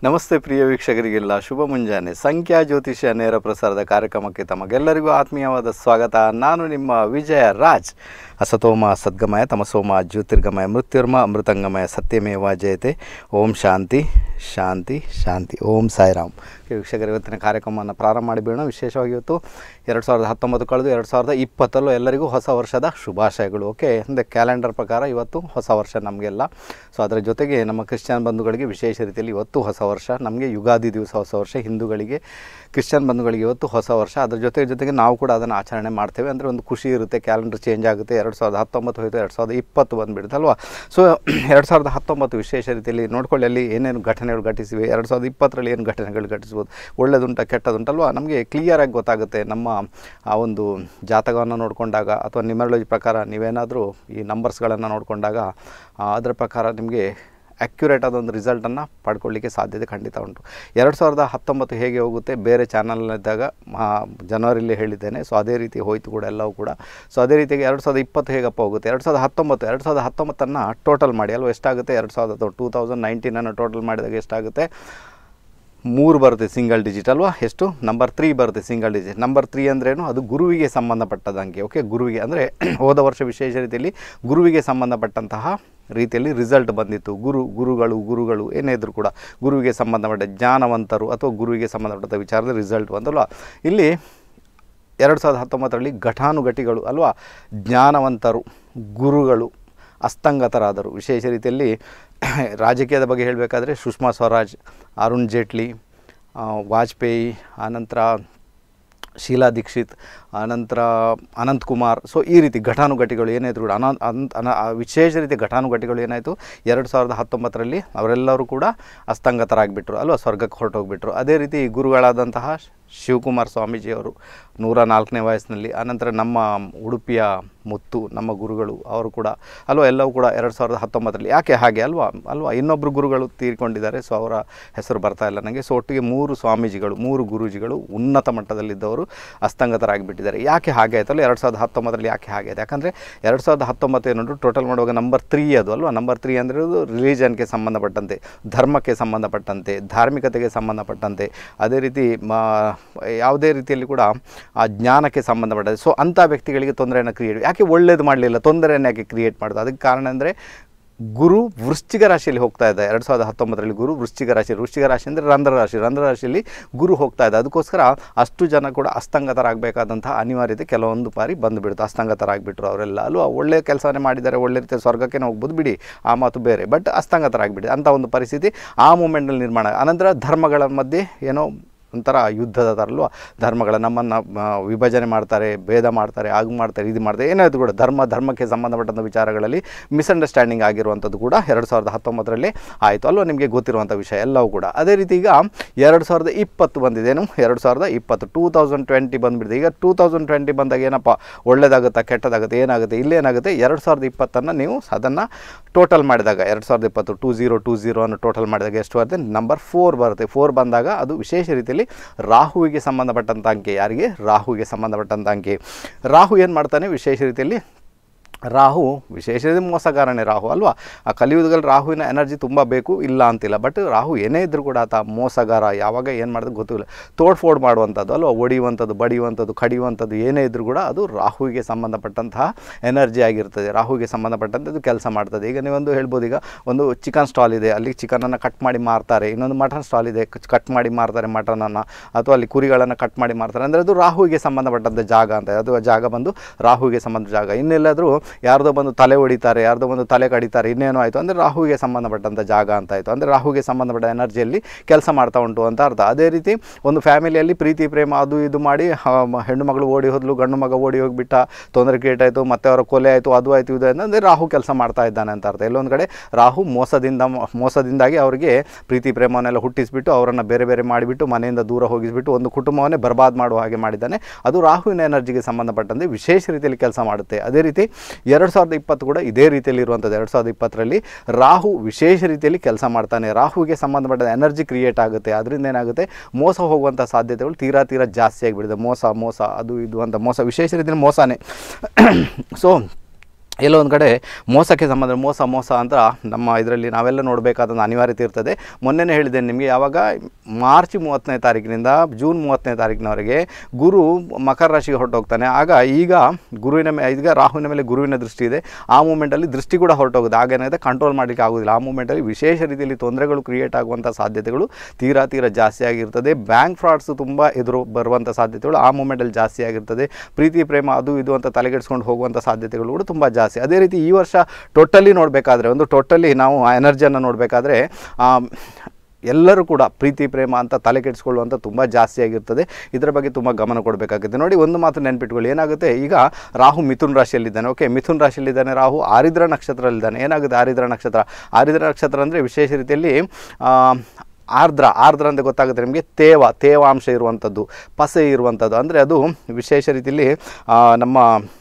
ನಮಸ್ತೆ ಪ್ರಿಯ ವೀಕ್ಷಕರಿಗೆಲ್ಲ ಶುಭ ಮುಂಜಾನೆ ಸಂಖ್ಯಾ ಜ್ಯೋತಿಷ್ಯ ನೇರ ಪ್ರಸಾರದ ಕಾರ್ಯಕ್ರಮಕ್ಕೆ ತಮಗೆಲ್ಲರಿಗೂ ಆತ್ಮೀಯವಾದ ಸ್ವಾಗತ ನಾನು ನಿಮ್ಮ ವಿಜಯ ರಾಜ್ ಅಸತೋಮ ಸದ್ಗಮಯ ತಮಸೋಮ ಜ್ಯೋತಿರ್ಗಮಯ ಮೃತ್ಯುರ್ಮ ಅಮೃತಂಗಮಯ ಸತ್ಯಮೇವ ಜಯತೆ ಓಂ ಶಾಂತಿ ಶಾಂತಿ ಶಾಂತಿ ಓಂ ಸಾಯಿರಾಮ್ ಓಕೆ, ವೀಕ್ಷಕರು ಇವತ್ತಿನ ಕಾರ್ಯಕ್ರಮವನ್ನು ಪ್ರಾರಂಭ ಮಾಡಿಬಿಡೋಣ ವಿಶೇಷವಾಗಿ ಇವತ್ತು ಎರಡು ಸಾವಿರದ ಹತ್ತೊಂಬತ್ತು ಕಳೆದು ಎರಡು ಸಾವಿರದ ಇಪ್ಪತ್ತಲ್ಲೂ ಎಲ್ಲರಿಗೂ ಹೊಸ ವರ್ಷದ ಶುಭಾಶಯಗಳು ಓಕೆ ಅಂದರೆ ಕ್ಯಾಲೆಂಡರ್ ಪ್ರಕಾರ ಇವತ್ತು ಹೊಸ ವರ್ಷ ನಮಗೆಲ್ಲ ಸೊ ಅದರ ಜೊತೆಗೆ ನಮ್ಮ ಕ್ರಿಶ್ಚಿಯನ್ ಬಂಧುಗಳಿಗೆ ವಿಶೇಷ ರೀತಿಯಲ್ಲಿ ಇವತ್ತು ಹೊಸ ವರ್ಷ ನಮಗೆ ಯುಗಾದಿ ದಿವಸ ಹೊಸ ವರ್ಷ ಹಿಂದೂಗಳಿಗೆ ಕ್ರಿಶ್ಚಿಯನ್ ಬಂಧುಗಳಿಗೆ ಇವತ್ತು ಹೊಸ ವರ್ಷ ಅದ್ರ ಜೊತೆ ಜೊತೆಗೆ ನಾವು ಕೂಡ ಅದನ್ನು ಆಚರಣೆ ಮಾಡ್ತೇವೆ ಅಂದರೆ ಒಂದು ಖುಷಿ ಇರುತ್ತೆ ಕ್ಯಾಲೆಂಡರ್ ಚೇಂಜ್ ಆಗುತ್ತೆ ಎರಡು ಸಾವಿರದ ಹತ್ತೊಂಬತ್ತು ಹೋಯಿತು ಎರಡು ಸಾವಿರದ ಇಪ್ಪತ್ತು ಬಂದುಬಿಡುತ್ತೆ ಅಲ್ವಾ ಸೊ ಎರಡು ಸಾವಿರದ ಹತ್ತೊಂಬತ್ತು ವಿಶೇಷ ರೀತಿಯಲ್ಲಿ ನೋಡ್ಕೊಳ್ಳಿ ಅಲ್ಲಿ ಏನೇನು ಘಟನೆಗಳು ಘಟಿಸಿವೆ ಎರಡು ಸಾವಿರದ ಇಪ್ಪತ್ತರಲ್ಲಿ ಏನು ಘಟನೆಗಳು ಘಟಿಸ್ಬೋದು ಒಳ್ಳೆದುಂಟ ಕೆಟ್ಟದುಂಟಲ್ವಾ ನಮಗೆ ಕ್ಲಿಯರಾಗಿ ಗೊತ್ತಾಗುತ್ತೆ ನಮ್ಮ ಆ ಒಂದು ಜಾತಕವನ್ನು ನೋಡಿಕೊಂಡಾಗ ಅಥವಾ ನ್ಯೂಮರಾಲಜಿ ಪ್ರಕಾರ ನೀವೇನಾದರೂ ಈ ನಂಬರ್ಸ್ಗಳನ್ನು ನೋಡಿಕೊಂಡಾಗ ಅದರ ಪ್ರಕಾರ ನಿಮಗೆ ಅಕ್ಯುರೇಟ್ ಆದ ಒಂದು ರಿಸಲ್ಟನ್ನು ಪಡ್ಕೊಳ್ಳಿಕ್ಕೆ ಸಾಧ್ಯತೆ ಖಂಡಿತ ಉಂಟು ಎರಡು ಸಾವಿರದ ಹತ್ತೊಂಬತ್ತು ಹೇಗೆ ಹೋಗುತ್ತೆ ಬೇರೆ ಚಾನಲ್ನಿದ್ದಾಗ ಜನವರಿಲಿ ಹೇಳಿದ್ದೇನೆ ಸೊ ಅದೇ ರೀತಿ ಹೋಯಿತು ಕೂಡ ಎಲ್ಲವೂ ಕೂಡ ಸೊ ಅದೇ ರೀತಿಯಾಗಿ ಎರಡು ಸಾವಿರದ ಇಪ್ಪತ್ತು ಹೇಗಪ್ಪ ಹೋಗುತ್ತೆ ಎರಡು ಸಾವಿರದ ಹತ್ತೊಂಬತ್ತು ಎರಡು ಸಾವಿರದ ಹತ್ತೊಂಬತ್ತನ್ನು ಟೋಟಲ್ ಮಾಡಿ ಅಲ್ವಾ ಎಷ್ಟಾಗುತ್ತೆ ಎರಡು ಸಾವಿರದ ಟೂ ತೌಸಂಡ್ ನೈನ್ಟೀನನ್ನು ಟೋಟಲ್ ಮಾಡಿದಾಗ ಎಷ್ಟಾಗುತ್ತೆ ಮೂರು ಬರುತ್ತೆ ಸಿಂಗಲ್ ಡಿಜಿಟ್ ಅಲ್ವಾ ಎಷ್ಟು ನಂಬರ್ ತ್ರೀ ಬರುತ್ತೆ ಸಿಂಗಲ್ ಡಿಜಿಟ್ ನಂಬರ್ ತ್ರೀ ಅಂದ್ರೇನು ಅದು ಗುರುವಿಗೆ ಸಂಬಂಧಪಟ್ಟದ ಅಂಕೆ ಓಕೆ ಗುರುವಿಗೆ ಅಂದರೆ ಹೋದ ವರ್ಷ ವಿಶೇಷ ರೀತಿಯಲ್ಲಿ ಗುರುವಿಗೆ ಸಂಬಂಧಪಟ್ಟಂತಹ ರೀತಿಯಲ್ಲಿ ರಿಸಲ್ಟ್ ಬಂದಿತ್ತು ಗುರು ಗುರುಗಳು ಗುರುಗಳು ಏನೇ ಇದ್ರೂ ಕೂಡ ಗುರುವಿಗೆ ಸಂಬಂಧಪಟ್ಟ ಜ್ಞಾನವಂತರು ಅಥವಾ ಗುರುವಿಗೆ ಸಂಬಂಧಪಟ್ಟ ವಿಚಾರದ ರಿಸಲ್ಟ್ ಬಂತಲ್ವಾ ಇಲ್ಲಿ ಎರಡು ಸಾವಿರದ ಹತ್ತೊಂಬತ್ತರಲ್ಲಿ ಘಟಾನುಘಟಿಗಳು ಅಲ್ವಾ ಜ್ಞಾನವಂತರು ಗುರುಗಳು ಅಸ್ತಂಗತರಾದರು ವಿಶೇಷ ರೀತಿಯಲ್ಲಿ ರಾಜಕೀಯದ ಬಗ್ಗೆ ಹೇಳಬೇಕಾದ್ರೆ ಸುಷ್ಮಾ ಸ್ವರಾಜ್ ಅರುಣ್ ಜೇಟ್ಲಿ ಆ, ವಾಜಪೇಯಿ ಆನಂತರ ಶೀಲಾ ದೀಕ್ಷಿತ್ ಆನಂತರ ಅನಂತ್ ಕುಮಾರ್ ಸೊ ಈ ರೀತಿ ಘಟಾನುಘಟಿಗಳು ಏನಾಯಿತು ಕೂಡ ಅನಂತ್ ಅನಂತ್ ಅನ ಆ ವಿಶೇಷ ರೀತಿ ಘಟಾನುಘಟಿಗಳು ಏನಾಯಿತು ಎರಡು ಸಾವಿರದ ಹತ್ತೊಂಬತ್ತರಲ್ಲಿ ಅವರೆಲ್ಲರೂ ಕೂಡ ಅಸ್ತಂಗತರಾಗಿಬಿಟ್ರು ಅಲ್ವಾ ಸ್ವರ್ಗಕ್ಕೆ ಹೊರಟೋಗ್ಬಿಟ್ರು ಅದೇ ರೀತಿ ಗುರುಗಳಾದಂತಹ ಶಿವಕುಮಾರ್ ಸ್ವಾಮೀಜಿಯವರು ನೂರ ನಾಲ್ಕನೇ ವಯಸ್ಸಿನಲ್ಲಿ ಆನಂತರ ನಮ್ಮ ಉಡುಪಿಯ ಮುತ್ತು ನಮ್ಮ ಗುರುಗಳು ಅವರು ಕೂಡ ಅಲ್ವಾ ಎಲ್ಲವೂ ಕೂಡ ಎರಡು ಸಾವಿರದ ಹತ್ತೊಂಬತ್ತರಲ್ಲಿ ಯಾಕೆ ಹಾಗೆ ಅಲ್ವಾ ಅಲ್ವಾ ಇನ್ನೊಬ್ಬರು ಗುರುಗಳು ತೀರ್ಕೊಂಡಿದ್ದಾರೆ ಸೊ ಅವರ ಹೆಸರು ಬರ್ತಾ ಇಲ್ಲ ನನಗೆ ಸೊ ಒಟ್ಟಿಗೆ ಮೂರು ಸ್ವಾಮೀಜಿಗಳು ಮೂರು ಗುರೂಜಿಗಳು ಉನ್ನತ ಮಟ್ಟದಲ್ಲಿದ್ದವರು ಅಸ್ತಂಗತರಾಗಿಬಿಟ್ಟಿದ್ದಾರೆ ಯಾಕೆ ಹಾಗೆ ಆಯ್ತಲ್ಲ ಎರಡು ಸಾವಿರದ ಹತ್ತೊಂಬತ್ತರಲ್ಲಿ ಯಾಕೆ ಹಾಗೆ ಆಯ್ತು ಯಾಕಂದರೆ ಎರಡು ಸಾವಿರದ ಹತ್ತೊಂಬತ್ತು ಏನಂದ್ರು ಟೋಟಲ್ ಮಾಡುವಾಗ ನಂಬರ್ ತ್ರೀ ಅದು ಅಲ್ವಾ ನಂಬರ್ ತ್ರೀ ಅಂದರೆ ಅದು ರಿಲಿಜನ್ಗೆ ಸಂಬಂಧಪಟ್ಟಂತೆ ಧರ್ಮಕ್ಕೆ ಸಂಬಂಧಪಟ್ಟಂತೆ ಧಾರ್ಮಿಕತೆಗೆ ಸಂಬಂಧಪಟ್ಟಂತೆ ಅದೇ ರೀತಿ ಮಾ ಯಾವುದೇ ರೀತಿಯಲ್ಲಿ ಕೂಡ ಆ ಜ್ಞಾನಕ್ಕೆ ಸಂಬಂಧಪಟ್ಟಂತೆ ಸೊ ಅಂಥ ವ್ಯಕ್ತಿಗಳಿಗೆ ತೊಂದರೆಯನ್ನು ಕ್ರಿಯೇಟ್ ಯಾಕೆ ಒಳ್ಳೇದು ಮಾಡಲಿಲ್ಲ ತೊಂದರೆಯನ್ನು ಯಾಕೆ ಕ್ರಿಯೇಟ್ ಮಾಡೋದು ಅದಕ್ಕೆ ಕಾರಣ ಅಂದರೆ ಗುರು ವೃಶ್ಚಿಕ ರಾಶಿಯಲ್ಲಿ ಹೋಗ್ತಾ ಇದ್ದ ಎರಡು ಸಾವಿರದ ಹತ್ತೊಂಬತ್ತರಲ್ಲಿ ಗುರು ವೃಶ್ಚಿಕ ರಾಶಿ ವೃಶ್ಚಿಕ ರಾಶಿ ಅಂದರೆ ರಂಧ್ರ ರಾಶಿ ರಂಧ್ರ ರಾಶಿಯಲ್ಲಿ ಗುರು ಹೋಗ್ತಾ ಇದ್ದ ಅದಕ್ಕೋಸ್ಕರ ಅಷ್ಟು ಜನ ಕೂಡ ಅಸ್ತಂಗತರಾಗಬೇಕಾದಂಥ ಅನಿವಾರ್ಯತೆ ಕೆಲವೊಂದು ಬಾರಿ ಬಂದುಬಿಡ್ತು ಅಸ್ತಂಗತರಾಗಿಬಿಟ್ರು ಅವರೆಲ್ಲ ಅಲ್ವಾ ಒಳ್ಳೆ ಕೆಲಸವನ್ನೇ ಮಾಡಿದ್ದಾರೆ ಒಳ್ಳೆ ರೀತಿಯ ಸ್ವರ್ಗಕ್ಕೆ ಹೋಗ್ಬೋದು ಬಿಡಿ ಆ ಮಾತು ಬೇರೆ ಬಟ್ ಅಸ್ತಂಗತರಾಗಿಬಿಡಿ ಅಂಥ ಒಂದು ಪರಿಸ್ಥಿತಿ ಆ ಮೂಮೆಂಟಲ್ಲಿ ನಿರ್ಮಾಣ ಅನಂತರ ಧರ್ಮಗಳ ಮಧ್ಯೆ ಏನೋ ಒಂಥರ ಯುದ್ಧದ ಥರ ಅಲ್ವಾ ಧರ್ಮಗಳ ನಮ್ಮನ್ನು ಆ, ವಿಭಜನೆ ಮಾಡ್ತಾರೆ ಭೇದ ಮಾಡ್ತಾರೆ ಆಗ ಮಾಡ್ತಾರೆ ಇದು ಮಾಡ್ತಾರೆ ಏನಾದರೂ ಕೂಡ ಧರ್ಮ ಧರ್ಮಕ್ಕೆ ಸಂಬಂಧಪಟ್ಟಂಥ ವಿಚಾರಗಳಲ್ಲಿ ಮಿಸ್ಅಂಡರ್ಸ್ಟ್ಯಾಂಡಿಂಗ್ ಆಗಿರುವಂಥದ್ದು ಕೂಡ ಎರಡು ಸಾವಿರದ ಹತ್ತೊಂಬತ್ತರಲ್ಲಿ ಆಯಿತು ಅಲ್ವಾ ನಿಮಗೆ ಗೊತ್ತಿರುವಂಥ ವಿಷಯ ಎಲ್ಲವೂ ಕೂಡ ಅದೇ ರೀತಿ ಈಗ ಎರಡು ಸಾವಿರದ ಇಪ್ಪತ್ತು ಬಂದಿದ್ದೇನು ಎರಡು ಸಾವಿರದ ಇಪ್ಪತ್ತು ಟೂ ತೌಸಂಡ್ ಟ್ವೆಂಟಿ ಬಂದುಬಿಡಿದೆ ಈಗ ಟೂ ತೌಸಂಡ್ ಟ್ವೆಂಟಿ ಬಂದಾಗ ಏನಪ್ಪ ಒಳ್ಳೇದಾಗುತ್ತಾ ಕೆಟ್ಟದಾಗುತ್ತೆ ಏನಾಗುತ್ತೆ ಇಲ್ಲೇನಾಗುತ್ತೆ ಎರಡು ಸಾವಿರದ ಇಪ್ಪತ್ತನ್ನು ನೀವು ಅದನ್ನು ಟೋಟಲ್ ಮಾಡಿದಾಗ ಎರಡು ಸಾವಿರದ ಇಪ್ಪತ್ತು ಟೂ ಝೀರೋ ಟೂ ಝೀರೋ ಅನ್ನು ಟೋಟಲ್ ಮಾಡಿದಾಗ ಎಷ್ಟು ಬರುತ್ತೆ ನಂಬರ್ ಫೋರ್ ಬರುತ್ತೆ ಫೋರ್ ಬಂದಾಗ ಅದು ವಿಶೇಷ ರೀತಿಯಲ್ಲಿ ರಾಹುವಿಗೆ ಸಂಬಂಧಪಟ್ಟಂಥ ಅಂಕೆ ಯಾರಿಗೆ ರಾಹುವಿಗೆ ಸಂಬಂಧಪಟ್ಟಂಥ ಅಂಕೆ ರಾಹು ಏನು ಮಾಡ್ತಾನೆ ವಿಶೇಷ ರೀತಿಯಲ್ಲಿ ರಾಹು ವಿಶೇಷ ಮೋಸಗಾರನೇ ರಾಹು ಅಲ್ವಾ ಆ ಕಲಿಯುಗದಲ್ಲಿ ರಾಹುವಿನ ಎನರ್ಜಿ ತುಂಬ ಬೇಕು ಇಲ್ಲ ಅಂತಿಲ್ಲ ಬಟ್ ರಾಹು ಏನೇ ಇದ್ದರೂ ಕೂಡ ಆತ ಮೋಸಗಾರ ಯಾವಾಗ ಏನು ಮಾಡಿದ್ರೆ ಗೊತ್ತಿಲ್ಲ ತೋಡ್ಫೋಡ್ ಮಾಡುವಂಥದ್ದು ಅಲ್ವಾ ಒಡೆಯುವಂಥದ್ದು ಬಡಿಯುವಂಥದ್ದು ಕಡಿಯುವಂಥದ್ದು ಏನೇ ಇದ್ದರೂ ಕೂಡ ಅದು ರಾಹುವಿಗೆ ಸಂಬಂಧಪಟ್ಟಂತಹ ಎನರ್ಜಿ ಆಗಿರ್ತದೆ ರಾಹುವಿಗೆ ಸಂಬಂಧಪಟ್ಟಂಥದ್ದು ಕೆಲಸ ಮಾಡ್ತದೆ ಈಗ ನೀವೊಂದು ಹೇಳ್ಬೋದು ಈಗ ಒಂದು ಚಿಕನ್ ಸ್ಟಾಲ್ ಇದೆ ಅಲ್ಲಿ ಚಿಕನನ್ನು ಕಟ್ ಮಾಡಿ ಮಾರ್ತಾರೆ ಇನ್ನೊಂದು ಮಟನ್ ಸ್ಟಾಲ್ ಇದೆ ಕಟ್ ಮಾಡಿ ಮಾರ್ತಾರೆ ಮಟನನ್ನು ಅಥವಾ ಅಲ್ಲಿ ಕುರಿಗಳನ್ನು ಕಟ್ ಮಾಡಿ ಮಾರ್ತಾರೆ ಅಂದರೆ ಅದು ರಾಹುವಿಗೆ ಸಂಬಂಧಪಟ್ಟಂಥ ಜಾಗ ಅಂತ ಅದು ಆ ಜಾಗ ಬಂದು ರಾಹುವಿಗೆ ಸಂಬಂಧ ಜಾಗ ಇನ್ನೆಲ್ಲಾದರೂ ಯಾರ್ದೋ ಬಂದು ತಲೆ ಹೊಡಿತಾರೆ ಯಾರ್ದೋ ಬಂದು ತಲೆ ಕಡಿತಾರೆ ಇನ್ನೇನೋ ಆಯಿತು ಅಂದರೆ ರಾಹುವಿಗೆ ಸಂಬಂಧಪಟ್ಟಂಥ ಜಾಗ ಅಂತ ಆಯಿತು ಅಂದರೆ ರಾಹುವಿಗೆ ಸಂಬಂಧಪಟ್ಟ ಎನರ್ಜಿಯಲ್ಲಿ ಕೆಲಸ ಮಾಡ್ತಾ ಉಂಟು ಅಂತ ಅರ್ಥ ಅದೇ ರೀತಿ ಒಂದು ಫ್ಯಾಮಿಲಿಯಲ್ಲಿ ಪ್ರೀತಿ ಪ್ರೇಮ ಅದು ಇದು ಮಾಡಿ ಆ, ಮ- ಹೆಣ್ಣು ಮಗಳು ಓಡಿ ಹೋದ್ಲು ಗಂಡು ಮಗ ಓಡಿ ಹೋಗಿಬಿಟ್ಟ ತೊಂದರೆ ಕ್ರಿಯೇಟ್ ಆಯಿತು ಮತ್ತೆ ಅವರ ಕೊಲೆ ಆಯಿತು ಅದು ಆಯಿತು ಇದು ಆಯ್ತು ಅಂದರೆ ರಾಹು ಕೆಲಸ ಮಾಡ್ತಾ ಇದ್ದಾನೆ ಅಂತ ಅರ್ಥ ಎಲ್ಲೊಂದು ಕಡೆ ರಾಹು ಮೋಸದಿಂದ ಮೋಸದಿಂದಾಗಿ ಅವರಿಗೆ ಪ್ರೀತಿ ಪ್ರೇಮವನ್ನೆಲ್ಲ ಹುಟ್ಟಿಸ್ಬಿಟ್ಟು ಅವರನ್ನು ಬೇರೆ ಬೇರೆ ಮಾಡಿಬಿಟ್ಟು ಮನೆಯಿಂದ ದೂರ ಹೋಗಿಸ್ಬಿಟ್ಟು ಒಂದು ಕುಟುಂಬವನ್ನೇ ಬರ್ಬಾದ್ ಮಾಡುವ ಹಾಗೆ ಮಾಡಿದ್ದಾನೆ ಅದು ರಾಹುವಿನ ಎನರ್ಜಿಗೆ ಸಂಬಂಧಪಟ್ಟಂತೆ ವಿಶೇಷ ರೀತಿಯಲ್ಲಿ ಕೆಲಸ ಮಾಡುತ್ತೆ ಅದೇ ರೀತಿ ಎರಡು ಸಾವಿರದ ಇಪ್ಪತ್ತು ಕೂಡ ಇದೇ ರೀತಿಯಲ್ಲಿ ಇರುವಂಥದ್ದು ಎರಡು ಸಾವಿರದ ಇಪ್ಪತ್ತರಲ್ಲಿ ರಾಹು ವಿಶೇಷ ರೀತಿಯಲ್ಲಿ ಕೆಲಸ ಮಾಡ್ತಾನೆ ರಾಹುವಿಗೆ ಸಂಬಂಧಪಟ್ಟ ಎನರ್ಜಿ ಕ್ರಿಯೇಟ್ ಆಗುತ್ತೆ ಅದರಿಂದ ಏನಾಗುತ್ತೆ ಮೋಸ ಹೋಗುವಂಥ ಸಾಧ್ಯತೆಗಳು ತೀರಾ ತೀರಾ ಜಾಸ್ತಿ ಆಗಿಬಿಡುತ್ತೆ ಮೋಸ ಮೋಸ ಅದು ಇದು ಅಂತ ಮೋಸ ವಿಶೇಷ ರೀತಿಯಲ್ಲಿ ಮೋಸನೇ ಸೊ ಎಲ್ಲೋ ಒಂದು ಕಡೆ ಮೋಸಕ್ಕೆ ಸಂಬಂಧ ಮೋಸ ಮೋಸ ಅಂತ ನಮ್ಮ ಇದರಲ್ಲಿ ನಾವೆಲ್ಲ ನೋಡಬೇಕಾದ ಅನಿವಾರ್ಯತೆ ಇರ್ತದೆ ಮೊನ್ನೆನೇ ಹೇಳಿದೆ ನಿಮಗೆ ಯಾವಾಗ ಮಾರ್ಚ್ ಮೂವತ್ತನೇ ತಾರೀಕಿನಿಂದ ಜೂನ್ ಮೂವತ್ತನೇ ತಾರೀಕಿನವರೆಗೆ ಗುರು ಮಕರ ರಾಶಿಗೆ ಹೊರಟೋಗ್ತಾನೆ ಆಗ ಈಗ ಗುರುವಿನ ಮೇ ಈಗ ರಾಹುವಿನ ಮೇಲೆ ಗುರುವಿನ ದೃಷ್ಟಿ ಇದೆ ಆ ಮೂಮೆಂಟಲ್ಲಿ ದೃಷ್ಟಿ ಕೂಡ ಹೊರಟೋಗುತ್ತೆ ಆಗೇನಾಗಿದೆ ಕಂಟ್ರೋಲ್ ಮಾಡಲಿಕ್ಕೆ ಆಗೋದಿಲ್ಲ ಆ ಮೂಮೆಂಟಲ್ಲಿ ವಿಶೇಷ ರೀತಿಯಲ್ಲಿ ತೊಂದರೆಗಳು ಕ್ರಿಯೇಟ್ ಆಗುವಂಥ ಸಾಧ್ಯತೆಗಳು ತೀರಾ ತೀರಾ ಜಾಸ್ತಿ ಆಗಿರ್ತದೆ ಬ್ಯಾಂಕ್ ಫ್ರಾಡ್ಸು ತುಂಬ ಎದುರು ಬರುವಂಥ ಸಾಧ್ಯತೆಗಳು ಆ ಮೂಮೆಂಟಲ್ಲಿ ಜಾಸ್ತಿ ಆಗಿರ್ತದೆ ಪ್ರೀತಿ ಪ್ರೇಮ ಅದು ಇದು ಅಂತ ತಲೆಗೆಡ್ಸ್ಕೊಂಡು ಹೋಗುವಂಥ ಸಾಧ್ಯತೆಗಳು ಕೂಡ ತುಂಬ ಜಾಸ್ತಿ ಅದೇ ರೀತಿ ಈ ವರ್ಷ ಟೋಟಲಿ ನೋಡಬೇಕಾದ್ರೆ ಒಂದು ಟೋಟಲಿ ನಾವು ಆ ಎನರ್ಜಿಯನ್ನು ನೋಡಬೇಕಾದ್ರೆ ಎಲ್ಲರೂ ಕೂಡ ಪ್ರೀತಿ ಪ್ರೇಮ ಅಂತ ತಲೆ ಕೆಡಿಸ್ಕೊಳ್ಳುವಂಥ ತುಂಬ ಜಾಸ್ತಿ ಆಗಿರ್ತದೆ ಇದರ ಬಗ್ಗೆ ತುಂಬ ಗಮನ ಕೊಡಬೇಕಾಗುತ್ತೆ ನೋಡಿ ಒಂದು ಮಾತು ನೆನ್ಪಿಟ್ಕೊಳ್ಳಿ ಏನಾಗುತ್ತೆ ಈಗ ರಾಹು ಮಿಥುನ್ ರಾಶಿಯಲ್ಲಿದ್ದಾನೆ ಓಕೆ ಮಿಥುನ್ ರಾಶಿಯಲ್ಲಿದ್ದಾನೆ ರಾಹು ಆರಿದ್ರ ನಕ್ಷತ್ರದಲ್ಲಿದ್ದಾನೆ ಏನಾಗುತ್ತೆ ಆರಿದ್ರ ನಕ್ಷತ್ರ ಆರಿದ್ರ ನಕ್ಷತ್ರ ಅಂದರೆ ವಿಶೇಷ ರೀತಿಯಲ್ಲಿ ಆ, ಆರ್ದ್ರ ಆರ್ದ್ರ ಅಂತ ಗೊತ್ತಾಗುತ್ತೆ ನಿಮಗೆ ತೇವ ತೇವಾಂಶ ಇರುವಂಥದ್ದು ಪಸೆ ಇರುವಂಥದ್ದು ಅಂದರೆ ಅದು ವಿಶೇಷ ರೀತಿಯಲ್ಲಿ ಆ, ನಮ್ಮ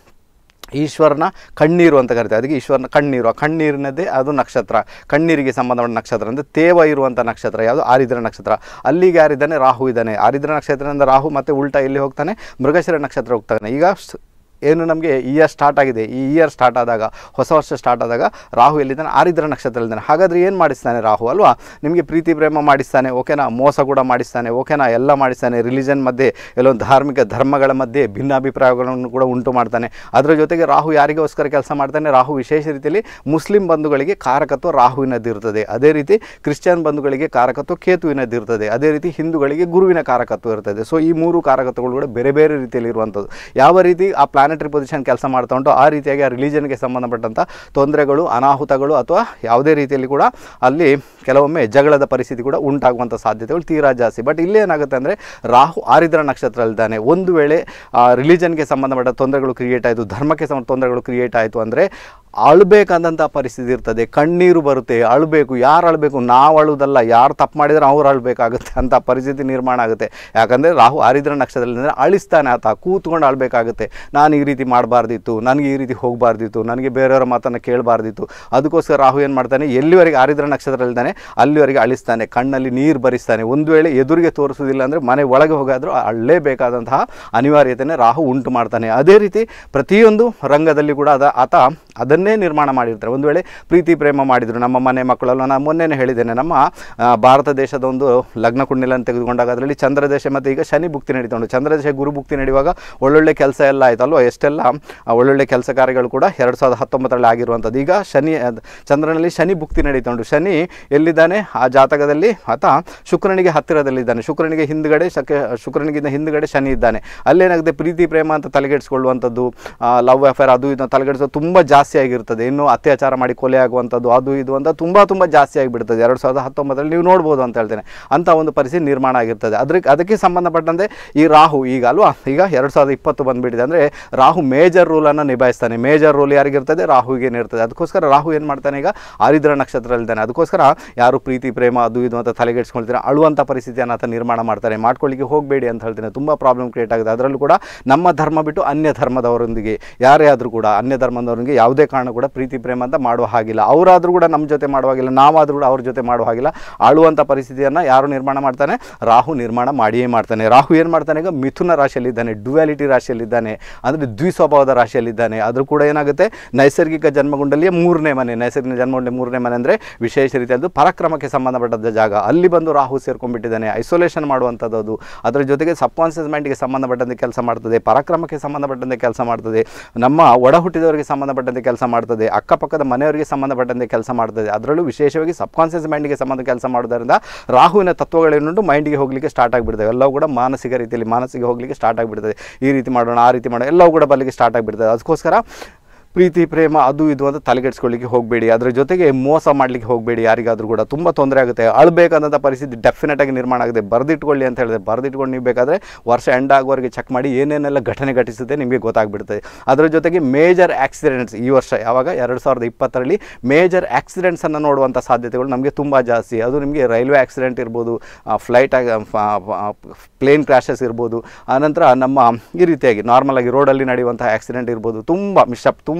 ಈಶ್ವರನ ಕಣ್ಣೀರು ಅಂತ ಕರಿತಾರೆ ಅದಕ್ಕೆ ಈಶ್ವರನ ಕಣ್ಣೀರು ಆ ಕಣ್ಣೀರಿನದೇ ಅದು ನಕ್ಷತ್ರ ಕಣ್ಣೀರಿಗೆ ಸಂಬಂಧಪಟ್ಟ ನಕ್ಷತ್ರ ಅಂದರೆ ತೇವ ಇರುವಂಥ ನಕ್ಷತ್ರ ಯಾವುದು ಆರಿದ್ರ ನಕ್ಷತ್ರ ಅಲ್ಲಿಗೆ ಯಾರಿದ್ದಾನೆ ರಾಹು ಇದ್ದಾನೆ ಆರಿದ್ರ ನಕ್ಷತ್ರದಿಂದ ರಾಹು ಮತ್ತೆ ಉಲ್ಟಾ ಎಲ್ಲಿ ಹೋಗ್ತಾನೆ ಮೃಗಶಿರ ನಕ್ಷತ್ರ ಹೋಗ್ತಾನೆ ಈಗ ಸ್- ಏನು ನಮಗೆ ಇಯರ್ ಸ್ಟಾರ್ಟ್ ಆಗಿದೆ ಈ ಇಯರ್ ಸ್ಟಾರ್ಟ್ ಆದಾಗ ಹೊಸ ವರ್ಷ ಸ್ಟಾರ್ಟ್ ಆದಾಗ ರಾಹು ಎಲ್ಲಿದ್ದಾನೆ ಆರಿದ್ರ ನಕ್ಷತ್ರದಲ್ಲಿದ್ದಾನೆ ಹಾಗಾದರೆ ಏನು ಮಾಡಿಸ್ತಾನೆ ರಾಹು ಅಲ್ವಾ ನಿಮಗೆ ಪ್ರೀತಿ ಪ್ರೇಮ ಮಾಡಿಸ್ತಾನೆ ಓಕೆನಾ ಮೋಸ ಕೂಡ ಮಾಡಿಸ್ತಾನೆ ಓಕೆನಾ ಎಲ್ಲ ಮಾಡಿಸ್ತಾನೆ ರಿಲಿಜನ್ ಮಧ್ಯೆ ಎಲ್ಲೊಂದು ಧಾರ್ಮಿಕ ಧರ್ಮಗಳ ಮಧ್ಯೆ ಭಿನ್ನಾಭಿಪ್ರಾಯಗಳನ್ನು ಕೂಡ ಉಂಟು ಮಾಡ್ತಾನೆ ಅದರ ಜೊತೆಗೆ ರಾಹು ಯಾರಿಗೋಸ್ಕರ ಕೆಲಸ ಮಾಡ್ತಾನೆ ರಾಹು ವಿಶೇಷ ರೀತಿಯಲ್ಲಿ ಮುಸ್ಲಿಂ ಬಂಧುಗಳಿಗೆ ಕಾರಕತ್ವ ರಾಹುವಿನದ್ದಿರ್ತದೆ ಅದೇ ರೀತಿ ಕ್ರಿಶ್ಚಿಯನ್ ಬಂಧುಗಳಿಗೆ ಕಾರಕತ್ವ ಕೇತುವಿನದ್ದಿರ್ತದೆ ಅದೇ ರೀತಿ ಹಿಂದೂಗಳಿಗೆ ಗುರುವಿನ ಕಾರಕತ್ವ ಇರ್ತದೆ ಸೊ ಈ ಮೂರು ಕಾರಕತ್ವಗಳು ಕೂಡ ಬೇರೆ ಬೇರೆ ರೀತಿಯಲ್ಲಿ ಇರುವಂಥದ್ದು ಯಾವ ರೀತಿ ಆ ಪ್ಲಾನೆಟರಿ ಪೊಸಿಷನ್ ಕೆಲಸ ಮಾಡ್ತಾ ಉಂಟು ಆ ರೀತಿಯಾಗಿ ಆ ರಿಲಿಜನ್ಗೆ ಸಂಬಂಧಪಟ್ಟಂಥ ತೊಂದರೆಗಳು ಅನಾಹುತಗಳು ಅಥವಾ ಯಾವುದೇ ರೀತಿಯಲ್ಲಿ ಕೂಡ ಅಲ್ಲಿ ಕೆಲವೊಮ್ಮೆ ಜಗಳದ ಪರಿಸ್ಥಿತಿ ಕೂಡ ಉಂಟಾಗುವಂಥ ಸಾಧ್ಯತೆಗಳು ತೀರಾ ಜಾಸ್ತಿ ಬಟ್ ಇಲ್ಲಿ ಏನಾಗುತ್ತೆ ಅಂದರೆ ರಾಹು ಆರಿದ್ರ ನಕ್ಷತ್ರದಲ್ಲಿದ್ದಾನೆ ಒಂದು ವೇಳೆ ರಿಲಿಜನ್ಗೆ ಸಂಬಂಧಪಟ್ಟ ತೊಂದರೆಗಳು ಕ್ರಿಯೇಟ್ ಆಯಿತು ಧರ್ಮಕ್ಕೆ ಸಂಬಂಧ ತೊಂದರೆಗಳು ಕ್ರಿಯೇಟ್ ಆಯಿತು ಅಂದರೆ ಅಳಬೇಕಂದಂಥ ಪರಿಸ್ಥಿತಿ ಇರ್ತದೆ ಕಣ್ಣೀರು ಬರುತ್ತೆ ಅಳಬೇಕು ಯಾರು ಅಳಬೇಕು ನಾವು ಅಳುವುದಲ್ಲ ಯಾರು ತಪ್ಪು ಮಾಡಿದರೆ ಅವ್ರು ಅಳಬೇಕಾಗುತ್ತೆ ಅಂತ ಪರಿಸ್ಥಿತಿ ನಿರ್ಮಾಣ ಆಗುತ್ತೆ ಯಾಕಂದರೆ ರಾಹು ಆರಿದ್ರ ನಕ್ಷತ್ರದಲ್ಲಿ ಅಳಿಸ್ತಾನೆ ಆತ ಕೂತ್ಕೊಂಡು ಅಳಬೇಕಾಗುತ್ತೆ ನಾನು ಈ ರೀತಿ ಮಾಡಬಾರ್ದಿತ್ತು ನನಗೆ ಈ ರೀತಿ ಹೋಗಬಾರ್ದಿತ್ತು ನನಗೆ ಬೇರೆಯವರ ಮಾತನ್ನು ಕೇಳಬಾರ್ದಿತ್ತು ಅದಕ್ಕೋಸ್ಕರ ರಾಹು ಏನು ಮಾಡ್ತಾನೆ ಎಲ್ಲಿವರೆಗೆ ಆರಿದ್ರ ನಕ್ಷತ್ರದಲ್ಲಿದ್ದಾನೆ ಅಲ್ಲಿವರೆಗೆ ಅಳಿಸ್ತಾನೆ ಕಣ್ಣಲ್ಲಿ ನೀರು ಬರಿಸ್ತಾನೆ ಒಂದು ವೇಳೆ ಎದುರಿಗೆ ತೋರಿಸೋದಿಲ್ಲ ಅಂದರೆ ಮನೆ ಒಳಗೆ ಹೋಗಾದರೂ ಅಳ್ಳೇಬೇಕಾದಂತಹ ಅನಿವಾರ್ಯತೆಯನ್ನು ರಾಹು ಉಂಟು ಮಾಡ್ತಾನೆ ಅದೇ ರೀತಿ ಪ್ರತಿಯೊಂದು ರಂಗದಲ್ಲಿ ಕೂಡ ಅದ ಆತ ಅದನ್ನೇ ನಿರ್ಮಾಣ ಮಾಡಿರ್ತಾರೆ ಒಂದು ವೇಳೆ ಪ್ರೀತಿ ಪ್ರೇಮ ಮಾಡಿದರು ನಮ್ಮ ಮನೆ ಮಕ್ಕಳೆಲ್ಲ ನಾನು ಮೊನ್ನೆನೇ ಹೇಳಿದ್ದೇನೆ ನಮ್ಮ ಆ, ಭಾರತ ದೇಶದ ಒಂದು ಲಗ್ನ ಕುಂಡಲಿಯನ್ನು ತೆಗೆದುಕೊಂಡಾಗ ಅದರಲ್ಲಿ ಚಂದ್ರದೇಶ ಮತ್ತು ಈಗ ಶನಿ ಭುಕ್ತಿ ನಡೀತಾ ಉಂಟು ಚಂದ್ರದೇಶ ಗುರು ಭುಕ್ತಿ ನಡೆಯುವಾಗ ಒಳ್ಳೊಳ್ಳೆ ಕೆಲಸ ಎಲ್ಲ ಆಯ್ತಲ್ವ ಎಷ್ಟೆಲ್ಲ ಆ, ಒಳ್ಳೊಳ್ಳೆ ಕೆಲಸ ಕಾರ್ಯಗಳು ಕೂಡ ಎರಡು ಸಾವಿರದ ಹತ್ತೊಂಬತ್ತರಲ್ಲಿ ಆಗಿರುವಂಥದ್ದು ಈಗ ಶನಿ ಅದ್- ಚಂದ್ರನಲ್ಲಿ ಶನಿ ಭುಕ್ತಿ ನಡೀತಾ ಉಂಟು ಶನಿ ಎಲ್ಲಿದ್ದಾನೆ ಆ ಜಾತಕದಲ್ಲಿ ಆತ ಶುಕ್ರನಿಗೆ ಹತ್ತಿರದಲ್ಲಿದ್ದಾನೆ ಶುಕ್ರನಿಗೆ ಹಿಂದ್ಗಡೆ ಶಕೆ ಶುಕ್ರನಿಗಿಂತ ಹಿಂದ್ಗಡೆ ಶನಿ ಇದ್ದಾನೆ ಅಲ್ಲೇನಾಗುತ್ತೆ ಪ್ರೀತಿ ಪ್ರೇಮ ಅಂತ ತಲೆಗೆಡಿಸ್ಕೊಳ್ಳುವಂಥದ್ದು ಲವ್ ಅಫೇರ್ ಅದು ಇದು ತಲೆಗೆಡಿಸೋದು ತುಂಬ ಜಾಸ್ತಿ ಆಗಿರ್ತದೆ ಇನ್ನು ಅತ್ಯಾಚಾರ ಮಾಡಿ ಕೊಲೆ ಆಗುವಂಥದ್ದು ಅದು ಇದು ಅಂತ ತುಂಬ ತುಂಬ ಜಾಸ್ತಿ ಆಗಿಬಿಡ್ತದೆ ಎರಡು ಸಾವಿರದ ಹತ್ತೊಂಬತ್ತರಲ್ಲಿ ನೀವು ನೋಡ್ಬೋದು ಅಂತ ಹೇಳ್ತೇನೆ ಅಂಥ ಒಂದು ಪರಿಸ್ಥಿತಿ ನಿರ್ಮಾಣ ಆಗಿರ್ತದೆ ಅದಕ್ಕೆ ಅದಕ್ಕೆ ಸಂಬಂಧಪಟ್ಟಂತೆ ಈ ರಾಹು ಈಗ ಅಲ್ವಾ ಈಗ ಎರಡು ಸಾವಿರದ ಇಪ್ಪತ್ತು ಬಂದುಬಿಟ್ಟಿದೆ ಅಂದರೆ ರಾಹು ಮೇಜರ್ ರೂಲನ್ನು ನಿಭಾಯಿಸ್ತಾನೆ ಮೇಜರ್ ರೂಲ್ ಯಾರಿಗಿರ್ತದೆ ರಾಹುವಿಗೆ ಇರ್ತದೆ ಅದಕ್ಕೋಸ್ಕರ ರಾಹು ಏನು ಮಾಡ್ತಾನೆ ಈಗ ಆರಿದ್ರ ನಕ್ಷತ್ರದಲ್ಲಿದ್ದಾನೆ ಅದಕ್ಕೋಸ್ಕರ ಯಾರು ಪ್ರೀತಿ ಪ್ರೇಮ ಅದು ಇದು ಅಂತ ತಲೆಗೆಡ್ಸ್ಕೊಳ್ತಾರೆ ಅಳುವಂಥ ಪರಿಸ್ಥಿತಿಯನ್ನು ಆತ ನಿರ್ಮಾಣ ಮಾಡ್ತಾರೆ ಮಾಡ್ಕೊಳ್ಳಿಕ್ಕೆ ಹೋಗಬೇಡಿ ಅಂತ ಹೇಳ್ತೇನೆ ತುಂಬ ಪ್ರಾಬ್ಲಮ್ ಕ್ರಿಯೇಟ್ ಆಗಿದೆ ಅದರಲ್ಲೂ ಕೂಡ ನಮ್ಮ ಧರ್ಮ ಬಿಟ್ಟು ಅನ್ಯ ಧರ್ಮದವರೊಂದಿಗೆ ಯಾರೇ ಆದರೂ ಕೂಡ ಅನ್ಯ ಧರ್ಮದವರಿಗೆ ಯಾವುದೇ ಕಾರಣ ಕೂಡ ಪ್ರೀತಿ ಪ್ರೇಮ ಅಂತ ಮಾಡುವ ಹಾಗಿಲ್ಲ ಅವರಾದರೂ ಕೂಡ ನಮ್ಮ ಜೊತೆ ಮಾಡುವ ಹಾಗಿಲ್ಲ ನಾವಾದರೂ ಕೂಡ ಅವ್ರ ಜೊತೆ ಮಾಡುವ ಹಾಗಿಲ್ಲ ಆಳುವಂಥ ಪರಿಸ್ಥಿತಿಯನ್ನು ಯಾರು ನಿರ್ಮಾಣ ಮಾಡ್ತಾನೆ ರಾಹು ನಿರ್ಮಾಣ ಮಾಡಿಯೇ ಮಾಡ್ತಾನೆ ರಾಹು ಏನು ಮಾಡ್ತಾನೆ ಈಗ ಮಿಥುನ ರಾಶಿಯಲ್ಲಿದ್ದಾನೆ ಡ್ಯುಯಾಲಿಟಿ ರಾಶಿಯಲ್ಲಿದ್ದಾನೆ ಅಂದರೆ ದ್ವಿಸ್ವಭಾವದ ರಾಶಿಯಲ್ಲಿದ್ದಾನೆ ಆದರೂ ಕೂಡ ಏನಾಗುತ್ತೆ ನೈಸರ್ಗಿಕ ಜನ್ಮಗುಂಡಲಿಯ ಮೂರನೇ ಮನೆ ನೈಸರ್ಗಿಕ ಜನ್ಮಗುಂಡ ಮೂರನೇ ಮನೆ ಅಂದರೆ ವಿಶೇಷ ರೀತಿಯದ್ದು ಪರಾಕ್ರಮಕ್ಕೆ ಸಂಬಂಧಪಟ್ಟದ ಜಾಗ ಅಲ್ಲಿ ಬಂದು ರಾಹು ಸೇರ್ಕೊಂಡ್ಬಿಟ್ಟಿದ್ದಾನೆ ಐಸೋಲೇಷನ್ ಮಾಡುವಂಥದ್ದು ಅದು ಅದರ ಜೊತೆಗೆ ಸಬ್ಕಾನ್ಷಿಯಸ್ ಮೈಂಡ್ಗೆ ಸಂಬಂಧಪಟ್ಟಂತೆ ಕೆಲಸ ಮಾಡ್ತದೆ ಪರಾಕ್ರಮಕ್ಕೆ ಸಂಬಂಧಪಟ್ಟಂತೆ ಕೆಲಸ ಮಾಡ್ತದೆ ನಮ್ಮ ಒಡ ಹುಟ್ಟಿದವರಿಗೆ ಸಂಬಂಧಪಟ್ಟಂತೆ ಕೆಲಸ ಮಾಡ್ತದೆ ಅಕ್ಕಪಕ್ಕದ ಮನೆಯವರಿಗೆ ಸಂಬಂಧಪಟ್ಟಂತೆ ಕೆಲಸ ಮಾಡ್ತದೆ ಅದರಲ್ಲೂ ವಿಶೇಷವಾಗಿ ಸಬ್ಕಾನ್ಷಿಯಸ್ ಮೈಂಡ್ಗೆ ಸಂಬಂಧ ಕೆಲಸ ಮಾಡೋದರಿಂದ ರಾಹುವಿನ ತತ್ವಗಳೇನುಂಟು ಮೈಂಡ್ಗೆ ಹೋಗಲಿಕ್ಕೆ ಸ್ಟಾರ್ಟ್ ಆಗಿಬಿಡ್ತವೆ ಎಲ್ಲವೂ ಕೂಡ ಮಾನಸಿಕ ರೀತಿಯಲ್ಲಿ ಮಾನಸಿಕ ಹೋಗಲಿಕ್ಕೆ ಸ್ಟಾರ್ಟ್ ಆಗಿಬಿಡ್ತದೆ ಈ ರೀತಿ ಮಾಡೋಣ ಆ ರೀತಿ ಮಾಡೋಣ ಎಲ್ಲವೂ ಕೂಡ ಬರಲಿಕ್ಕೆ ಸ್ಟಾರ್ಟ್ ಆಗಿಬಿಡ್ತದೆ ಅದಕ್ಕೋಸ್ಕರ ಪ್ರೀತಿ ಪ್ರೇಮ ಅದು ಇದು ಅಂತ ತಲೆಗೆಡ್ಸ್ಕೊಳ್ಳಿಕ್ಕೆ ಹೋಗಬೇಡಿ ಅದರ ಜೊತೆಗೆ ಮೋಸ ಮಾಡಲಿಕ್ಕೆ ಹೋಗಬೇಡಿ ಯಾರಿಗಾದರೂ ಕೂಡ ತುಂಬ ತೊಂದರೆ ಆಗುತ್ತೆ ಅಳಬೇಕಂತ ಪರಿಸ್ಥಿತಿ ಡೆಫಿನೆಟ್ ಆಗಿ ನಿರ್ಮಾಣ ಆಗುತ್ತೆ ಬರೆದಿಟ್ಕೊಳ್ಳಿ ಅಂತ ಹೇಳಿದೆ ಬರೆದಿಟ್ಕೊಂಡು ನೀವು ಬೇಕಾದರೆ ವರ್ಷ ಎಂಡ್ ಆಗುವವರೆಗೆ ಚೆಕ್ ಮಾಡಿ ಏನೇನೆಲ್ಲ ಘಟನೆ ಘಟಿಸುತ್ತೆ ನಿಮಗೆ ಗೊತ್ತಾಗ್ಬಿಡ್ತದೆ ಅದರ ಜೊತೆಗೆ ಮೇಜರ್ ಆಕ್ಸಿಡೆಂಟ್ಸ್ ಈ ವರ್ಷ ಯಾವಾಗ ಎರಡು ಸಾವಿರದ ಇಪ್ಪತ್ತರಲ್ಲಿ ಮೇಜರ್ ಆಕ್ಸಿಡೆಂಟ್ಸನ್ನು ನೋಡುವಂಥ ಸಾಧ್ಯತೆಗಳು ನಮಗೆ ತುಂಬ ಜಾಸ್ತಿ ಅದು ನಿಮಗೆ ರೈಲ್ವೆ ಆಕ್ಸಿಡೆಂಟ್ ಇರ್ಬೋದು ಫ್ಲೈಟ್ ಪ್ಲೇನ್ ಕ್ರ್ಯಾಶಸ್ ಇರ್ಬೋದು ಆನಂತರ ನಮ್ಮ ಈ ರೀತಿಯಾಗಿ ನಾರ್ಮಲ್ ಆಗಿ ರೋಡಲ್ಲಿ ನಡೆಯುವಂಥ ಆಕ್ಸಿಡೆಂಟ್ ಇರ್ಬೋದು ತುಂಬ ಮಿಶಪ್ ತುಂಬ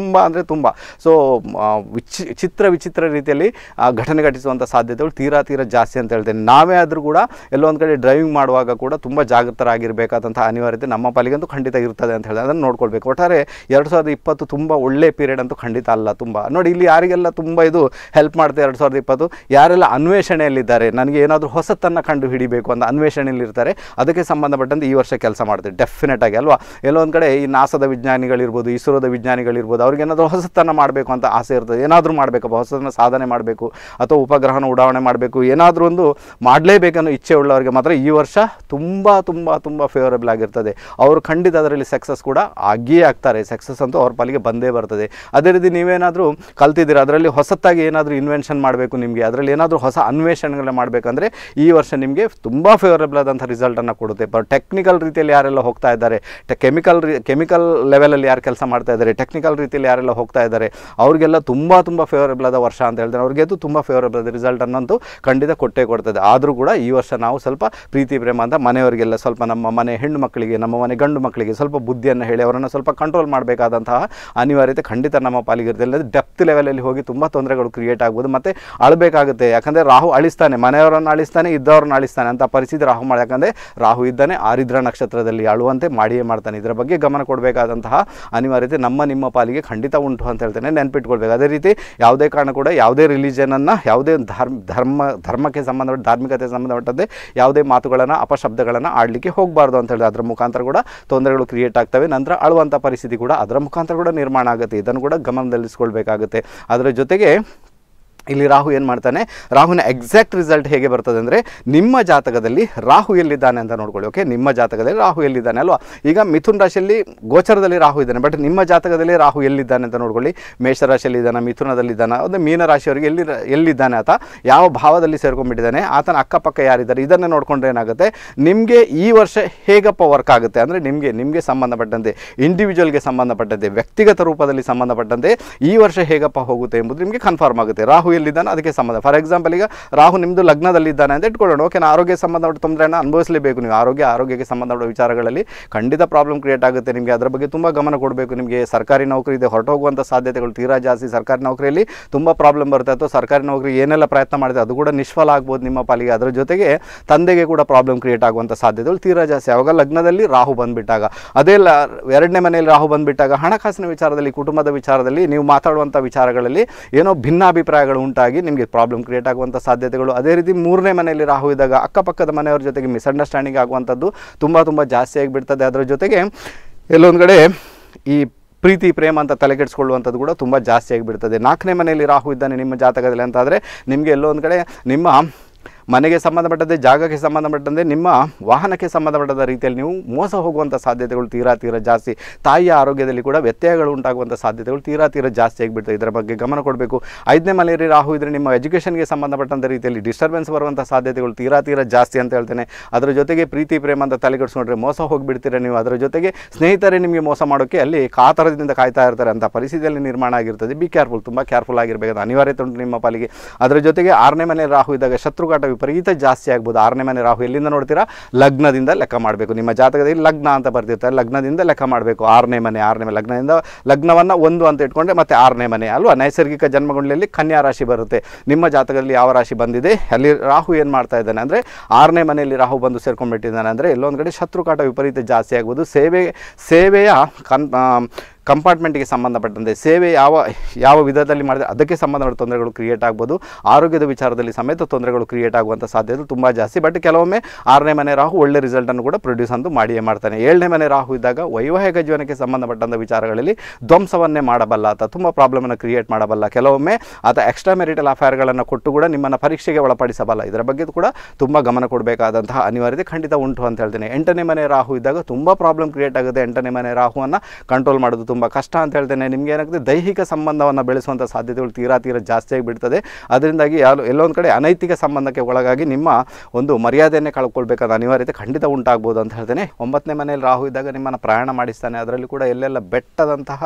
ತುಂಬ ಅಂದರೆ ತುಂಬ ಸೊ ವಿಚಿ ಚಿತ್ರ ವಿಚಿತ್ರ ರೀತಿಯಲ್ಲಿ ಆ, ಘಟನೆ ಘಟಿಸುವಂಥ ಸಾಧ್ಯತೆಗಳು ತೀರಾ ತೀರಾ ಜಾಸ್ತಿ ಅಂತ ಹೇಳ್ತೇನೆ ನಾವೇ ಆದರೂ ಕೂಡ ಎಲ್ಲೋ ಒಂದು ಕಡೆ ಡ್ರೈವಿಂಗ್ ಮಾಡುವಾಗ ಕೂಡ ತುಂಬ ಜಾಗೃತರಾಗಿರಬೇಕಾದಂಥ ಅನಿವಾರ್ಯತೆ ನಮ್ಮ ಪಾಲಿಗಂತೂ ಖಂಡಿತ ಇರ್ತದೆ ಅಂತ ಹೇಳಿ ಅದನ್ನು ನೋಡ್ಕೊಳ್ಬೇಕು ಒಟ್ಟಾರೆ ಎರಡು ಸಾವಿರದ ಇಪ್ಪತ್ತು ತುಂಬ ಒಳ್ಳೆ ಪೀರಿಯಡ್ ಅಂತೂ ಖಂಡಿತ ಅಲ್ಲ ತುಂಬ ನೋಡಿ ಇಲ್ಲಿ ಯಾರಿಗೆಲ್ಲ ತುಂಬ ಇದು ಹೆಲ್ಪ್ ಮಾಡುತ್ತೆ ಎರಡು ಸಾವಿರದ ಇಪ್ಪತ್ತು ಯಾರೆಲ್ಲ ಅನ್ವೇಷಣೆಯಲ್ಲಿದ್ದಾರೆ ನನಗೆ ಏನಾದರೂ ಹೊಸತನ್ನು ಕಂಡು ಹಿಡಿಬೇಕು ಅಂತ ಅನ್ವೇಷಣೆಯಲ್ಲಿ ಇರ್ತಾರೆ ಅದಕ್ಕೆ ಸಂಬಂಧಪಟ್ಟಂತೆ ಈ ವರ್ಷ ಕೆಲಸ ಮಾಡ್ತಾರೆ ಡೆಫಿನೆಟ್ ಆಗಿ ಅಲ್ವಾ ಎಲ್ಲೋ ಒಂದು ಕಡೆ ಈ ನಾಸದ ವಿಜ್ಞಾನಿಗಳಿರ್ಬೋದು ಇಸ್ರೋದ ವಿಜ್ಞಾನಿಗಳಿರ್ಬೋದು ಅವ್ರಿಗೆ ಏನಾದರೂ ಹೊಸತನ್ನು ಮಾಡಬೇಕು ಅಂತ ಆಸೆ ಇರ್ತದೆ ಏನಾದರೂ ಮಾಡಬೇಕಪ್ಪ ಹೊಸತನ್ನು ಸಾಧನೆ ಮಾಡಬೇಕು ಅಥವಾ ಉಪಗ್ರಹನ ಉಡಾವಣೆ ಮಾಡಬೇಕು ಏನಾದರೂ ಒಂದು ಮಾಡಲೇಬೇಕನ್ನೋ ಇಚ್ಛೆ ಉಳ್ಳವರಿಗೆ ಮಾತ್ರ ಈ ವರ್ಷ ತುಂಬ ತುಂಬ ತುಂಬ ಫೇವರಬಲ್ ಆಗಿರ್ತದೆ ಅವರು ಖಂಡಿತ ಅದರಲ್ಲಿ ಸಕ್ಸಸ್ ಕೂಡ ಆಗಿಯೇ ಆಗ್ತಾರೆ ಸಕ್ಸಸ್ ಅಂತೂ ಅವ್ರ ಪಾಲಿಗೆ ಬಂದೇ ಬರ್ತದೆ ಅದೇ ರೀತಿ ನೀವೇನಾದರೂ ಕಲ್ತಿದ್ದೀರ ಅದರಲ್ಲಿ ಹೊಸತಾಗಿ ಏನಾದರೂ ಇನ್ವೆನ್ಷನ್ ಮಾಡಬೇಕು ನಿಮಗೆ ಅದರಲ್ಲಿ ಏನಾದರೂ ಹೊಸ ಅನ್ವೇಷಣೆಗಳನ್ನ ಮಾಡಬೇಕಂದ್ರೆ ಈ ವರ್ಷ ನಿಮಗೆ ತುಂಬ ಫೇವರಬಲ್ ಆದಂಥ ರಿಸಲ್ಟನ್ನು ಕೊಡುತ್ತೆ ಬಟ್ ಟೆಕ್ನಿಕಲ್ ರೀತಿಯಲ್ಲಿ ಯಾರೆಲ್ಲ ಹೋಗ್ತಾ ಇದ್ದಾರೆ ಕೆಮಿಕಲ್ ಕೆಮಿಕಲ್ ಲೆವೆಲಲ್ಲಿ ಯಾರು ಕೆಲಸ ಮಾಡ್ತಾ ಇದ್ದಾರೆ ಟೆಕ್ನಿಕಲ್ ರೀತಿಯಲ್ಲಿ ಯಾರೆಲ್ಲ ಹೋಗ್ತಾ ಇದ್ದಾರೆ ಅವ್ರಿಗೆಲ್ಲ ತುಂಬ ತುಂಬ ಫೇವರಬಲ್ ಆದ ವರ್ಷ ಅಂತ ಹೇಳ್ತಾರೆ ಅವ್ರಿಗೆ ಅದು ತುಂಬ ಫೇವರಬಲ್ ಆದ ರಿಸಲ್ಟ್ ಅನ್ನೋಂತೂ ಖಂಡಿತ ಕೊಟ್ಟೇ ಕೊಡ್ತದೆ ಆದರೂ ಕೂಡ ಈ ವರ್ಷ ನಾವು ಸ್ವಲ್ಪ ಪ್ರೀತಿ ಪ್ರೇಮ ಅಂತ ಮನೆಯವರಿಗೆಲ್ಲ ಸ್ವಲ್ಪ ನಮ್ಮ ಮನೆ ಹೆಣ್ಣು ಮಕ್ಕಳಿಗೆ ನಮ್ಮ ಮನೆ ಗಂಡು ಮಕ್ಕಳಿಗೆ ಸ್ವಲ್ಪ ಬುದ್ಧಿಯನ್ನು ಹೇಳಿ ಅವರನ್ನು ಸ್ವಲ್ಪ ಕಂಟ್ರೋಲ್ ಮಾಡಬೇಕಾದಂತಹ ಅನಿವಾರ್ಯತೆ ಖಂಡಿತ ನಮ್ಮ ಪಾಲಿಗಿರುತ್ತೆ ಇಲ್ಲದೆ ಡೆಪ್ತ್ ಲೆವೆಲಲ್ಲಿ ಹೋಗಿ ತುಂಬ ತೊಂದರೆಗಳು ಕ್ರಿಯೇಟ್ ಆಗ್ಬೋದು ಮತ್ತು ಅಳಬೇಕಾಗುತ್ತೆ ಯಾಕಂದರೆ ರಾಹು ಅಳಿಸ್ತಾನೆ ಮನೆಯವರನ್ನು ಅಳಿಸ್ತಾನೆ ಇದ್ದವ್ರನ್ನ ಅಳಿಸ್ತಾನೆ ಅಂತ ಪರಿಸ್ಥಿತಿ ರಾಹು ಮಾಡಿ ಯಾಕಂದರೆ ರಾಹು ಇದ್ದಾನೆ ಆರಿದ್ರ ನಕ್ಷತ್ರದಲ್ಲಿ ಅಳುವಂತೆ ಮಾಡಿಯೇ ಮಾಡ್ತಾನೆ ಇದರ ಬಗ್ಗೆ ಗಮನ ಕೊಡಬೇಕಾದಂತಹ ಅನಿವಾರ್ಯತೆ ನಮ್ಮ ನಿಮ್ಮ ಪಾಲಿಗೆ ಖಂಡಿತ ಉಂಟು ಅಂತ ಹೇಳ್ತೇನೆ ನೆನ್ಪಿಟ್ಕೊಳ್ಬೇಕು ಅದೇ ರೀತಿ ಯಾವುದೇ ಕಾರಣ ಕೂಡ ಯಾವುದೇ ರಿಲಿಜನನ್ನು ಯಾವುದೇ ಧರ್ಮ ಧರ್ಮ ಧರ್ಮಕ್ಕೆ ಸಂಬಂಧಪಟ್ಟ ಧಾರ್ಮಿಕತೆ ಸಂಬಂಧಪಟ್ಟಂತೆ ಯಾವುದೇ ಮಾತುಗಳನ್ನು ಅಪಶಬ್ದಗಳನ್ನು ಆಡಲಿಕ್ಕೆ ಹೋಗಬಾರ್ದು ಅಂತ ಹೇಳಿದ್ರೆ ಅದರ ಮುಖಾಂತರ ಕೂಡ ತೊಂದರೆಗಳು ಕ್ರಿಯೇಟ್ ಆಗ್ತವೆ ನಂತರ ಅಳುವಂಥ ಪರಿಸ್ಥಿತಿ ಕೂಡ ಅದರ ಮುಖಾಂತರ ಕೂಡ ನಿರ್ಮಾಣ ಆಗುತ್ತೆ ಇದನ್ನು ಕೂಡ ಗಮನದಲ್ಲಿಸ್ಕೊಳ್ಬೇಕಾಗುತ್ತೆ ಅದರ ಜೊತೆಗೆ ಇಲ್ಲಿ ರಾಹು ಏನು ಮಾಡ್ತಾನೆ ರಾಹುವಿನ ಎಕ್ಸಾಕ್ಟ್ ರಿಸಲ್ಟ್ ಹೇಗೆ ಬರ್ತದೆ ಅಂದರೆ ನಿಮ್ಮ ಜಾತಕದಲ್ಲಿ ರಾಹು ಎಲ್ಲಿದ್ದಾನೆ ಅಂತ ನೋಡ್ಕೊಳ್ಳಿ ಓಕೆ ನಿಮ್ಮ ಜಾತಕದಲ್ಲಿ ರಾಹು ಎಲ್ಲಿದ್ದಾನೆ ಅಲ್ವಾ ಈಗ ಮಿಥುನ್ ರಾಶಿಯಲ್ಲಿ ಗೋಚರದಲ್ಲಿ ರಾಹು ಇದ್ದಾನೆ ಬಟ್ ನಿಮ್ಮ ಜಾತಕದಲ್ಲಿ ರಾಹು ಎಲ್ಲಿದ್ದಾನೆ ಅಂತ ನೋಡ್ಕೊಳ್ಳಿ ಮೇಷರಾಶಿಯಲ್ಲಿ ಇದ್ದಾನೆ ಮಿಥುನದಲ್ಲಿದ್ದಾನೆ ಅದು ಮೀನ ರಾಶಿಯವರಿಗೆ ಎಲ್ಲಿ ಎಲ್ಲಿದ್ದಾನೆ ಆತ ಯಾವ ಭಾವದಲ್ಲಿ ಸೇರ್ಕೊಂಡ್ಬಿಟ್ಟಿದ್ದಾನೆ ಆತನ ಅಕ್ಕಪಕ್ಕ ಯಾರಿದ್ದಾರೆ ಇದನ್ನೇ ನೋಡ್ಕೊಂಡ್ರೆ ಏನಾಗುತ್ತೆ ನಿಮಗೆ ಈ ವರ್ಷ ಹೇಗಪ್ಪ ವರ್ಕ್ ಆಗುತ್ತೆ ಅಂದರೆ ನಿಮಗೆ ನಿಮಗೆ ಸಂಬಂಧಪಟ್ಟಂತೆ ಇಂಡಿವಿಜುವಲ್ಗೆ ಸಂಬಂಧಪಟ್ಟಂತೆ ವ್ಯಕ್ತಿಗತ ರೂಪದಲ್ಲಿ ಸಂಬಂಧಪಟ್ಟಂತೆ ಈ ವರ್ಷ ಹೇಗಪ್ಪ ಹೋಗುತ್ತೆ ಎಂಬುದು ನಿಮಗೆ ಕನ್ಫರ್ಮ್ ಆಗುತ್ತೆ ರಾಹು ಎಲ್ಲಿದ್ದಾನೆ ಅದಕ್ಕೆ ಸಂಬಂಧ ಫಾರ್ ಎಕ್ಸಾಂಪಲ್ ಈಗ ರಾಹು ನಿಮ್ಮದು ಲಗ್ನದಲ್ಲಿದ್ದಾನೆ ಅಂತ ಇಟ್ಕೊಳ್ಳೋಣ ಓಕೆ ಆರೋಗ್ಯ ಸಂಬಂಧಪಟ್ಟ ತೊಂದರೆಯನ್ನು ಅನುಭವಿಸಲೇಬೇಕು ನೀವು ಆರೋಗ್ಯ ಆರೋಗ್ಯಕ್ಕೆ ಸಂಬಂಧಪಟ್ಟ ವಿಚಾರಗಳಲ್ಲಿ ಖಂಡಿತ ಪ್ರಾಬ್ಲಮ್ ಕ್ರಿಯೇಟ್ ಆಗುತ್ತೆ ನಿಮಗೆ ಅದರ ಬಗ್ಗೆ ತುಂಬ ಗಮನ ಕೊಡಬೇಕು ನಿಮಗೆ ಸರ್ಕಾರಿ ನೌಕರಿ ಇದೆ ಹೊರಟೋಗುವಂಥ ಸಾಧ್ಯತೆಗಳು ತೀರಾ ಜಾಸ್ತಿ ಸರ್ಕಾರಿ ನೌಕರಿಯಲ್ಲಿ ತುಂಬ ಪ್ರಾಬ್ಲಮ್ ಬರುತ್ತೆ ಅಥವಾ ಸರ್ಕಾರಿ ನೌಕರಿ ಏನೆಲ್ಲ ಪ್ರಯತ್ನ ಮಾಡಿದೆ ಅದು ಕೂಡ ನಿಷ್ಫಲ ಆಗ್ಬೋದು ನಿಮ್ಮ ಪಾಲಿಗೆ ಅದರ ಜೊತೆಗೆ ತಂದೆಗೆ ಕೂಡ ಪ್ರಾಬ್ಲಮ್ ಕ್ರಿಯೇಟ್ ಆಗುವಂಥ ಸಾಧ್ಯತೆಗಳು ತೀರಾ ಜಾಸ್ತಿ ಆವಾಗ ಲಗ್ನದಲ್ಲಿ ರಾಹು ಬಂದುಬಿಟ್ಟಾಗ ಅದೇ ಲ ಎರಡನೇ ಮನೆಯಲ್ಲಿ ರಾಹು ಬಂದುಬಿಟ್ಟಾಗ ಹಣಕಾಸಿನ ವಿಚಾರದಲ್ಲಿ ಕುಟುಂಬದ ವಿಚಾರದಲ್ಲಿ ನೀವು ಮಾತಾಡುವಂಥ ವಿಚಾರಗಳಲ್ಲಿ ಏನೋ ಭಿನ್ನಾಭಿಪ್ರಾಯಗಳು ಉಂಟಾಗಿ ನಿಮಗೆ ಪ್ರಾಬ್ಲಮ್ ಕ್ರಿಯೇಟ್ ಆಗುವಂಥ ಸಾಧ್ಯತೆಗಳು ಅದೇ ರೀತಿ ಮೂರನೇ ಮನೆಯಲ್ಲಿ ರಾಹು ಇದ್ದಾಗ ಅಕ್ಕಪಕ್ಕದ ಮನೆಯವರ ಜೊತೆಗೆ ಮಿಸ್ಅಂಡರ್ಸ್ಟ್ಯಾಂಡಿಂಗ್ ಆಗುವಂಥದ್ದು ತುಂಬ ತುಂಬ ಜಾಸ್ತಿ ಆಗಿಬಿಡ್ತದೆ ಅದರ ಜೊತೆಗೆ ಎಲ್ಲೊಂದು ಕಡೆ ಈ ಪ್ರೀತಿ ಪ್ರೇಮ ಅಂತ ತಲೆಕೆಡಿಸ್ಕೊಳ್ಳುವಂಥದ್ದು ಕೂಡ ತುಂಬ ಜಾಸ್ತಿ ಆಗಿಬಿಡ್ತದೆ ನಾಲ್ಕನೇ ಮನೆಯಲ್ಲಿ ರಾಹು ಇದ್ದಾನೆ ನಿಮ್ಮ ಜಾತಕದಲ್ಲಿ ಅಂತಾದರೆ ನಿಮಗೆ ಎಲ್ಲೋ ಒಂದು ಕಡೆ ನಿಮ್ಮ ಮನೆಗೆ ಸಂಬಂಧಪಟ್ಟಂತೆ ಜಾಗಕ್ಕೆ ಸಂಬಂಧಪಟ್ಟಂತೆ ನಿಮ್ಮ ವಾಹನಕ್ಕೆ ಸಂಬಂಧಪಟ್ಟದ ರೀತಿಯಲ್ಲಿ ನೀವು ಮೋಸ ಹೋಗುವಂಥ ಸಾಧ್ಯತೆಗಳು ತೀರಾ ತೀರಾ ಜಾಸ್ತಿ ತಾಯಿಯ ಆರೋಗ್ಯದಲ್ಲಿ ಕೂಡ ವ್ಯತ್ಯಯಗಳು ಉಂಟಾಗುವಂಥ ಸಾಧ್ಯತೆಗಳು ತೀರಾ ತೀರಾ ಜಾಸ್ತಿ ಆಗಿಬಿಡ್ತದೆ ಇದರ ಬಗ್ಗೆ ಗಮನ ಕೊಡಬೇಕು ಐದನೇ ಮನೆಯಲ್ಲಿ ರಾಹು ಇದ್ದರೆ ನಿಮ್ಮ ಎಜುಕೇಷನ್ಗೆ ಸಂಬಂಧಪಟ್ಟಂಥ ರೀತಿಯಲ್ಲಿ ಡಿಸ್ಟರ್ಬೆನ್ಸ್ ಬರುವಂಥ ಸಾಧ್ಯತೆಗಳು ತೀರಾ ತೀರಾ ಜಾಸ್ತಿ ಅಂತ ಹೇಳ್ತೇನೆ ಅದರ ಜೊತೆಗೆ ಪ್ರೀತಿ ಪ್ರೇಮ ಅಂತ ತಲೆಗೆಡಿಸ್ಕೊಂಡ್ರೆ ಮೋಸ ಹೋಗಿಬಿಡ್ತೀರ ನೀವು ಅದರ ಜೊತೆಗೆ ಸ್ನೇಹಿತರೇ ನಿಮಗೆ ಮೋಸ ಮಾಡೋಕ್ಕೆ ಅಲ್ಲಿ ಕಾತರದಿಂದ ಕಾಯ್ತಾ ಇರ್ತಾರೆ ಅಂತ ಪರಿಸ್ಥಿತಿಯಲ್ಲಿ ನಿರ್ಮಾಣ ಆಗಿರ್ತದೆ ಬಿ ಕೇರ್ಫುಲ್ ತುಂಬ ಕೇರ್ಫುಲ್ ಆಗಿರಬೇಕಾದ ಅನಿವಾರ್ಯತೆ ಉಂಟು ನಿಮ್ಮ ಪಾಲಿಗೆ ಅದರ ಜೊತೆಗೆ ಆರನೇ ಮನೆ ರಾಹು ಇದ್ದಾಗ ಶತ್ರುಘಾಟ ವಿಪರೀತ ಜಾಸ್ತಿ ಆಗ್ಬೋದು ಆರನೇ ಮನೆ ರಾಹು ಎಲ್ಲಿಂದ ನೋಡ್ತೀರಾ ಲಗ್ನದಿಂದ ಲೆಕ್ಕ ಮಾಡಬೇಕು ನಿಮ್ಮ ಜಾತಕದಲ್ಲಿ ಲಗ್ನ ಅಂತ ಬರ್ತಿರ್ತಾರೆ ಲಗ್ನದಿಂದ ಲೆಕ್ಕ ಮಾಡಬೇಕು ಆರನೇ ಮನೆ ಆರನೇ ಮನೆ ಲಗ್ನದಿಂದ ಲಗ್ನವನ್ನು ಒಂದು ಅಂತ ಇಟ್ಕೊಂಡ್ರೆ ಮತ್ತೆ ಆರನೇ ಮನೆ ಅಲ್ವಾ ನೈಸರ್ಗಿಕ ಜನ್ಮಗುಂಡಲಿಯಲ್ಲಿ ಕನ್ಯಾ ರಾಶಿ ಬರುತ್ತೆ ನಿಮ್ಮ ಜಾತಕದಲ್ಲಿ ಯಾವ ರಾಶಿ ಬಂದಿದೆ ಅಲ್ಲಿ ರಾಹು ಏನು ಮಾಡ್ತಾ ಇದ್ದಾನೆ ಅಂದರೆ ಆರನೇ ಮನೆಯಲ್ಲಿ ರಾಹು ಬಂದು ಸೇರ್ಕೊಂಡ್ಬಿಟ್ಟಿದ್ದಾನೆ ಅಂದರೆ ಎಲ್ಲೊಂದು ಕಡೆ ಶತ್ರುಕಾಟ ವಿಪರೀತ ಜಾಸ್ತಿ ಆಗ್ಬೋದು ಸೇವೆ ಸೇವೆಯ ಕನ್ ಕಂಪಾರ್ಟ್ಮೆಂಟ್ಗೆ ಸಂಬಂಧಪಟ್ಟಂತೆ ಸೇವೆ ಯಾವ ಯಾವ ವಿಧದಲ್ಲಿ ಮಾಡಿದ್ರೆ ಅದಕ್ಕೆ ಸಂಬಂಧಪಟ್ಟ ತೊಂದರೆಗಳು ಕ್ರಿಯೇಟ್ ಆಗ್ಬೋದು ಆರೋಗ್ಯದ ವಿಚಾರದಲ್ಲಿ ಸಮೇತ ತೊಂದರೆಗಳು ಕ್ರಿಯೇಟ್ ಆಗುವಂಥ ಸಾಧ್ಯತೆ ತುಂಬ ಜಾಸ್ತಿ ಬಟ್ ಕೆಲವೊಮ್ಮೆ ಆರನೇ ಮನೆ ರಾಹು ಒಳ್ಳೆ ರಿಸಲ್ಟನ್ನು ಕೂಡ ಪ್ರೊಡ್ಯೂಸ್ ಅಂತೂ ಮಾಡಿಯೇ ಮಾಡ್ತಾನೆ ಏಳನೇ ಮನೆ ರಾಹು ಇದ್ದಾಗ ವೈವಾಹಿಕ ಜೀವನಕ್ಕೆ ಸಂಬಂಧಪಟ್ಟಂಥ ವಿಚಾರಗಳಲ್ಲಿ ಧ್ವಂಸವನ್ನೇ ಮಾಡಬಲ್ಲ ಆತ ತುಂಬ ಪ್ರಾಬ್ಲಮನ್ನು ಕ್ರಿಯೇಟ್ ಮಾಡಬಲ್ಲ ಕೆಲವೊಮ್ಮೆ ಆತ ಎಕ್ಸ್ಟ್ರಾ ಮೆರಿಟಲ್ ಅಫೇರ್ಗಳನ್ನು ಕೊಟ್ಟು ಕೂಡ ನಿಮ್ಮನ್ನು ಪರೀಕ್ಷೆಗೆ ಒಳಪಡಿಸಬಲ್ಲ ಇದರ ಬಗ್ಗೆ ಕೂಡ ತುಂಬ ಗಮನ ಕೊಡಬೇಕಾದಂತಹ ಅನಿವಾರ್ಯತೆ ಖಂಡಿತ ಉಂಟು ಅಂತ ಹೇಳ್ತೇನೆ ಎಂಟನೇ ಮನೆ ರಾಹು ಇದ್ದಾಗ ತುಂಬ ಪ್ರಾಬ್ಲಮ್ ಕ್ರಿಯೇಟ್ ಆಗುತ್ತೆ ಎಂಟನೇ ಮನೆ ರಾಹುವನ್ನು ಕಂಟ್ರೋಲ್ ಮಾಡೋದು ತುಂಬ ಕಷ್ಟ ಅಂತ ಹೇಳ್ತೇನೆ ನಿಮ್ಗೆ ಏನಾಗುತ್ತೆ ದೈಹಿಕ ಸಂಬಂಧವನ್ನು ಬೆಳೆಸುವಂಥ ಸಾಧ್ಯತೆಗಳು ತೀರಾ ತೀರಾ ಜಾಸ್ತಿ ಆಗಿಬಿಡ್ತದೆ ಅದರಿಂದಾಗಿ ಯಾರು ಎಲ್ಲೋ ಒಂದು ಕಡೆ ಅನೈತಿಕ ಸಂಬಂಧಕ್ಕೆ ಒಳಗಾಗಿ ನಿಮ್ಮ ಒಂದು ಮರ್ಯಾದೆಯನ್ನೇ ಕಳ್ಕೊಳ್ಬೇಕಾದ ಅನಿವಾರ್ಯತೆ ಖಂಡಿತ ಉಂಟಾಗ್ಬೋದು ಅಂತ ಹೇಳ್ತೇನೆ ಒಂಬತ್ತನೇ ಮನೆಯಲ್ಲಿ ರಾಹು ಇದ್ದಾಗ ನಿಮ್ಮನ್ನು ಪ್ರಯಾಣ ಮಾಡಿಸ್ತಾನೆ ಅದರಲ್ಲಿ ಕೂಡ ಎಲ್ಲೆಲ್ಲ ಬೆಟ್ಟದಂತಹ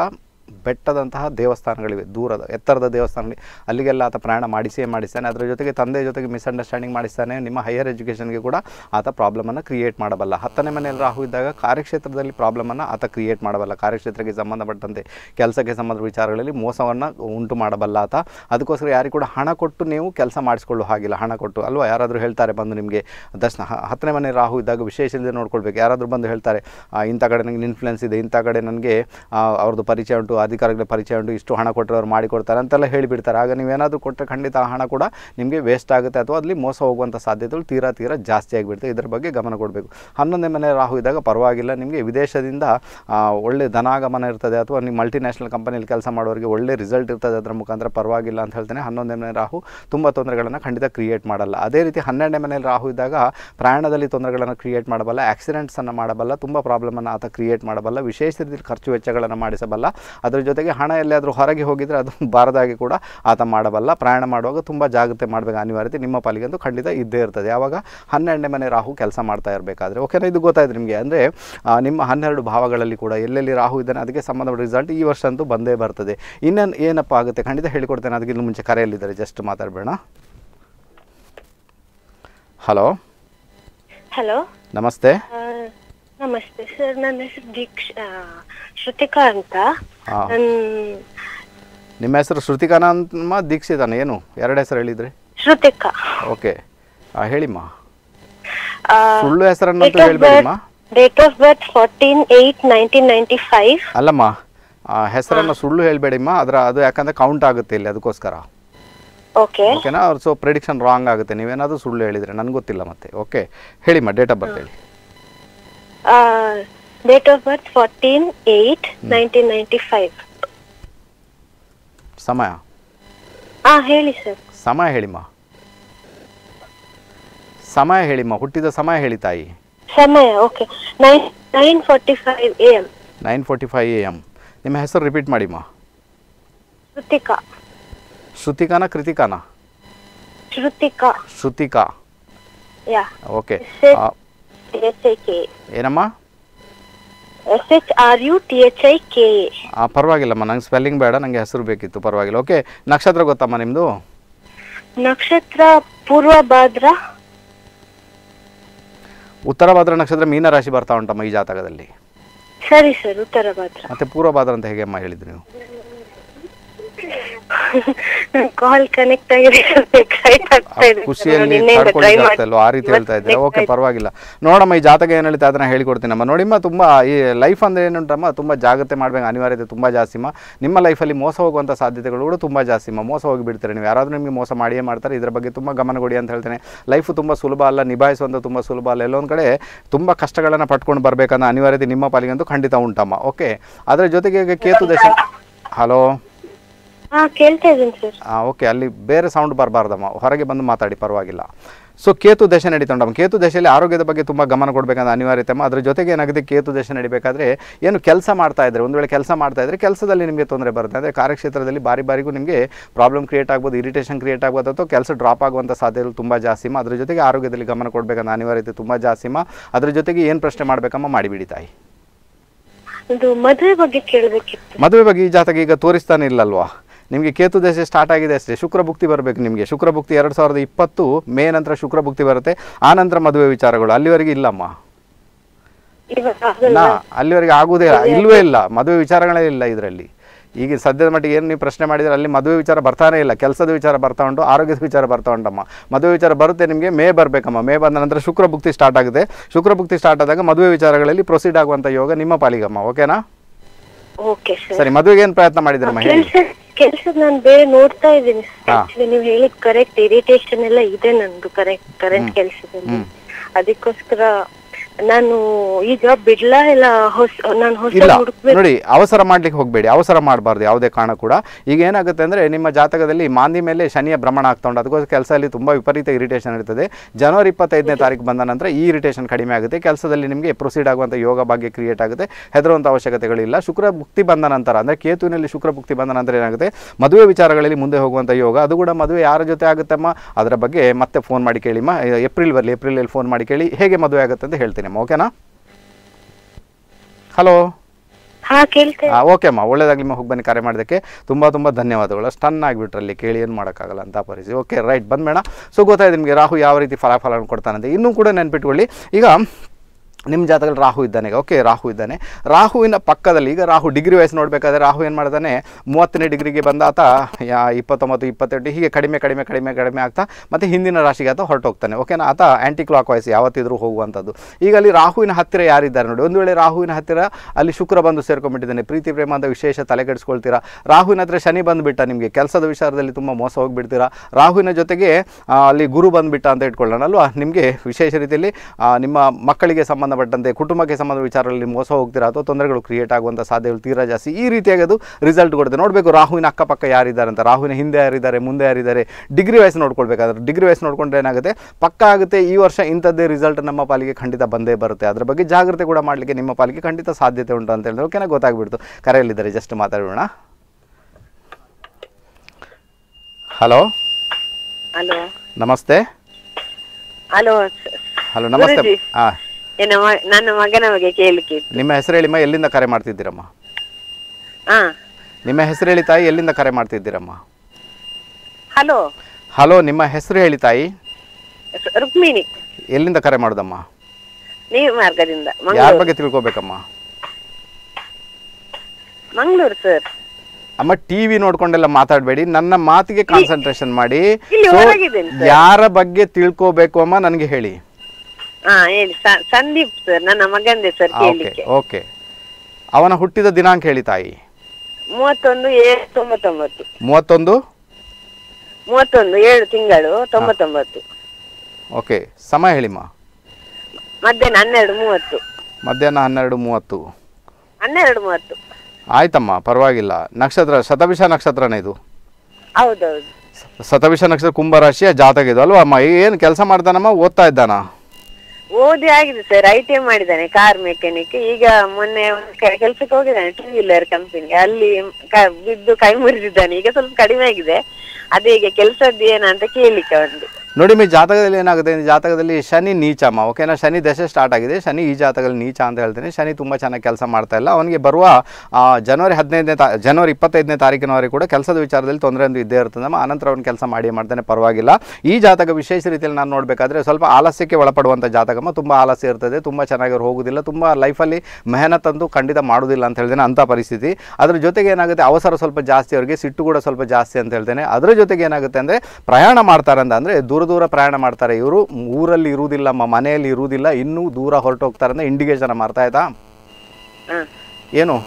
ಬೆಟ್ಟದಂತಹ ದೇವಸ್ಥಾನಗಳಿವೆ ದೂರದ ಎತ್ತರದ ದೇವಸ್ಥಾನಗಳು ಅಲ್ಲಿಗೆಲ್ಲ ಆತ ಪ್ರಯಾಣ ಮಾಡಿಸಿಯೇ ಮಾಡಿಸ್ತಾನೆ ಅದರ ಜೊತೆಗೆ ತಂದೆ ಜೊತೆಗೆ ಮಿಸ್ಅಂಡರ್ಸ್ಟ್ಯಾಂಡಿಂಗ್ ಮಾಡಿಸ್ತಾನೆ ನಿಮ್ಮ ಹೈಯರ್ ಎಜುಕೇಷನ್ಗೆ ಕೂಡ ಆತ ಪ್ರಾಬ್ಲಮನ್ನು ಕ್ರಿಯೇಟ್ ಮಾಡಬಲ್ಲ ಹತ್ತನೇ ಮನೆಯಲ್ಲಿ ರಾಹು ಇದ್ದಾಗ ಕಾರ್ಯಕ್ಷೇತ್ರದಲ್ಲಿ ಪ್ರಾಬ್ಲಮನ್ನು ಆತ ಕ್ರಿಯೇಟ್ ಮಾಡಬಲ್ಲ ಕಾರ್ಯಕ್ಷೇತ್ರಕ್ಕೆ ಸಂಬಂಧಪಟ್ಟಂತೆ ಕೆಲಸಕ್ಕೆ ಸಂಬಂಧ ವಿಚಾರಗಳಲ್ಲಿ ಮೋಸವನ್ನು ಉಂಟು ಮಾಡಬಲ್ಲ ಆತ ಅದಕ್ಕೋಸ್ಕರ ಯಾರಿಗೂ ಕೂಡ ಹಣ ಕೊಟ್ಟು ನೀವು ಕೆಲಸ ಮಾಡಿಸ್ಕೊಳ್ಳೋ ಹಾಗಿಲ್ಲ ಹಣ ಕೊಟ್ಟು ಅಲ್ವಾ ಯಾರಾದರೂ ಹೇಳ್ತಾರೆ ಬಂದು ನಿಮಗೆ ದರ್ಶನ ಹ- ಹತ್ತನೇ ಮನೆ ರಾಹು ಇದ್ದಾಗ ವಿಶೇಷ ಇಲ್ಲದೆ ನೋಡ್ಕೊಳ್ಬೇಕು ಯಾರಾದರೂ ಬಂದು ಹೇಳ್ತಾರೆ ಆ, ಇಂಥ ಕಡೆ ನನಗೆ ಇನ್ಫ್ಲುಯೆನ್ಸ್ ಇದೆ ಇಂಥ ಕಡೆ ನನಗೆ ಆ, ಅವ್ರದ್ದು ಪರಿಚಯ ಉಂಟು ಅಧಿಕಾರಿಗಳ ಪರಿಚಯ ಉಂಟು ಇಷ್ಟು ಹಣ ಕೊಟ್ಟರೆ ಅವ್ರು ಮಾಡಿಕೊಡ್ತಾರೆ ಅಂತೆಲ್ಲ ಹೇಳಿಬಿಡ್ತಾರೆ ಆಗ ನೀವೇನಾದರೂ ಕೊಟ್ಟರೆ ಖಂಡಿತ ಆ ಹಣ ಕೂಡ ನಿಮಗೆ ವೇಸ್ಟ್ ಆಗುತ್ತೆ ಅಥವಾ ಅಲ್ಲಿ ಮೋಸ ಹೋಗುವಂಥ ಸಾಧ್ಯತೆಗಳು ತೀರಾ ತೀರಾ ಜಾಸ್ತಿ ಆಗಿಬಿಡುತ್ತೆ ಇದರ ಬಗ್ಗೆ ಗಮನ ಕೊಡಬೇಕು ಹನ್ನೊಂದನೇ ಮನೆ ರಾಹು ಇದ್ದಾಗ ಪರವಾಗಿಲ್ಲ ನಿಮಗೆ ವಿದೇಶದಿಂದ ಆ, ಒಳ್ಳೆ ಧನಾಗಮನ ಇರ್ತದೆ ಅಥವಾ ನೀವು ಮಲ್ಟಿನ್ಯಾಷನಲ್ ಕಂಪನಿಯಲ್ಲಿ ಕೆಲಸ ಮಾಡೋರಿಗೆ ಒಳ್ಳೆ ರಿಸಲ್ಟ್ ಇರ್ತದೆ ಅದರ ಮುಖಾಂತರ ಪರವಾಗಿಲ್ಲ ಅಂತ ಹೇಳ್ತೇನೆ ಹನ್ನೊಂದನೇ ಮನೆ ರಾಹು ತುಂಬ ತೊಂದರೆಗಳನ್ನು ಖಂಡಿತ ಕ್ರಿಯೇಟ್ ಮಾಡಲ್ಲ ಅದೇ ರೀತಿ ಹನ್ನೆರಡನೇ ಮನೆಯಲ್ಲಿ ರಾಹು ಇದ್ದಾಗ ಪ್ರಯಾಣದಲ್ಲಿ ತೊಂದರೆಗಳನ್ನು ಕ್ರಿಯೇಟ್ ಮಾಡಬಲ್ಲ ಆಕ್ಸಿಡೆಂಟ್ಸನ್ನು ಮಾಡಬಲ್ಲ ತುಂಬ ಪ್ರಾಬ್ಲಮನ್ನು ಆತ ಕ್ರಿಯೇಟ್ ಮಾಡಬಲ್ಲ ವಿಶೇಷ ರೀತಿಯಲ್ಲಿ ಖರ್ಚು ವೆಚ್ಚಗಳನ್ನು ಮಾಡಿಸಬಲ್ಲ ಅದರ ಜೊತೆಗೆ ಹಣ ಎಲ್ಲಿಯಾದರೂ ಹೊರಗೆ ಹೋಗಿದರೆ ಅದು ಬಾರದಾಗಿ ಕೂಡ ಆತ ಮಾಡಬಲ್ಲ ಪ್ರಯಾಣ ಮಾಡುವಾಗ ತುಂಬ ಜಾಗ್ರತೆ ಮಾಡಬೇಕು ಅನಿವಾರ್ಯತೆ ನಿಮ್ಮ ಪಾಲಿಗಂತೂ ಖಂಡಿತ ಇದ್ದೇ ಇರ್ತದೆ ಯಾವಾಗ ಹನ್ನೆರಡನೇ ಮನೆ ರಾಹು ಕೆಲಸ ಮಾಡ್ತಾ ಇರಬೇಕಾದ್ರೆ ಓಕೆನಾ ಇದು ಗೊತ್ತಾಯ್ತು ನಿಮಗೆ ಅಂದರೆ ನಿಮ್ಮ ಹನ್ನೆರಡು ಭಾವಗಳಲ್ಲಿ ಕೂಡ ಎಲ್ಲೆಲ್ಲಿ ರಾಹು ಇದ್ದಾನೆ ಅದಕ್ಕೆ ಸಂಬಂಧಪಟ್ಟ ರಿಸಲ್ಟ್ ಈ ವರ್ಷ ಅಂತೂ ಬಂದೇ ಬರ್ತದೆ ಇನ್ನೇನು ಏನಪ್ಪ ಆಗುತ್ತೆ ಖಂಡಿತ ಹೇಳಿಕೊಡ್ತೇನೆ ಅದಕ್ಕಿಂತ ಮುಂಚೆ ಕರೆಯಲ್ಲಿದ್ದಾರೆ ಜಸ್ಟ್ ಮಾತಾಡಬೇಡ ಹಲೋ ಹಲೋ ನಮಸ್ತೆ ನಮಸ್ತೆ ಸರ್ ನನ್ನ ಹೆಸರು ದೀಕ್ಷ ಆ, ಶ್ರುತಿಕಾ ಅಂತ ಹಾಂ ನನ್ ನಿಮ್ಮ ಹೆಸರು ಶ್ರುತಿಕಾನ ಅಂತಮ್ಮ ದೀಕ್ಷಿತಾನ ಏನು ಎರಡು ಹೆಸರು ಹೇಳಿದ್ರಿ ಶ್ರುತಿಕಾ ಓಕೆ ಹೇಳಿಮ್ಮ ಆ, ಸುಳ್ಳು ಹೆಸರನ್ನಂತೂ date of ಹೇಳ್ಬೇಡಿಮ್ಮ birth- date of birth fourteen eight nineteen ninety five ಅಲ್ಲಮ್ಮ ಆ, ಹೆಸರನ್ನ ಸುಳ್ಳು ಹೇಳ್ಬೇಡಿಮ್ಮ ಅದರ ಅದು ಯಾಕಂದ್ರೆ ಕೌಂಟ್ ಆಗುತ್ತೆ ಇಲ್ಲಿ ಅದಕ್ಕೋಸ್ಕರ ಓಕೆ ಓಕೆನಾ ಸೊ ಪ್ರಿಡಿಕ್ಷನ್ ರಾಂಗ್ ಆಗುತ್ತೆ ನೀವೇನಾದರೂ ಸುಳ್ಳು ಹೇಳಿದರೆ ನನಗೆ ಗೊತ್ತಿಲ್ಲ ಮತ್ತೆ ಓಕೆ ಹೇಳಿಮ್ಮ ಡೇಟ್ ಆಫ್ ಬರ್ತ್ ಹೇಳಿ date of birth fourteen eight nineteen ninety five ಸಮಯ ಹಾ ಹೇಳಿ ಸರ್ ಸಮಯ ಹೇಳಿಮ್ಮ ಸಮಯ ಹೇಳಿಮ್ಮ ಹುಟ್ಟಿದ ಸಮಯ ಹೇಳಿ ತಾಯಿ ಸಮಯ okay nine nine forty five A M nine forty five A M ನಿಮ್ಮ ಹೆಸರು ರಿಪೀಟ್ ಮಾಡಿಮ್ಮ ಶ್ರುತಿಕಾ ಶ್ರುತಿಕಾನ ಕೃತಿಕಾನ Shrutika Shrutika yeah okay Sir. T H I K ಏನಮ್ಮ S H R U T H I K A ಆ, ಪರವಾಗಿಲ್ಲಮ್ಮ ನಂಗೆ ಸ್ಪೆಲ್ಲಿಂಗ್ ಬೇಡ ನನಗೆ ಹೆಸರು ಬೇಕಿತ್ತು ಪರವಾಗಿಲ್ಲ ಓಕೆ ನಕ್ಷತ್ರ ಗೊತ್ತಮ್ಮ ನಿಮ್ಮದು ನಕ್ಷತ್ರ ಪೂರ್ವ ಭಾದ್ರ ಉತ್ತರ ಭಾದ್ರ ನಕ್ಷತ್ರ ಮೀನ ರಾಶಿ ಬರ್ತಾ ಉಂಟಮ್ಮ ಈ ಜಾತಕದಲ್ಲಿ ಸರಿ ಸರ್ ಉತ್ತರ ಭಾದ್ರ ಮತ್ತೆ ಪೂರ್ವ ಭಾದ್ರ ಅಂತ ಹೇಗೆ ಅಮ್ಮ ಹೇಳಿದ್ರಿ ನೀವು ಕಾಲ್ ಕನೆಕ್ಟ್ ಆಗಿದೆ ಎಕ್ಸೈಟ್ ಆಗ್ತಾ ಇದೆ ಖುಷಿಯಲ್ಲಿ ತಡ್ಕೊಳ್ಳಿಕ್ಕೆ ಆಗ್ತಾ ಇಲ್ವಾ? ಆ ರೀತಿ ಹೇಳ್ತಾ ಇದ್ದೀರಾ ಓಕೆ ಪರವಾಗಿಲ್ಲ ನೋಡಮ್ಮ ಈ ಜಾತಕ ಏನು ಹೇಳ್ತಾ ಅದನ್ನ ಹೇಳ್ಕೊಡ್ತೀನಮ್ಮ ನೋಡಿಮ್ಮ ತುಂಬ ಈ ಲೈಫ್ ಅಂದ್ರೆ ಏನುಂಟಮ್ಮ ತುಂಬ ಜಾಗ್ರತೆ ಮಾಡಬೇಕು ಅನಿವಾರ್ಯತೆ ತುಂಬ ಜಾಸ್ತಿಮ್ಮ ನಿಮ್ಮ ಲೈಫಲ್ಲಿ ಮೋಸ ಹೋಗುವಂಥ ಸಾಧ್ಯತೆಗಳು ಕೂಡ ತುಂಬ ಜಾಸ್ತಿಮ್ಮ ಮೋಸ ಹೋಗಿ ಬಿಡ್ತಾರೆ ನೀವು ಯಾರಾದರೂ ನಿಮಗೆ ಮೋಸ ಮಾಡಿಯೇ ಮಾಡ್ತಾರೆ ಇದ್ರ ಬಗ್ಗೆ ತುಂಬ ಗಮನ ಕೊಡಿ ಅಂತ ಹೇಳ್ತೇನೆ ಲೈಫು ತುಂಬ ಸುಲಭ ಅಲ್ಲ ನಿಭಾಯಿಸುವಂಥ ತುಂಬ ಸುಲಭ ಅಲ್ಲ ಎಲ್ಲೊಂದು ಕಡೆ ತುಂಬ ಕಷ್ಟಗಳನ್ನು ಪಟ್ಕೊಂಡು ಬರಬೇಕನ್ನೋ ಅನಿವಾರ್ಯತೆ ನಿಮ್ಮ ಪಾಲಿಗಂತೂ ಖಂಡಿತ ಉಂಟಮ್ಮ ಓಕೆ ಅದರ ಜೊತೆಗೆ ಈಗ ಕೇತು ದಶ ಹಲೋ ಹಾ ಕೇಳ್ತಾ ಇದ್ದೀನಿ ಸರ್ ಓಕೆ ಅಲ್ಲಿ ಬೇರೆ ಸೌಂಡ್ ಬರಬಾರ್ದಮ್ಮ ಹೊರಗೆ ಬಂದು ಮಾತಾಡಿ ಪರವಾಗಿಲ್ಲ ಸೊ ಕೇತು ದಶೆ ನಡೀತುಂಟಮ್ಮ ಕೇತು ದಶೆಯಲ್ಲಿ ಆರೋಗ್ಯದ ಬಗ್ಗೆ ತುಂಬ ಗಮನ ಕೊಡಬೇಕಂತ ಅನಿವಾರ್ಯತೆ ಅಮ್ಮ ಅದ್ರ ಜೊತೆಗೆ ಏನಾಗುತ್ತೆ ಕೇತು ದಶೆ ನಡಿಬೇಕಾದ್ರೆ ಏನು ಕೆಲಸ ಮಾಡ್ತಾ ಇದ್ರೆ ಒಂದು ವೇಳೆ ಕೆಲಸ ಮಾಡ್ತಾ ಇದ್ರೆ ಕೆಲಸದಲ್ಲಿ ನಿಮಗೆ ತೊಂದರೆ ಬರುತ್ತೆ ಅಂದರೆ ಕಾರ್ಯಕ್ಷೇತ್ರದಲ್ಲಿ ಬಾರಿ ಬಾರಿಗೂ ನಿಮಗೆ ಪ್ರಾಬ್ಲಮ್ ಕ್ರಿಯೇಟ್ ಆಗ್ಬೋದು ಇರಿಟೇಷನ್ ಕ್ರಿಯೇಟ್ ಆಗ್ಬೋದು ಅಥವಾ ಕೆಲಸ ಡ್ರಾಪ್ ಆಗುವಂಥ ಸಾಧ್ಯತೆಗಳು ತುಂಬ ಜಾಸ್ತಿಮ್ಮ ಅದ್ರ ಜೊತೆಗೆ ಆರೋಗ್ಯದಲ್ಲಿ ಗಮನ ಕೊಡಬೇಕಂತ ಅನಿವಾರ್ಯತೆ ತುಂಬ ಜಾಸ್ತಿಮ್ಮ ಅದ್ರ ಜೊತೆಗೆ ಏನು ಪ್ರಶ್ನೆ ಮಾಡಬೇಕಮ್ಮ ಮಾಡಿಬಿಡಿ ತಾಯಿ ಇದು ಮದುವೆ ಬಗ್ಗೆ ಕೇಳಬೇಕಿತ್ತು ಮದುವೆ ಬಗ್ಗೆ ಈ ಜಾತಕ ಈಗ ತೋರಿಸ್ತಾನೆ ಇಲ್ಲಲ್ವಾ ನಿಮಗೆ ಕೇತು ದಶೆ ಸ್ಟಾರ್ಟ್ ಆಗಿದೆ ಅಷ್ಟೇ ಶುಕ್ರ ಭುಕ್ತಿ ಬರಬೇಕು ನಿಮಗೆ ಶುಕ್ರ ಭುಕ್ತಿ ಎರಡು ಸಾವಿರದ ಇಪ್ಪತ್ತು ಮೇ ನಂತರ ಶುಕ್ರ ಭುಕ್ತಿ ಬರುತ್ತೆ ಆ ನಂತರ ಮದುವೆ ವಿಚಾರಗಳು ಅಲ್ಲಿವರೆಗೆ ಇಲ್ಲಮ್ಮ ಇವಾಗ ಆಗಲ್ಲ ನಾ ಅಲ್ಲಿವರೆಗೆ ಆಗುವುದೇ ಇಲ್ಲ ಇಲ್ಲವೇ ಇಲ್ಲ ಮದುವೆ ವಿಚಾರಗಳೇ ಇಲ್ಲ ಇದರಲ್ಲಿ ಈಗ ಸದ್ಯದ ಮಟ್ಟಿಗೆ ಏನು ನೀವು ಪ್ರಶ್ನೆ ಮಾಡಿದ್ರೆ ಅಲ್ಲಿ ಮದುವೆ ವಿಚಾರ ಬರ್ತಾನೆ ಇಲ್ಲ ಕೆಲಸದ ವಿಚಾರ ಬರ್ತಾ ಉಂಟು ಆರೋಗ್ಯದ ವಿಚಾರ ಬರ್ತಾ ಉಂಟಮ್ಮ ಮದುವೆ ವಿಚಾರ ಬರುತ್ತೆ ನಿಮಗೆ ಮೇ ಬರಬೇಕಮ್ಮ ಮೇ ಬಂದ ನಂತರ ಶುಕ್ರ ಭುಕ್ತಿ ಸ್ಟಾರ್ಟ್ ಆಗುತ್ತೆ ಶುಕ್ರ ಭುಕ್ತಿ ಸ್ಟಾರ್ಟ್ ಆದಾಗ ಮದುವೆ ವಿಚಾರಗಳಲ್ಲಿ ಪ್ರೊಸೀಡ್ ಆಗುವಂಥ ಯೋಗ ನಿಮ್ಮ ಪಾಲಿಗಮ್ಮ ಓಕೆನಾ ಓಕೆ ಸರ್ ಸರಿ ಮದುವೆಗೆ ಏನು ಪ್ರಯತ್ನ ಮಾಡಿದ್ರಮ್ಮ ಹೇಳಿ ಕೆಲ್ಸ ಕೆಲ್ಸದ ನಾನು ಬೇರೆ ನೋಡ್ತಾ ಇದ್ದೀನಿ ಹಾ. ಆಕ್ಚುಲಿ ನೀವು ಹೇಳಿದ್ ಕರೆಕ್ಟ್ ಇರಿಟೇಷನ್ ಎಲ್ಲ ಇದೆ ನಂದು ಕರೆಕ್ಟ್ ಕರೆಂಟ್ ಕೆಲ್ಸದಲ್ಲಿ ಅದಕ್ಕೋಸ್ಕರ ನಾನು ಈ ಜಾಬ್ ಬಿಡ್ಲಾ ಇಲ್ಲ ಹೊಸ ನಾನು ಹೊಸ ಇಲ್ಲ ಹುಡುಕ್ಬೇಕು ನೋಡಿ ಅವಸರ ಮಾಡ್ಲಿಕ್ಕೆ ಹೋಗಬೇಡಿ ಅವಸರ ಮಾಡಬಾರ್ದು ಯಾವುದೇ ಕಾರಣ ಕೂಡ ಈಗ ಏನಾಗುತ್ತೆ ಅಂದರೆ ನಿಮ್ಮ ಜಾತಕದಲ್ಲಿ ಮಾಂದಿ ಮೇಲೆ ಶನಿಯ ಭ್ರಮಣ ಆಗ್ತಾ ಉಂಟು ಅದಕ್ಕೋಸ್ಕರ ಕೆಲಸದಲ್ಲಿ ತುಂಬ ವಿಪರೀತ ಇರಿಟೇಷನ್ ಇರ್ತದೆ ಜನವರಿ ಇಪ್ಪತ್ತೈದನೇ ತಾರೀಕು ಬಂದ ನಂತರ ಈ ಇರಿಟೇಷನ್ ಕಡಿಮೆ ಆಗುತ್ತೆ ಕೆಲಸದಲ್ಲಿ ನಿಮಗೆ ಪ್ರೊಸೀಡ್ ಆಗುವಂಥ ಯೋಗ ಭಾಗ್ಯ ಕ್ರಿಯೇಟ್ ಆಗುತ್ತೆ ಹೆದರುವಂಥ ಅವಶ್ಯಕತೆಗಳಿಲ್ಲ ಶುಕ್ರ ಭುಕ್ತಿ ಬಂದ ನಂತರ ಅಂದರೆ ಕೇತುವಿನಲ್ಲಿ ಶುಕ್ರ ಭುಕ್ತಿ ಬಂದ ನಂತರ ಏನಾಗುತ್ತೆ ಮದುವೆ ವಿಚಾರಗಳಲ್ಲಿ ಮುಂದೆ ಹೋಗುವಂಥ ಯೋಗ ಅದು ಕೂಡ ಮದುವೆ ಯಾರ ಜೊತೆ ಆಗುತ್ತಮ್ಮ ಅದರ ಬಗ್ಗೆ ಮತ್ತೆ ಫೋನ್ ಮಾಡಿ ಕೇಳಿಮ್ಮ ಏಪ್ರಿಲ್ ಬರಲಿ ಏಪ್ರಿಲಲ್ಲಿ ಫೋನ್ ಮಾಡಿ ಕೇಳಿ ಹೇಗೆ ಮದುವೆ ಆಗುತ್ತೆ ಅಂತ ಹೇಳ್ತೀನಿ ಅಮ್ಮ ಓಕೆನಾ ಹಲೋ ಹಾ ಕೇಳ್ತೇವೆ ಓಕೆ ಅಮ್ಮ ಒಳ್ಳೇದಾಗಲಿ ನಿಮ್ಮ ಹೋಗಿ ಬನ್ನಿ ಕರೆ ಮಾಡೋದಕ್ಕೆ ತುಂಬ ತುಂಬ ಧನ್ಯವಾದಗಳು ಸ್ಟನ್ ಆಗಿಬಿಟ್ರಲ್ಲಿ ಕೇಳಿ ಏನು ಮಾಡೋಕ್ಕಾಗಲ್ಲ ಅಂತ ಪರಿಸ್ಥಿತಿ ಓಕೆ ರೈಟ್ ಬಂದ್ಬೇಡ ಸೊ ಗೊತ್ತಾಯ್ತು ನಿಮಗೆ ರಾಹು ಯಾವ ರೀತಿ ಫಲಾಫಲ ಕೊಡ್ತಾನಂತೆ ಇನ್ನೂ ಕೂಡ ನೆನ್ಪಿಟ್ಕೊಳ್ಳಿ ಈಗ ನಿಮ್ಮ ಜಾತಕದಲ್ಲಿ ರಾಹು ಇದ್ದಾನೆ ಈಗ ಓಕೆ ರಾಹು ಇದ್ದಾನೆ ರಾಹುವಿನ ಪಕ್ಕದಲ್ಲಿ ಈಗ ರಾಹು ಡಿಗ್ರಿ ವಯಸ್ಸು ನೋಡಬೇಕಾದ್ರೆ ರಾಹು ಏನು ಮಾಡ್ತಾನೆ ಮೂವತ್ತನೇ ಡಿಗ್ರಿಗೆ ಬಂದ ಆತ ಯಾ ಇಪ್ಪತ್ತೊಂಬತ್ತು ಇಪ್ಪತ್ತೆಂಟು ಹೀಗೆ ಕಡಿಮೆ ಕಡಿಮೆ ಕಡಿಮೆ ಕಡಿಮೆ ಆಗ್ತಾ ಮತ್ತು ಹಿಂದಿನ ರಾಶಿಗೆ ಆತ ಹೊರಟೋಗ್ತಾನೆ ಓಕೆನಾ ಆತ ಆ್ಯಂಟಿ ಕ್ಲಾಕ್ ವಯಸ್ಸು ಯಾವತ್ತಿದ್ರೂ ಹೋಗುವಂಥದ್ದು ಈಗ ಅಲ್ಲಿ ರಾಹುವಿನ ಹತ್ತಿರ ಯಾರಿದ್ದಾರೆ ನೋಡಿ ಒಂದು ವೇಳೆ ರಾಹುವಿನ ಹತ್ತಿರ ಅಲ್ಲಿ ಶುಕ್ರ ಬಂದು ಸೇರ್ಕೊಂಡ್ಬಿಟ್ಟಿದ್ದಾನೆ ಪ್ರೀತಿ ಪ್ರೇಮ ಅಂತ ವಿಶೇಷ ತಲೆಗೆಡಿಸ್ಕೊಳ್ತೀರಾ ರಾಹುವಿನ ಹತ್ರ ಶನಿ ಬಂದುಬಿಟ್ಟ ನಿಮಗೆ ಕೆಲಸದ ವಿಚಾರದಲ್ಲಿ ತುಂಬ ಮೋಸ ಹೋಗಿಬಿಡ್ತೀರಾ ರಾಹುವಿನ ಜೊತೆಗೆ ಆ, ಅಲ್ಲಿ ಗುರು ಬಂದುಬಿಟ್ಟ ಅಂತ ಇಟ್ಕೊಳ್ಳೋಣ ಅಲ್ವಾ ನಿಮಗೆ ವಿಶೇಷ ರೀತಿಯಲ್ಲಿ ಆ, ನಿಮ್ಮ ಮಕ್ಕಳಿಗೆ ಸಂಬಂಧಪಟ್ಟಂತೆ ಕುಟುಂಬಕ್ಕೆ ಸಂಬಂಧ ವಿಚಾರದಲ್ಲಿ ಮೋಸ ಹೋಗ್ತೀರಾ ಅಥವಾ ತೊಂದರೆಗಳು ಕ್ರಿಯೇಟ್ ಆಗುವಂಥ ಸಾಧ್ಯತೆಗಳು ತೀರಾ ಜಾಸ್ತಿ ಈ ರೀತಿಯಾಗಿ ಅದು ರಿಸಲ್ಟ್ ಕೊಡುತ್ತೆ ನೋಡಬೇಕು ರಾಹುವಿನ ಅಕ್ಕಪಕ್ಕ ಯಾರಿದ್ದಾರೆ ಅಂತ ರಾಹುವಿನ ಹಿಂದೆ ಯಾರಿದ್ದಾರೆ ಮುಂದೆ ಯಾರಿದ್ದಾರೆ ಡಿಗ್ರಿ ವಯಸ್ಸು ನೋಡ್ಕೊಳ್ಬೇಕಾದ್ರೆ ಡಿಗ್ರಿ ವಯಸ್ಸು ನೋಡ್ಕೊಂಡ್ರೆ ಏನಾಗುತ್ತೆ ಪಕ್ಕ ಆಗುತ್ತೆ ಈ ವರ್ಷ ಇಂಥದ್ದೇ ರಿಸಲ್ಟ್ ನಮ್ಮ ಪಾಲಿಗೆ ಖಂಡಿತ ಬಂದೇ ಬರುತ್ತೆ ಅದ್ರ ಬಗ್ಗೆ ಜಾಗ್ರತೆ ಕೂಡ ಮಾಡಲಿಕ್ಕೆ ನಿಮ್ಮ ಪಾಲಿಗೆ ಖಂಡಿತ ಸಾಧ್ಯತೆ ಉಂಟು ಅಂತ ಹೇಳಿದ್ರೆ ಓಕೆನಾ ಗೊತ್ತಾಗ್ಬಿಡ್ತು ಕರೆಯಲ್ಲಿದ್ದಾರೆ ಜಸ್ಟ್ ಮಾತಾಡೋಣ ಹಲೋ ಹಲೋ ನಮಸ್ತೆ ಹಲೋ ಹಲೋ ನಮಸ್ತೆ ಗುರೂಜಿ. ಹಾಂ ನನ್ನ ಮ- ನನ್ನ ಮಗನ ಬಗ್ಗೆ ಕೇಳಲಿಕ್ಕೆ ಇತ್ತು. ನಿಮ್ಮ ಹೆಸರು ಹೇಳಿಮ್ಮ ಎಲ್ಲಿಂದ ಕರೆ ಮಾಡ್ತಿದ್ದೀರಮ್ಮ ಹಾ ನಿಮ್ಮ ಹೆಸರು ಹೇಳಿ ತಾಯಿ ಎಲ್ಲಿಂದ ಕರೆ ಮಾಡ್ತಿದ್ದೀರಮ್ಮ ಹಲೋ ಹಲೋ ನಿಮ್ಮ ಹೆಸರು ಹೇಳಿ ತಾಯಿ ಸ- ರುಕ್ಮಿಣಿ ಎಲ್ಲಿಂದ ಕರೆ ಮಾಡೋದಮ್ಮ ನೀರು ಮಾರ್ಗದಿಂದ ಯಾರ ಮಂಗಳೂರು ಬಗ್ಗೆ ತಿಳ್ಕೊಬೇಕಮ್ಮ ಮಂಗಳೂರು ಸರ್ ಅಮ್ಮ ಟಿ ವಿ ನೋಡ್ಕೊಂಡೆಲ್ಲ ಮಾತಾಡಬೇಡಿ ನನ್ನ ಮಾತಿಗೆ ಕಾನ್ಸಂಟ್ರೇಷನ್ ಮಾಡಿ ಇಲ್ಲಿ So, ಹೊರಗಿದ್ದೇನೆ ಸರ್. ಯಾರ ಬಗ್ಗೆ ತಿಳ್ಕೋಬೇಕು ಅಮ್ಮ ನನಗೆ ಹೇಳಿ ಹಾ ಹೇಳಿ ಸ- ಸಂದೀಪ್ ಸರ್ ನನ್ನ ಮಗಂದೆ ಸರ್ ಓಕೆ ಕೇಳಲಿಕ್ಕೆ ಓಕೆ ಅವನ ಹುಟ್ಟಿದ ದಿನಾಂಕ ಹೇಳಿ ತಾಯಿ ಮೂವತ್ತೊಂದು ಏಳು ತೊಂಬತ್ತೊಂಬತ್ತು ಮೂವತ್ತೊಂದು ಮೂವತ್ತೊಂದು ಏಳು ತಿಂಗಳು ತೊಂಬತ್ತೊಂಬತ್ತು ಓಕೆ ಸಮಯ ಹೇಳಿಮ್ಮ ಮಧ್ಯಾಹ್ನ ಹನ್ನೆರಡು ಮೂವತ್ತು ಮಧ್ಯಾಹ್ನ ಹನ್ನೆರಡು ಮೂವತ್ತು ಹನ್ನೆರಡು ಮೂವತ್ತು ಆಯ್ತಮ್ಮ ಪರವಾಗಿಲ್ಲ ನಕ್ಷತ್ರ ಶತಭಿಷ ನಕ್ಷತ್ರನೇ ಇದು ಹೌದೌದು ಶತಭಿಷ ನಕ್ಷತ್ರ ಕುಂಭರಾಶಿಯ ಜಾತಕ ಇದು ಅಲ್ವಾ ಅಮ್ಮ ಏನು ಕೆಲಸ ಮಾಡ್ತಾನಮ್ಮ ಓದ್ತಾ ಇದ್ದಾನಾ ಓದಿ ಆಗಿದೆ ಸರ್ ಐ ಟಿ ಐ ಮಾಡಿದ್ದಾನೆ ಕಾರ್ ಮೆಕ್ಯಾನಿಕ್ ಈಗ ಮೊನ್ನೆ ಒಂದು ಕೆ- ಕೆಲ್ಸಕ್ಕೆ ಹೋಗಿದ್ದಾನೆ ಟೂ ವೀಲರ್ ಕಂಪನಿಗೆ ಅಲ್ಲಿ ಕ- ಬಿದ್ದು ಕೈ ಮುರಿದಿದ್ದಾನೆ ಈಗ ಸ್ವಲ್ಪ ಕಡಿಮೆ ಆಗಿದೆ ಅದೇ ಈಗ ಕೆಲಸದ್ದು ಏನಂತ ಕೇಳಲಿಕ್ಕೆ ಒಂದು ನೋಡಿ ಮಿ ಜಾತಕದಲ್ಲಿ ಏನಾಗುತ್ತೆ ಈ ಜಾತಕದಲ್ಲಿ ಶನಿ ನೀಚಮ್ಮ ಓಕೆನಾ ಶನಿ ದಶೆ ಸ್ಟಾರ್ಟ್ ಆಗಿದೆ ಶನಿ ಈ ಜಾತಕದಲ್ಲಿ ನೀಚ ಅಂತ ಹೇಳ್ತೀನಿ ಶನಿ ತುಂಬ ಚೆನ್ನಾಗಿ ಕೆಲಸ ಮಾಡ್ತಾ ಇಲ್ಲ ಅವನಿಗೆ ಬರುವ ಆ, ಜನವರಿ ಹದಿನೈದನೇ ತಾ ಜನವರಿ ಇಪ್ಪತ್ತೈದನೇ ತಾರೀಕಿನವರೆಗೆ ಕೂಡ ಕೆಲಸದ ವಿಚಾರದಲ್ಲಿ ತೊಂದರೆ ಒಂದು ಇದ್ದೇ ಇರ್ತದಮ್ಮ ಆನಂತರ ಅವ್ನು ಕೆಲಸ ಮಾಡಿ ಮಾಡ್ತಾನೆ ಪರವಾಗಿಲ್ಲ ಈ ಜಾತಕ ವಿಶೇಷ ರೀತಿಯಲ್ಲಿ ನಾನು ನೋಡಬೇಕಾದ್ರೆ ಸ್ವಲ್ಪ ಆಲಸ್ಯಕ್ಕೆ ಒಳಪಡುವಂಥ ಜಾತಕಮ್ಮ ತುಂಬ ಆಲಸ್ಯ ಇರ್ತದೆ ತುಂಬ ಚೆನ್ನಾಗಿ ಅವ್ರು ಹೋಗೋದಿಲ್ಲ ತುಂಬ ಲೈಫಲ್ಲಿ ಮೆಹನತ್ ಅಂತೂ ಖಂಡಿತ ಮಾಡೋದಿಲ್ಲ ಅಂತ ಹೇಳ್ತೇನೆ ಅಂಥ ಪರಿಸ್ಥಿತಿ ಅದ್ರ ಜೊತೆಗೆ ಏನಾಗುತ್ತೆ ಅವಸರ ಸ್ವಲ್ಪ ಜಾಸ್ತಿ ಅವ್ರಿಗೆ ಸಿಟ್ಟು ಕೂಡ ಸ್ವಲ್ಪ ಜಾಸ್ತಿ ಅಂತ ಹೇಳ್ತೇನೆ ಅದರ ಜೊತೆಗೆ ಏನಾಗುತ್ತೆ ಅಂದರೆ ಪ್ರಯಾಣ ಮಾಡ್ತಾರೆ ಅಂತ ಅಂದರೆ ದೂರ ದೂರ ಪ್ರಯಾಣ ಮಾಡ್ತಾರೆ ಇವರು ಊರಲ್ಲಿ ಇರುವುದಿಲ್ಲಮ್ಮ ಮನೆಯಲ್ಲಿ ಇರುವುದಿಲ್ಲ ಇನ್ನೂ ದೂರ ಹೊರಟೋಗ್ತಾರೆ ಅಂತ ಇಂಡಿಕೇಶನ್ ಮಾಡ್ತಾ ಆಯ್ತಾ ಹ ಏನು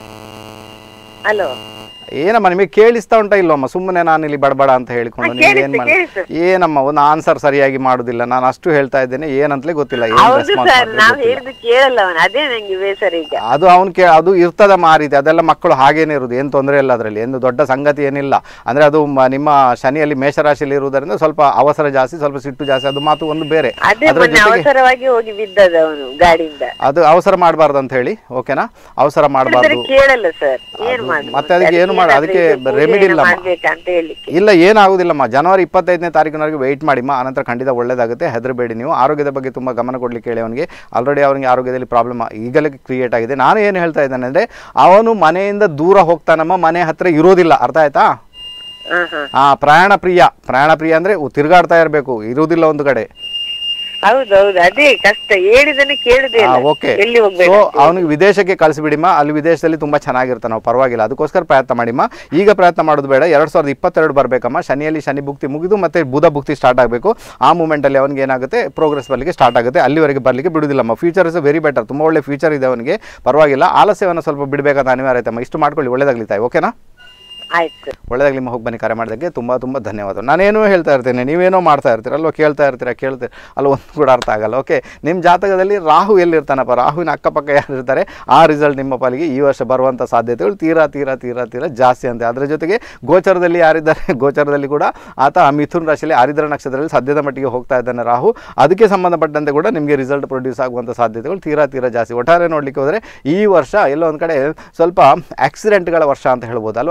ಹಲೋ ಏನಮ್ಮ ನಿಮಗೆ ಕೇಳಿಸ್ತಾ ಉಂಟಾ ಇಲ್ವಮ್ಮ ಸುಮ್ಮನೆ ನಾನು ಇಲ್ಲಿ ಬಡಬಡ ಅಂತ ಹೇಳಿಕೊಂಡು ನೀವು ಏನು ಕೇಳಿಸ್ತು ಮಾಡಿ ಕೇಳಿಸ್ತು ಏನಮ್ಮ ಒಂದು ಆನ್ಸರ್ ಸರಿಯಾಗಿ ಮಾಡುದಿಲ್ಲ ನಾನು ಅಷ್ಟು ಹೇಳ್ತಾ ಇದ್ದೇನೆ ಏನಂತಲೇ ಗೊತ್ತಿಲ್ಲ ಏನು ಹೌದು ರೆಸ್ಪಾನ್ಸ್ ಸರ್ ನಾವ್ ಹೇಳಿದ್ದು ಕೇಳಲ್ಲ ಅವನು ಅದೇ ನಂಗೆ ಬೇಸರ ಈಗ ಅದು ಅವ್ನು ಕೇ ಅದು ಇರ್ತದಮ್ಮ ಆ ರೀತಿ ಅದೆಲ್ಲ ಮಕ್ಕಳು ಹಾಗೇನೆ ಇರುವುದು ಏನು ತೊಂದರೆ ಇಲ್ಲ ಅದರಲ್ಲಿ ಏನು ದೊಡ್ಡ ಸಂಗತಿ ಏನಿಲ್ಲ ಅಂದರೆ ಅದು ಮ- ನಿಮ್ಮ ಶನಿಯಲ್ಲಿ ಮೇಷರಾಶಿಯಲ್ಲಿ ಇರುವುದರಿಂದ ಸ್ವಲ್ಪ ಅವಸರ ಜಾಸ್ತಿ ಸ್ವಲ್ಪ ಸಿಟ್ಟು ಜಾಸ್ತಿ ಅದು ಮಾತು ಒಂದು ಬೇರೆ ಅದೇ ಅದರ ಮೊನ್ನೆ ಜೊತೆಗೆ ಅವಸರವಾಗಿ ಹೋಗಿ ಬಿದ್ದದ ಅವನು ಗಾಡಿಯಿಂದ ಅದು ಅವಸರ ಮಾಡಬಾರ್ದು ಅಂತ ಹೇಳಿ ಓಕೆನಾ ಅವಸರ ಹೇಳಿದ್ರೆ ಮಾಡಬಾರ್ದು ಕೇಳಲ್ಲ ಸರ್ ಏನ್ ಅದು ಮಾಡುದು ಮತ್ತೆ ಅದಕ್ಕೆ ಏನು ಮಾಡು- ಅದಕ್ಕೆ ರೆಮಿಡಿ ಇಲ್ಲಮ್ಮ. ಮಾಡ್ಬೇಕಂತ ಹೇಳಿಕ್ಕೆ ಇಲ್ಲ ಏನಾಗುದಿಲ್ಲಮ್ಮ ಜನವರಿ ಇಪ್ಪತ್ತೈದನೇ ತಾರೀಕಿನವರೆಗೆ ವೆಯ್ಟ್ ಮಾಡಿಮ್ಮ ಆನಂತರ ಖಂಡಿತ ಒಳ್ಳೇದಾಗುತ್ತೆ ಹೆದರಬೇಡಿ ನೀವು ಆರೋಗ್ಯದ ಬಗ್ಗೆ ತುಂಬ ಗಮನ ಕೊಡ್ಲಿಕ್ಕೆ ಹೇಳಿ ಅವನಿಗೆ ಆಲ್ರೆಡಿ ಅವನಿಗೆ ಆರೋಗ್ಯದಲ್ಲಿ ಪ್ರಾಬ್ಲಮ್ ಈಗಲೇ ಕ್ರಿಯೇಟ್ ಆಗಿದೆ ನಾನು ಏನು ಹೇಳ್ತಾ ಇದ್ದೇನೆ ಅಂದರೆ ಅವನು ಮನೆಯಿಂದ ದೂರ ಹೋಗ್ತಾನಮ್ಮ ಮನೆ ಹತ್ರ ಇರೋದಿಲ್ಲ ಅರ್ಥ ಆಯ್ತಾ ಹಾ ಹಾ ಆ ಪ್ರಯಾಣ ಪ್ರಿಯ ಪ್ರಯಾಣ ಪ್ರಿಯ ಅಂದರೆ ತಿರುಗಾಡ್ತಾ ಇರಬೇಕು ಇರುವುದಿಲ್ಲ ಒಂದು ಕಡೆ ಹೌದೌದು ಅದೇ ಕಷ್ಟ ಹೇಳಿದನ್ನು ಕೇಳುದೇ ಇಲ್ಲ ಓಕೆ ಎಲ್ಲಿ ಸೊ ಹೋಗ್ಬೇಕು ಅವನಿಗೆ ವಿದೇಶಕ್ಕೆ ಕಳಿಸಿಬಿಡಿಮ್ಮ ಅಲ್ಲಿ ವಿದೇಶದಲ್ಲಿ ತುಂಬ ಚೆನ್ನಾಗಿರ್ತಾನೆ ನಾವು ಪರವಾಗಿಲ್ಲ ಅದಕ್ಕೋಸ್ಕರ ಪ್ರಯತ್ನ ಮಾಡಿಮ್ಮ ಈಗ ಪ್ರಯತ್ನ ಮಾಡೋದು ಬೇಡ ಎರಡು ಸಾವಿರದ ಇಪ್ಪತ್ತೆರಡು ಬರಬೇಕಮ್ಮ ಶನಿಯಲ್ಲಿ ಶನಿ ಭುಕ್ತಿ ಮುಗಿದು ಮತ್ತೆ ಬುಧ ಭುಕ್ತಿ ಸ್ಟಾರ್ಟ್ ಆಗಬೇಕು ಆ ಮೂಮೆಂಟಲ್ಲಿ ಅವನಿಗೆ ಏನಾಗುತ್ತೆ ಪ್ರೋಗ್ರೆಸ್ ಬರಲಿಕ್ಕೆ ಸ್ಟಾರ್ಟ್ ಆಗುತ್ತೆ ಅಲ್ಲಿವರೆಗೆ ಬರಲಿಕ್ಕೆ ಬಿಡುವುದಿಲ್ಲಮ್ಮ ಫ್ಯೂಚರ್ ಇಸ್ ವೆರಿ ಬೆಟರ್ ತುಂಬ ಒಳ್ಳೆ ಫ್ಯೂಚರ್ ಇದೆ ಅವನಿಗೆ ಪರವಾಗಿಲ್ಲ ಆಲಸ್ಯವನ್ನು ಸ್ವಲ್ಪ ಬಿಡಬೇಕಂತ ಅನಿವಾರ್ಯ ಐತಮ್ಮ ಇಷ್ಟು ಮಾಡ್ಕೊಳ್ಳಿ ಒಳ್ಳೇದಾಗ್ಲಿ ತಾಯಿ ಓಕೆನಾ ಆಯ್ತು ಒಳ್ಳೆದಾಗಲಿ ನಿಮ್ಮ ಹೋಗಿ ಬನ್ನಿ ಕರೆ ಮಾಡೋದಕ್ಕೆ ತುಂಬ ತುಂಬ ಧನ್ಯವಾದ ನಾನೇನೋ ಹೇಳ್ತಾ ಇರ್ತೇನೆ ನೀವೇನೋ ಮಾಡ್ತಾ ಇರ್ತೀರ ಅಲ್ವಾ ಕೇಳ್ತಾ ಇರ್ತೀರ ಕೇಳ್ತೀರ ಅಲ್ಲಿ ಒಂದು ಕೂಡ ಅರ್ಥ ಆಗಲ್ಲ ಓಕೆ ನಿಮ್ಮ ಜಾತಕದಲ್ಲಿ ರಾಹು ಎಲ್ಲಿರ್ತಾನಪ್ಪ ರಾಹುವಿನ ಅಕ್ಕಪಕ್ಕ ಯಾರು ಇರ್ತಾರೆ ಆ ರಿಸಲ್ಟ್ ನಿಮ್ಮ ಪಾಲಿಗೆ ಈ ವರ್ಷ ಬರುವಂಥ ಸಾಧ್ಯತೆಗಳು ತೀರಾ ತೀರಾ ತೀರಾ ತೀರಾ ಜಾಸ್ತಿ ಅಂತೆ ಅದರ ಜೊತೆಗೆ ಗೋಚರದಲ್ಲಿ ಯಾರಿದ್ದಾರೆ ಗೋಚರದಲ್ಲಿ ಕೂಡ ಆತ ಮಿಥುನ್ ರಾಶಿಯಲ್ಲಿ ಆರಿದ್ರ ನಕ್ಷತ್ರದಲ್ಲಿ ಸದ್ಯದ ಮಟ್ಟಿಗೆ ಹೋಗ್ತಾ ಇದ್ದಾನೆ ರಾಹು ಅದಕ್ಕೆ ಸಂಬಂಧಪಟ್ಟಂತೆ ಕೂಡ ನಿಮಗೆ ರಿಸಲ್ಟ್ ಪ್ರೊಡ್ಯೂಸ್ ಆಗುವಂಥ ಸಾಧ್ಯತೆಗಳು ತೀರಾ ತೀರಾ ಜಾಸ್ತಿ ಒಟ್ಟಾರೆ ನೋಡಲಿಕ್ಕೆ ಹೋದರೆ ಈ ವರ್ಷ ಎಲ್ಲೋ ಒಂದು ಕಡೆ ಸ್ವಲ್ಪ ಆಕ್ಸಿಡೆಂಟ್ಗಳ ವರ್ಷ ಅಂತ ಹೇಳ್ಬೋದು ಅಲ್ವಾ ಆಕಸ್ಮಿಕ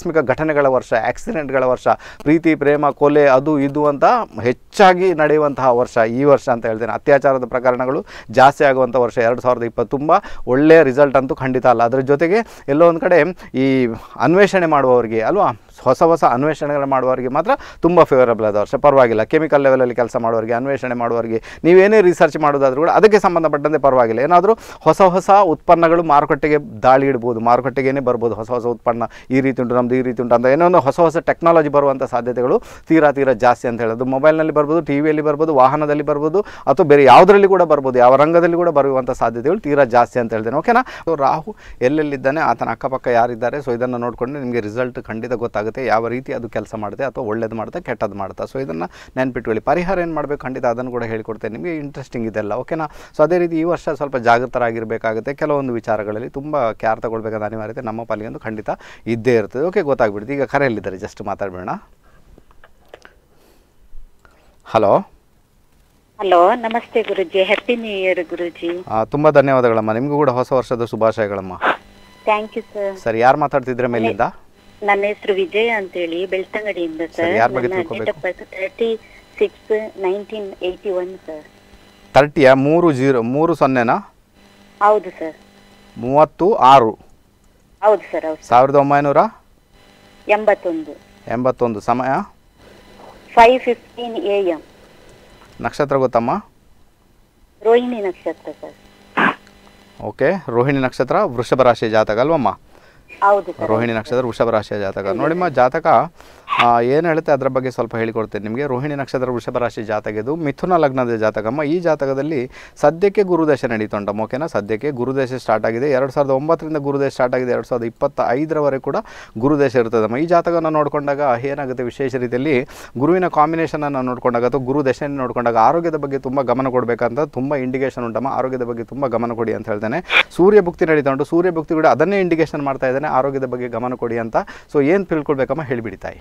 ಆಕಸ್ಮಿಕ ಘಟನೆಗಳ ವರ್ಷ ಆಕ್ಸಿಡೆಂಟ್ಗಳ ವರ್ಷ ಪ್ರೀತಿ ಪ್ರೇಮ ಕೊಲೆ ಅದು ಇದು ಅಂತ ಹೆಚ್ಚಾಗಿ ನಡೆಯುವಂತಹ ವರ್ಷ ಈ ವರ್ಷ ಅಂತ ಹೇಳ್ತೇನೆ ಅತ್ಯಾಚಾರದ ಪ್ರಕರಣಗಳು ಜಾಸ್ತಿ ಆಗುವಂಥ ವರ್ಷ ಎರಡು ಸಾವಿರದ ಇಪ್ಪತ್ತು ತುಂಬ ಒಳ್ಳೆಯ ರಿಸಲ್ಟ್ ಅಂತೂ ಖಂಡಿತ ಅಲ್ಲ ಅದರ ಜೊತೆಗೆ ಎಲ್ಲೋ ಒಂದು ಕಡೆ ಈ ಅನ್ವೇಷಣೆ ಮಾಡುವವರಿಗೆ ಅಲ್ವಾ ಹೊಸ ಹೊಸ ಅನ್ವೇಷಣೆಗಳು ಮಾಡುವವರಿಗೆ ಮಾತ್ರ ತುಂಬ ಫೇವರಬಲ್ ಆದ ವರ್ಷ ಪರವಾಗಿಲ್ಲ ಕೆಮಿಕಲ್ ಲೆವೆಲಲ್ಲಿ ಕೆಲಸ ಮಾಡುವವರಿಗೆ ಅನ್ವೇಷಣೆ ಮಾಡುವವರಿಗೆ ನೀವೇನೇ ರಿಸರ್ಚ್ ಮಾಡೋದಾದ್ರೂ ಕೂಡ ಅದಕ್ಕೆ ಸಂಬಂಧಪಟ್ಟಂತೆ ಪರವಾಗಿಲ್ಲ ಏನಾದರೂ ಹೊಸ ಹೊಸ ಉತ್ಪನ್ನಗಳು ಮಾರುಕಟ್ಟೆಗೆ ದಾಳಿ ಇಡ್ಬೋದು ಮಾರುಕಟ್ಟೆಗೇನೆ ಬರ್ಬೋದು ಹೊಸ ಹೊಸ ಉತ್ಪನ್ನ ಈ ರೀತಿ ಉಂಟು ನಮ್ಮದು ಈ ರೀತಿ ಉಂಟು ಅಂತ ಏನೋ ಒಂದು ಹೊಸ ಹೊಸ ಟೆಕ್ನಾಲಜಿ ಬರುವಂಥ ಸಾಧ್ಯತೆಗಳು ತೀರಾ ತೀರಾ ಜಾಸ್ತಿ ಅಂತ ಹೇಳೋದು ಮೊಬೈಲ್ನಲ್ಲಿ ಬರ್ಬೋದು ಟಿ ವಿಯಲ್ಲಿ ಬರ್ಬೋದು ವಾಹನದಲ್ಲಿ ಬರ್ಬೋದು ಅಥವಾ ಬೇರೆ ಯಾವುದರಲ್ಲಿ ಕೂಡ ಬರ್ಬೋದು ಯಾವ ರಂಗದಲ್ಲಿ ಕೂಡ ಬರುವಂಥ ಸಾಧ್ಯತೆಗಳು ತೀರಾ ಜಾಸ್ತಿ ಅಂತ ಹೇಳ್ತೇನೆ ಓಕೆನಾ ಸೊ ರಾಹು ಎಲ್ಲೆಲ್ಲಿದ್ದಾನೆ ಆತನ ಅಕ್ಕಪಕ್ಕ ಯಾರಿದ್ದಾರೆ ಸೊ ಇದನ್ನು ನೋಡಿಕೊಂಡು ನಿಮಗೆ ರಿಸಲ್ಟ್ ಖಂಡಿತ ಗೊತ್ತಾಗುತ್ತೆ ಯಾವ ರೀತಿ ಅದು ಕೆಲಸ ಮಾಡುತ್ತೆ ಅಥವಾ ಒಳ್ಳೇದು ಮಾಡುತ್ತೆ ಕೆಟ್ಟದ್ದು ಮಾಡುತ್ತಾ ಸೊ ಇದನ್ನು ನೆನ್ಪಿಟ್ಕೊಳ್ಳಿ ಪರಿಹಾರ ಏನು ಮಾಡಬೇಕು ಖಂಡಿತ ಅದನ್ನು ಕೂಡ ಹೇಳಿಕೊಡ್ತೇನೆ ನಿಮಗೆ ಇಂಟ್ರೆಸ್ಟಿಂಗ್ ಇದೆಲ್ಲ ಓಕೆನಾ ಸೊ ಅದೇ ರೀತಿ ಈ ವರ್ಷ ಸ್ವಲ್ಪ ಜಾಗೃತರಾಗಿರಬೇಕಾಗುತ್ತೆ ಕೆಲವೊಂದು ವಿಚಾರಗಳಲ್ಲಿ ತುಂಬ ಕೇರ್ ತಗೊಳ್ಬೇಕಾದ ಅನಿವಾರ್ಯತೆ ನಮ್ಮ ಪಾಲಿಗೆ ಒಂದು ಖಂಡಿತ ಇದ್ದೇ ಇರ್ತದೆ ಓಕೆ ಗೊತ್ತಾಗ್ಬಿಡುತ್ತೆ ಈಗ ಕರೆಯಲ್ಲಿದ್ದಾರೆ ಜಸ್ಟ್ ಮಾತಾಡಬೇಡ ಹಲೋ ಹಲೋ ನಮಸ್ತೆ ಗುರುಜಿ ಹ್ಯಾಪಿ ನ್ಯೂ ಇಯರ್ ಗುರುಜಿ ತುಂಬ ಧನ್ಯವಾದಗಳಮ್ಮ ನಿಮಗೂ ಕೂಡ ಹೊಸ ವರ್ಷದ ಶುಭಾಶಯಗಳಮ್ಮ ಥ್ಯಾಂಕ್ ಯು ಸರ್ ಸರ್ ಯಾರು ಮಾತಾಡ್ತಿದ್ರೆ ಮೇಲಿಂದ ನನ್ನ ಹೆಸರು ವಿಜಯ ಅಂತೇಳಿ ಬೆಳ್ತಂಗಡಿಯಿಂದ ಸರ್, ಸರ್ ಯಾರ್ ಬಗ್ಗೆ ನನ್ನ ತಿಳ್ಕೊಬೇಕು? Date of birth thirty six nineteen eighty one sir ತರ್ಟಿಯ ಮೂರು ಜೀರೋ ಮೂರು ಸೊನ್ನೆನಾ ಹೌದು ಸರ್ ಮೂವತ್ತು ಆರು ಹೌದು ಸರ್ ಹೌದು ಸಾವಿರದ ಒಂಬೈನೂರ ಎಂಬತ್ತೊಂದು ಎಂಬತ್ತೊಂದು ಸಮಯ ಫೈವ್ ಫಿಫ್ಟೀನ್ ಎ ಎಮ್ ನಕ್ಷತ್ರ ಗೊತ್ತಮ್ಮ ರೋಹಿಣಿ ನಕ್ಷತ್ರ ಸರ್ ಓಕೆ ರೋಹಿಣಿ ನಕ್ಷತ್ರ ವೃಷಭ ರಾಶಿಯ ಜಾತಕ ಅಲ್ವಮ್ಮ ಹೌದು ಸರ್ ರೋಹಿಣಿ ನಕ್ಷತ್ರ ವೃಷಭ ರಾಶಿಯ ಜಾತಕ ನೋಡಿಮ್ಮ ಜಾತಕ ಏನು ಹೇಳುತ್ತೆ ಅದರ ಬಗ್ಗೆ ಸ್ವಲ್ಪ ಹೇಳಿಕೊಡ್ತೇನೆ ನಿಮಗೆ ರೋಹಿಣಿ ನಕ್ಷತ್ರ ವೃಷಭ ರಾಶಿ ಜಾತಕ ಇದು ಮಿಥುನ ಲಗ್ನದ ಜಾತಕಮ್ಮ ಈ ಜಾತಕದಲ್ಲಿ ಸದ್ಯಕ್ಕೆ ಗುರುದಶೆ ನಡೀತುಂಟಮ್ಮ ಓಕೆನಾ ಸದ್ಯಕ್ಕೆ ಗುರುದಶೆ ಸ್ಟಾರ್ಟ್ ಆಗಿದೆ ಎರಡು ಸಾವಿರದ ಒಂಬತ್ತರಿಂದ ಗುರುದಶೆ ಸ್ಟಾರ್ಟ್ ಆಗಿದೆ ಎರಡು ಸಾವಿರದ ಇಪ್ಪತ್ತ ಐದರವರೆಗೆ ಕೂಡ ಗುರುದಶೆ ಇರ್ತದಮ್ಮ ಈ ಜಾತಕವನ್ನು ನೋಡಿಕೊಂಡಾಗ ಏನಾಗುತ್ತೆ ವಿಶೇಷ ರೀತಿಯಲ್ಲಿ ಗುರುವಿನ ಕಾಂಬಿನೇಷನನ್ನು ನೋಡಿಕೊಂಡಾಗ ಅಥವಾ ಗುರು ದಶೆಯನ್ನು ನೋಡಿಕೊಂಡಾಗ ಆರೋಗ್ಯದ ಬಗ್ಗೆ ತುಂಬ ಗಮನ ಕೊಡಬೇಕಂತ ತುಂಬ ಇಂಡಿಕೇಶನ್ ಉಂಟಮ್ಮ ಆರೋಗ್ಯದ ಬಗ್ಗೆ ತುಂಬ ಗಮನ ಕೊಡಿ ಅಂತ ಹೇಳ್ತೇನೆ ಸೂರ್ಯ ಭುಕ್ತಿ ನಡೀತಾ ಉಂಟು ಸೂರ್ಯ ಭುಕ್ತಿ ಕೂಡ ಅದನ್ನೇ ಇಂಡಿಕೇಶನ್ ಮಾಡ್ತಾ ಇದ್ದಾನೆ ಆರೋಗ್ಯದ ಬಗ್ಗೆ ಗಮನ ಕೊಡಿ ಅಂತ ಸೊ ಏನು ತಿಳ್ಕೊಳ್ಬೇಕಮ್ಮ ಹೇಳಿಬಿಡಿ ತಾಯಿ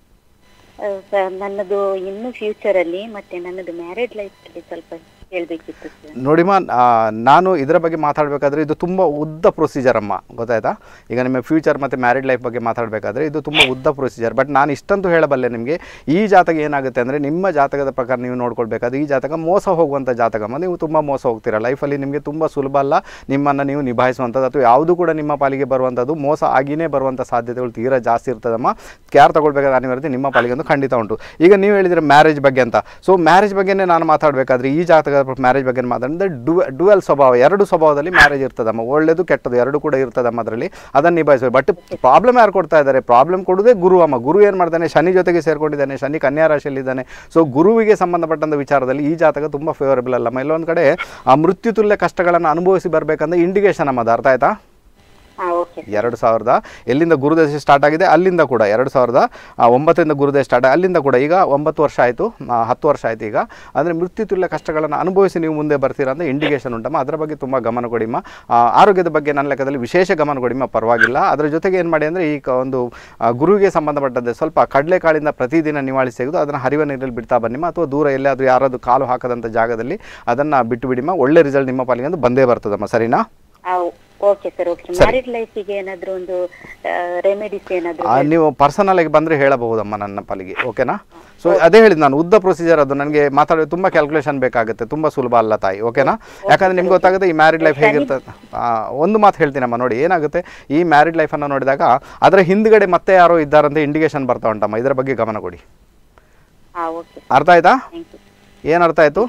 ಸರ್ ನನ್ನದು ಇನ್ನು ಫ್ಯೂಚರ್ ಅಲ್ಲಿ ಮತ್ತೆ ನನ್ನದು ಮ್ಯಾರೇಡ್ ಲೈಫ್ ಅಲ್ಲಿ ಸ್ವಲ್ಪ ಹೇಳ್ಬೇಕಿತ್ತು ಸರ್ ನೋಡಿಮ್ಮ ಆ, ನಾನು ಇದರ ಬಗ್ಗೆ ಮಾತಾಡಬೇಕಾದ್ರೆ ಇದು ತುಂಬ ಉದ್ದ ಪ್ರೊಸೀಜರ್ ಅಮ್ಮ ಗೊತ್ತಾಯ್ತಾ ಈಗ ನಿಮ್ಮ ಫ್ಯೂಚರ್ ಮತ್ತು ಮ್ಯಾರಿಡ್ ಲೈಫ್ ಬಗ್ಗೆ ಮಾತಾಡಬೇಕಾದ್ರೆ ಇದು ತುಂಬ ಉದ್ದ ಪ್ರೊಸೀಜರ್ ಬಟ್ ನಾನು ಇಷ್ಟಂತೂ ಹೇಳಬಲ್ಲೆ ನಿಮಗೆ ಈ ಜಾತಕ ಏನಾಗುತ್ತೆ ಅಂದರೆ ನಿಮ್ಮ ಜಾತಕದ ಪ್ರಕಾರ ನೀವು ನೋಡ್ಕೊಳ್ಬೇಕಾದ್ರೆ ಈ ಜಾತಕ ಮೋಸ ಹೋಗುವಂಥ ಜಾತಕಮ್ಮ ನೀವು ತುಂಬ ಮೋಸ ಹೋಗ್ತೀರಾ ಲೈಫಲ್ಲಿ ನಿಮಗೆ ತುಂಬ ಸುಲಭ ಅಲ್ಲ ನಿಮ್ಮನ್ನು ನೀವು ನಿಭಾಯಿಸುವಂಥದ್ದು ಅಥವಾ ಯಾವುದು ಕೂಡ ನಿಮ್ಮ ಪಾಲಿಗೆ ಬರುವಂಥದ್ದು ಮೋಸ ಆಗಿಯೇ ಬರುವಂಥ ಸಾಧ್ಯತೆಗಳು ತೀರಾ ಜಾಸ್ತಿ ಇರ್ತದಮ್ಮ ಕ್ಯಾರ್ ತಗೊಳ್ಬೇಕಾದ ಅನಿವಾರ್ಯತೆ ನಿಮ್ಮ ಪಾಲಿಗೆ ಒಂದು ಖಂಡಿತ ಉಂಟು ಈಗ ನೀವು ಹೇಳಿದರೆ ಮ್ಯಾರೇಜ್ ಬಗ್ಗೆ ಅಂತ ಸೊ ಮ್ಯಾರೇಜ್ ಬಗ್ಗೆನೇ ನಾನು ಮಾತಾಡಬೇಕಾದ್ರೆ ಈ ಜಾತಕದ ಮ್ಯಾರೇಜ್ ಬಗ್ಗೆ ಮಾತಾಡಿದ್ರೆ ಡು ಡುವೆಲ್ ಸ್ವಭಾವ ಎರಡು ಸ್ವಭಾವದಲ್ಲಿ ಮ್ಯಾರೇಜ್ ಇರ್ತದಮ್ಮ ಒಳ್ಳೆಯದು ಕೆಟ್ಟದು ಎರಡು ಕೂಡ ಇರ್ತದಮ್ಮ ಅದರಲ್ಲಿ ಅದನ್ನು ನಿಭಾಯಿಸಬೇಕು ಬಟ್ ಪ್ರಾಬ್ಲಮ್ ಯಾರು ಕೊಡ್ತಾ ಇದ್ದಾರೆ ಪ್ರಾಬ್ಲಮ್ ಕೊಡೋದೇ ಗುರು ಅಮ್ಮ ಗುರು ಏನು ಮಾಡ್ತಾನೆ ಶನಿ ಜೊತೆಗೆ ಸೇರ್ಕೊಂಡಿದ್ದಾನೆ ಶನಿ ಕನ್ಯಾ ರಾಶಿಯಲ್ಲಿದ್ದಾನೆ ಸೊ ಗುರುವಿಗೆ ಸಂಬಂಧಪಟ್ಟಂಥ ವಿಚಾರದಲ್ಲಿ ಈ ಜಾತಕ ತುಂಬ ಫೇವರಬಲ್ ಅಲ್ಲಮ್ಮ ಇಲ್ಲೊಂದು ಕಡೆ ಆ ಮೃತ್ಯು ತುಲ್ಯ ಕಷ್ಟಗಳನ್ನು ಅನುಭವಿಸಿ ಬರಬೇಕಂದ್ರೆ ಇಂಡಿಕೇಶನ್ ಅಮ್ಮ ಅದು ಅರ್ಥ ಆಯ್ತಾ ಹಾ ಓಕೆ ಎರಡು ಸಾವಿರದ ಎಲ್ಲಿಂದ ಗುರುದಶೆ ಸ್ಟಾರ್ಟ್ ಆಗಿದೆ ಅಲ್ಲಿಂದ ಕೂಡ ಎರಡು ಸಾವಿರದ ಆ, ಒಂಬತ್ತರಿಂದ ಗುರುದಶೆ ಸ್ಟಾರ್ಟ್ ಅಲ್ಲಿಂದ ಕೂಡ ಈಗ ಒಂಬತ್ತು ವರ್ಷ ಆಯಿತು ಹತ್ತು ವರ್ಷ ಆಯಿತು ಈಗ ಅಂದರೆ ಮೃತ್ಯು ತುಲ್ಯ ಕಷ್ಟಗಳನ್ನು ಅನುಭವಿಸಿ ನೀವು ಮುಂದೆ ಬರ್ತೀರಾ ಅಂತ ಇಂಡಿಕೇಶನ್ ಉಂಟಮ್ಮ ಅದರ ಬಗ್ಗೆ ತುಂಬ ಗಮನ ಕೊಡಿಮ್ಮ ಆ, ಆರೋಗ್ಯದ ಬಗ್ಗೆ ನನ್ನ ಲೆಕ್ಕದಲ್ಲಿ ವಿಶೇಷ ಗಮನ ಕೊಡಿಮ್ಮ ಪರವಾಗಿಲ್ಲ ಅದರ ಜೊತೆಗೆ ಏನು ಮಾಡಿ ಅಂದರೆ ಈ ಕ- ಒಂದು ಆ, ಗುರುವಿಗೆ ಸಂಬಂಧಪಟ್ಟಂತೆ ಸ್ವಲ್ಪ ಕಡಲೆಕಾಳಿಂದ ಪ್ರತಿದಿನ ನಿವಾಳಿಸಿ ತೆಗೆದು ಅದನ್ನು ಹರಿವ ನೀರಲ್ಲಿ ಬಿಡ್ತಾ ಬನ್ನಿಮ್ಮ ಅಥವಾ ದೂರ ಎಲ್ಲಾದರೂ ಯಾರಾದರೂ ಕಾಲು ಹಾಕದಂಥ ಜಾಗದಲ್ಲಿ ಅದನ್ನು ಬಿಟ್ಟು ಬಿಡಿಮ್ಮ ಒಳ್ಳೆ ರಿಸಲ್ಟ್ ನಿಮ್ಮ ಪಾಲಿಗೆ ಒಂದು ಬಂದೇ ಬರ್ತದಮ್ಮ ಸರಿನಾ ಓಕೆ ಸರ್ ಓಕೆ ಮ್ಯಾರಿಡ್ ಲೈಫಿಗೆ ಏನಾದ್ರು ಒಂದು ರೆಮಿಡೀಸ್ ಏನಾದ್ರು ಆ, ನೀವು ಪರ್ಸನಲ್ ಆಗಿ ಬಂದರೆ ಹೇಳಬಹುದಮ್ಮ ನನ್ನ ಪಾಲಿಗೆ ಓಕೆನಾ ಸೊ ಅದೇ ಹೇಳಿದ್ದು ನಾನು ಉದ್ದ ಪ್ರೊಸೀಜರ್ ಅದು ನನಗೆ ಮಾತಾಡೋದು ತುಂಬ ಕ್ಯಾಲ್ಕುಲೇಷನ್ ಬೇಕಾಗುತ್ತೆ ತುಂಬ ಸುಲಭ ಅಲ್ಲ ತಾಯಿ ಓಕೆನಾ ಯಾಕಂದ್ರೆ ನಿಮ್ಗೆ ಗೊತ್ತಾಗುತ್ತೆ ಈ ಮ್ಯಾರಿಡ್ ಲೈಫ್ ಹೇಗಿರ್ತದೆ ಆ, ಒಂದು ಮಾತು ಹೇಳ್ತೀನಮ್ಮ ನೋಡಿ ಏನಾಗುತ್ತೆ ಈ ಮ್ಯಾರಿಡ್ ಲೈಫನ್ನು ನೋಡಿದಾಗ ಅದರ ಹಿಂದ್ಗಡೆ ಮತ್ತೆ ಯಾರೋ ಇದ್ದಾರಂತ ಇಂಡಿಕೇಶನ್ ಬರ್ತಾ ಉಂಟಮ್ಮ ಇದರ ಬಗ್ಗೆ ಗಮನ ಕೊಡಿ ಹಾ ಓಕೆ ಅರ್ಥ ಆಯ್ತಾ ಥ್ಯಾಂಕ್ ಯು ಏನು ಅರ್ಥ ಆಯಿತು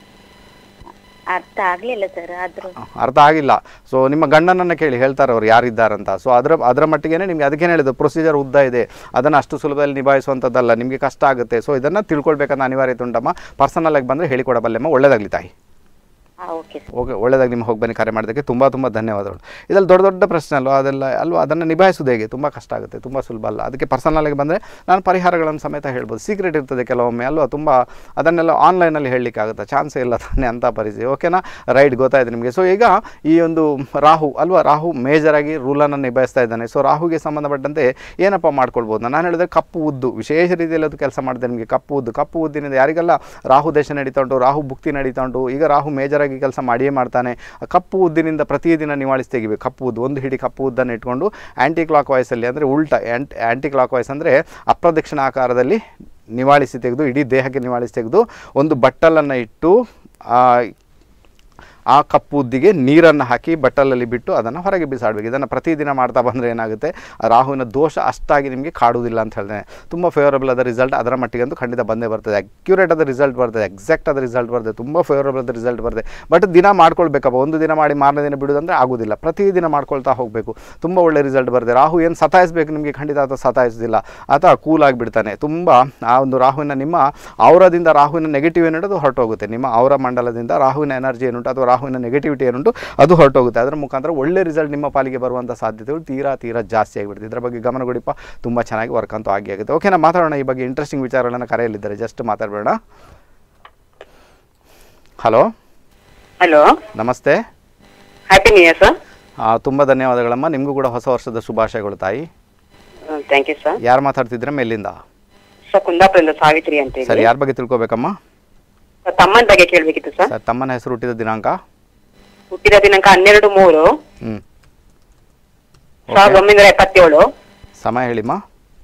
ಅರ್ಥ ಆಗ್ಲಿಲ್ಲ ಸರ್ ಆದ್ರೂ ಅರ್ಥ ಆಗಿಲ್ಲ ಸೊ ನಿಮ್ಮ ಗಂಡನನ್ನು ಕೇಳಿ ಹೇಳ್ತಾರೆ ಅವ್ರು ಯಾರಿದ್ದಾರಂತ ಸೊ ಅದರ ಅದರ ಮಟ್ಟಿಗೆ ನಿಮಗೆ ಅದಕ್ಕೇನು ಹೇಳಿದ್ದು ಪ್ರೊಸೀಜರ್ ಉದ್ದ ಇದೆ ಅದನ್ನು ಅಷ್ಟು ಸುಲಭದಲ್ಲಿ ನಿಭಾಯಿಸುವಂಥದ್ದಲ್ಲ ನಿಮಗೆ ಕಷ್ಟ ಆಗುತ್ತೆ ಸೊ ಇದನ್ನು ತಿಳ್ಕೊಳ್ಬೇಕನ್ನೋ ಅನಿವಾರ್ಯತೆ ಉಂಟಮ್ಮ ಪರ್ಸನಲ್ ಆಗಿ ಬಂದರೆ ಹೇಳಿಕೊಡಬಲ್ಲೆಮ್ಮ ಒಳ್ಳೇದಾಗಲಿ ತಾಯಿ ಹಾ ಓಕೆ ಸರ್ ಓಕೆ ಒಳ್ಳೆದಾಗಿ ನಿಮ್ಮ ಹೋಗಿ ಬನ್ನಿ ಕರೆ ಮಾಡೋದಕ್ಕೆ ತುಂಬ ತುಂಬ ಧನ್ಯವಾದಗಳು ಇದರಲ್ಲಿ ದೊಡ್ಡ ದೊಡ್ಡ ಪ್ರಶ್ನೆ ಅಲ್ವಾ ಅದೆಲ್ಲ ಅಲ್ವಾ ಅದನ್ನು ನಿಭಾಯಿಸೋದು ಹೇಗೆ ತುಂಬ ಕಷ್ಟ ಆಗುತ್ತೆ ತುಂಬ ಸುಲಭ ಅಲ್ಲ ಅದಕ್ಕೆ ಪರ್ಸನಲ್ ಆಗಿ ಬಂದರೆ ನಾನು ಪರಿಹಾರಗಳನ್ನು ಸಮೇತ ಹೇಳ್ಬೋದು ಸೀಕ್ರೆಟ್ ಇರ್ತದೆ ಕೆಲವೊಮ್ಮೆ ಅಲ್ವಾ ತುಂಬ ಅದನ್ನೆಲ್ಲ ಆನ್ಲೈನಲ್ಲಿ ಹೇಳಲಿಕ್ಕೆ ಆಗುತ್ತೆ ಚಾನ್ಸೇ ಇಲ್ಲ ತಾನೇ ಅಂತ ಪರಿಸ್ಥಿತಿ ಓಕೆನಾ ರೈಟ್ ಗೊತ್ತಾಯ್ತು ನಿಮಗೆ ಸೊ ಈಗ ಈ ಒಂದು ರಾಹು ಅಲ್ವಾ ರಾಹು ಮೇಜರಾಗಿ ರೂಲನ್ನು ನಿಭಾಯಿಸ್ತಾ ಇದ್ದಾನೆ ಸೊ ರಾಹುಗೆ ಸಂಬಂಧಪಟ್ಟಂತೆ ಏನಪ್ಪ ಮಾಡ್ಕೊಳ್ಬೋದು ನಾನು ಹೇಳಿದ್ರೆ ಕಪ್ಪು ಉದ್ದು ವಿಶೇಷ ರೀತಿಯಲ್ಲಿ ಅದು ಕೆಲಸ ಮಾಡಿದೆ ನಿಮಗೆ ಕಪ್ಪು ಉದ್ದು ಕಪ್ಪು ಉದ್ದಿನಿಂದ ಯಾರಿಗೆಲ್ಲ ರಾಹು ದೇಶ ನಡೀತಾ ಉಂಟು ರಾಹು ಭುಕ್ತಿ ನಡೀತಾ ಉಂಟು ಈಗ ರಾಹು ಮೇಜರಾಗಿ ಚೆನ್ನಾಗಿ ಕೆಲಸ ಮಾಡಿಯೇ ಮಾಡ್ತಾನೆ ಕಪ್ಪು ಉದ್ದಿನಿಂದ ಪ್ರತಿದಿನ ನಿವಾಳಿಸಿ ತೆಗಿಬೇಕು ಕಪ್ಪು ಉದ್ದು ಒಂದು ಹಿಡಿ ಕಪ್ಪು ಉದ್ದನ್ನು ಇಟ್ಕೊಂಡು ಆ್ಯಂಟಿ ಕ್ಲಾಕ್ ವಾಯ್ಸಲ್ಲಿ ಅಂದರೆ ಉಲ್ಟಾ ಆ್ಯಂಟ್ ಆ್ಯಂಟಿ ಕ್ಲಾಕ್ ವಾಯ್ಸ್ ಅಂದರೆ ಅಪ್ರದಕ್ಷಿಣ ಆಕಾರದಲ್ಲಿ ನಿವಾಳಿಸಿ ತೆಗೆದು ಇಡೀ ದೇಹಕ್ಕೆ ನಿವಾಳಿಸಿ ತೆಗೆದು ಒಂದು ಬಟ್ಟಲನ್ನು ಇಟ್ಟು ಆ, ಆ ಕಪ್ಪು ಉದ್ದಿಗೆ ನೀರನ್ನು ಹಾಕಿ ಬಟ್ಟಲಲ್ಲಿ ಬಿಟ್ಟು ಅದನ್ನು ಹೊರಗೆ ಬಿಸಾಡಬೇಕು ಇದನ್ನು ಪ್ರತಿದಿನ ಮಾಡ್ತಾ ಬಂದರೆ ಏನಾಗುತ್ತೆ ಆ ರಾಹುವಿನ ದೋಷ ಅಷ್ಟಾಗಿ ನಿಮಗೆ ಕಾಡುವುದಿಲ್ಲ ಅಂತ ಹೇಳ್ತೇನೆ ತುಂಬ ಫೇವರಬಲ್ ಆದ ರಿಸಲ್ಟ್ ಅದರ ಮಟ್ಟಿಗಂತೂ ಖಂಡಿತ ಬಂದೇ ಬರ್ತದೆ ಅಕ್ಯುರೇಟ್ ಆದ ರಿಸಲ್ಟ್ ಬರ್ತದೆ ಎಕ್ಸಾಕ್ಟ್ ಆದ ರಿಸಲ್ಟ್ ಬರ್ತದೆ ತುಂಬ ಫೇವರಬಲ್ ಆದ ರಿಸಲ್ಟ್ ಬರ್ತದೆ ಬಟ್ ದಿನ ಮಾಡ್ಕೊಳ್ಬೇಕಪ್ಪ ಒಂದು ದಿನ ಮಾಡಿ ಮಾರನೇ ದಿನ ಬಿಡೋದಂದರೆ ಆಗೋದಿಲ್ಲ ಪ್ರತಿದಿನ ಮಾಡ್ಕೊಳ್ತಾ ಹೋಗಬೇಕು ತುಂಬ ಒಳ್ಳೆ ರಿಸಲ್ಟ್ ಬರ್ತದೆ ರಾಹು ಏನು ಸತಾಯಿಸಬೇಕು ನಿಮಗೆ ಖಂಡಿತ ಆತ ಸತಾಯಿಸೋದಿಲ್ಲ ಆತ ಕೂಲ್ ಆಗಿಬಿಡ್ತಾನೆ ತುಂಬ ಆ ಒಂದು ರಾಹುವಿನ ನಿಮ್ಮ ಔರದಿಂದ ರಾಹುವಿನ ನೆಗೆಟಿವ್ ಏನುಂಟು ಅದು ಹೊರಟೋಗುತ್ತೆ ನಿಮ್ಮ ಔರ ಮಂಡಲದಿಂದ ರಾಹುವಿನ ಎನರ್ಜಿ ಏನುಂಟು ಅಥವಾ ರಾಹುವಿನ ನೆಗೆಟಿವಿಟಿ ಏನುಂಟು ಅದು ಹೊರಟೋಗುತ್ತೆ ಅದರ ಮುಖಾಂತರ ಒಳ್ಳೆ ರಿಸಲ್ಟ್ ನಿಮ್ಮ ಪಾಲಿಗೆ ಬರುವಂಥ ಸಾಧ್ಯತೆಗಳು ತೀರಾ ತೀರಾ ಜಾಸ್ತಿ ಆಗಿಬಿಡುತ್ತೆ ಇದರ ಬಗ್ಗೆ ಗಮನ ಕೊಡಿಪ್ಪ ತುಂಬ ಚೆನ್ನಾಗಿ ವರ್ಕ್ ಅಂತೂ ಆಗಿ ಆಗುತ್ತೆ ಓಕೆನಾ ಮಾತಾಡೋಣ ಈ ಬಗ್ಗೆ ಇಂಟ್ರೆಸ್ಟಿಂಗ್ ವಿಚಾರಗಳನ್ನು ಕರೆಯಲಿದ್ದಾರೆ ಜಸ್ಟ್ ಮಾತಾಡಬೇಡ ಹಲೋ ಹಲೋ ನಮಸ್ತೆ ಹ್ಯಾಪಿ ನ್ಯೂ ಇಯರ್ ಸರ್ ತುಂಬ ಧನ್ಯವಾದಗಳಮ್ಮ ನಿಮಗೂ ಕೂಡ ಹೊಸ ವರ್ಷದ ಶುಭಾಶಯಗಳು ತಾಯಿ ಥ್ಯಾಂಕ್ ಯು ಸರ್ ಯಾರು ಮಾತಾಡ್ತಿದ್ರೆ ಮೇಲಿಂದ ಸರ್ ಕುಂದಾಪುರದಿಂದ ಸಾವಿತ್ರಿ ಅಂತ ಸರ್ ಹೇಳಿ ಯಾರ ಬಗ್ಗೆ ತಿಳ್ಕೊಬೇಕಮ್ಮ ಸರ್ ತಮ್ಮನ ಬಗ್ಗೆ ಕೇಳಬೇಕಿತ್ತು ಸರ್ ಸರ್ ತಮ್ಮನ ಹೆಸರು ಹುಟ್ಟಿದ ದಿನಾಂಕ ಹುಟ್ಟಿದ ದಿನಾಂಕ ಹನ್ನೆರಡು ಮೂರು ಹ್ಞೂ ಸಾವಿರದ ಒಂಬೈನೂರ ಎಪ್ಪತ್ತೇಳು ಸಮಯ ಹೇಳಿಮ್ಮ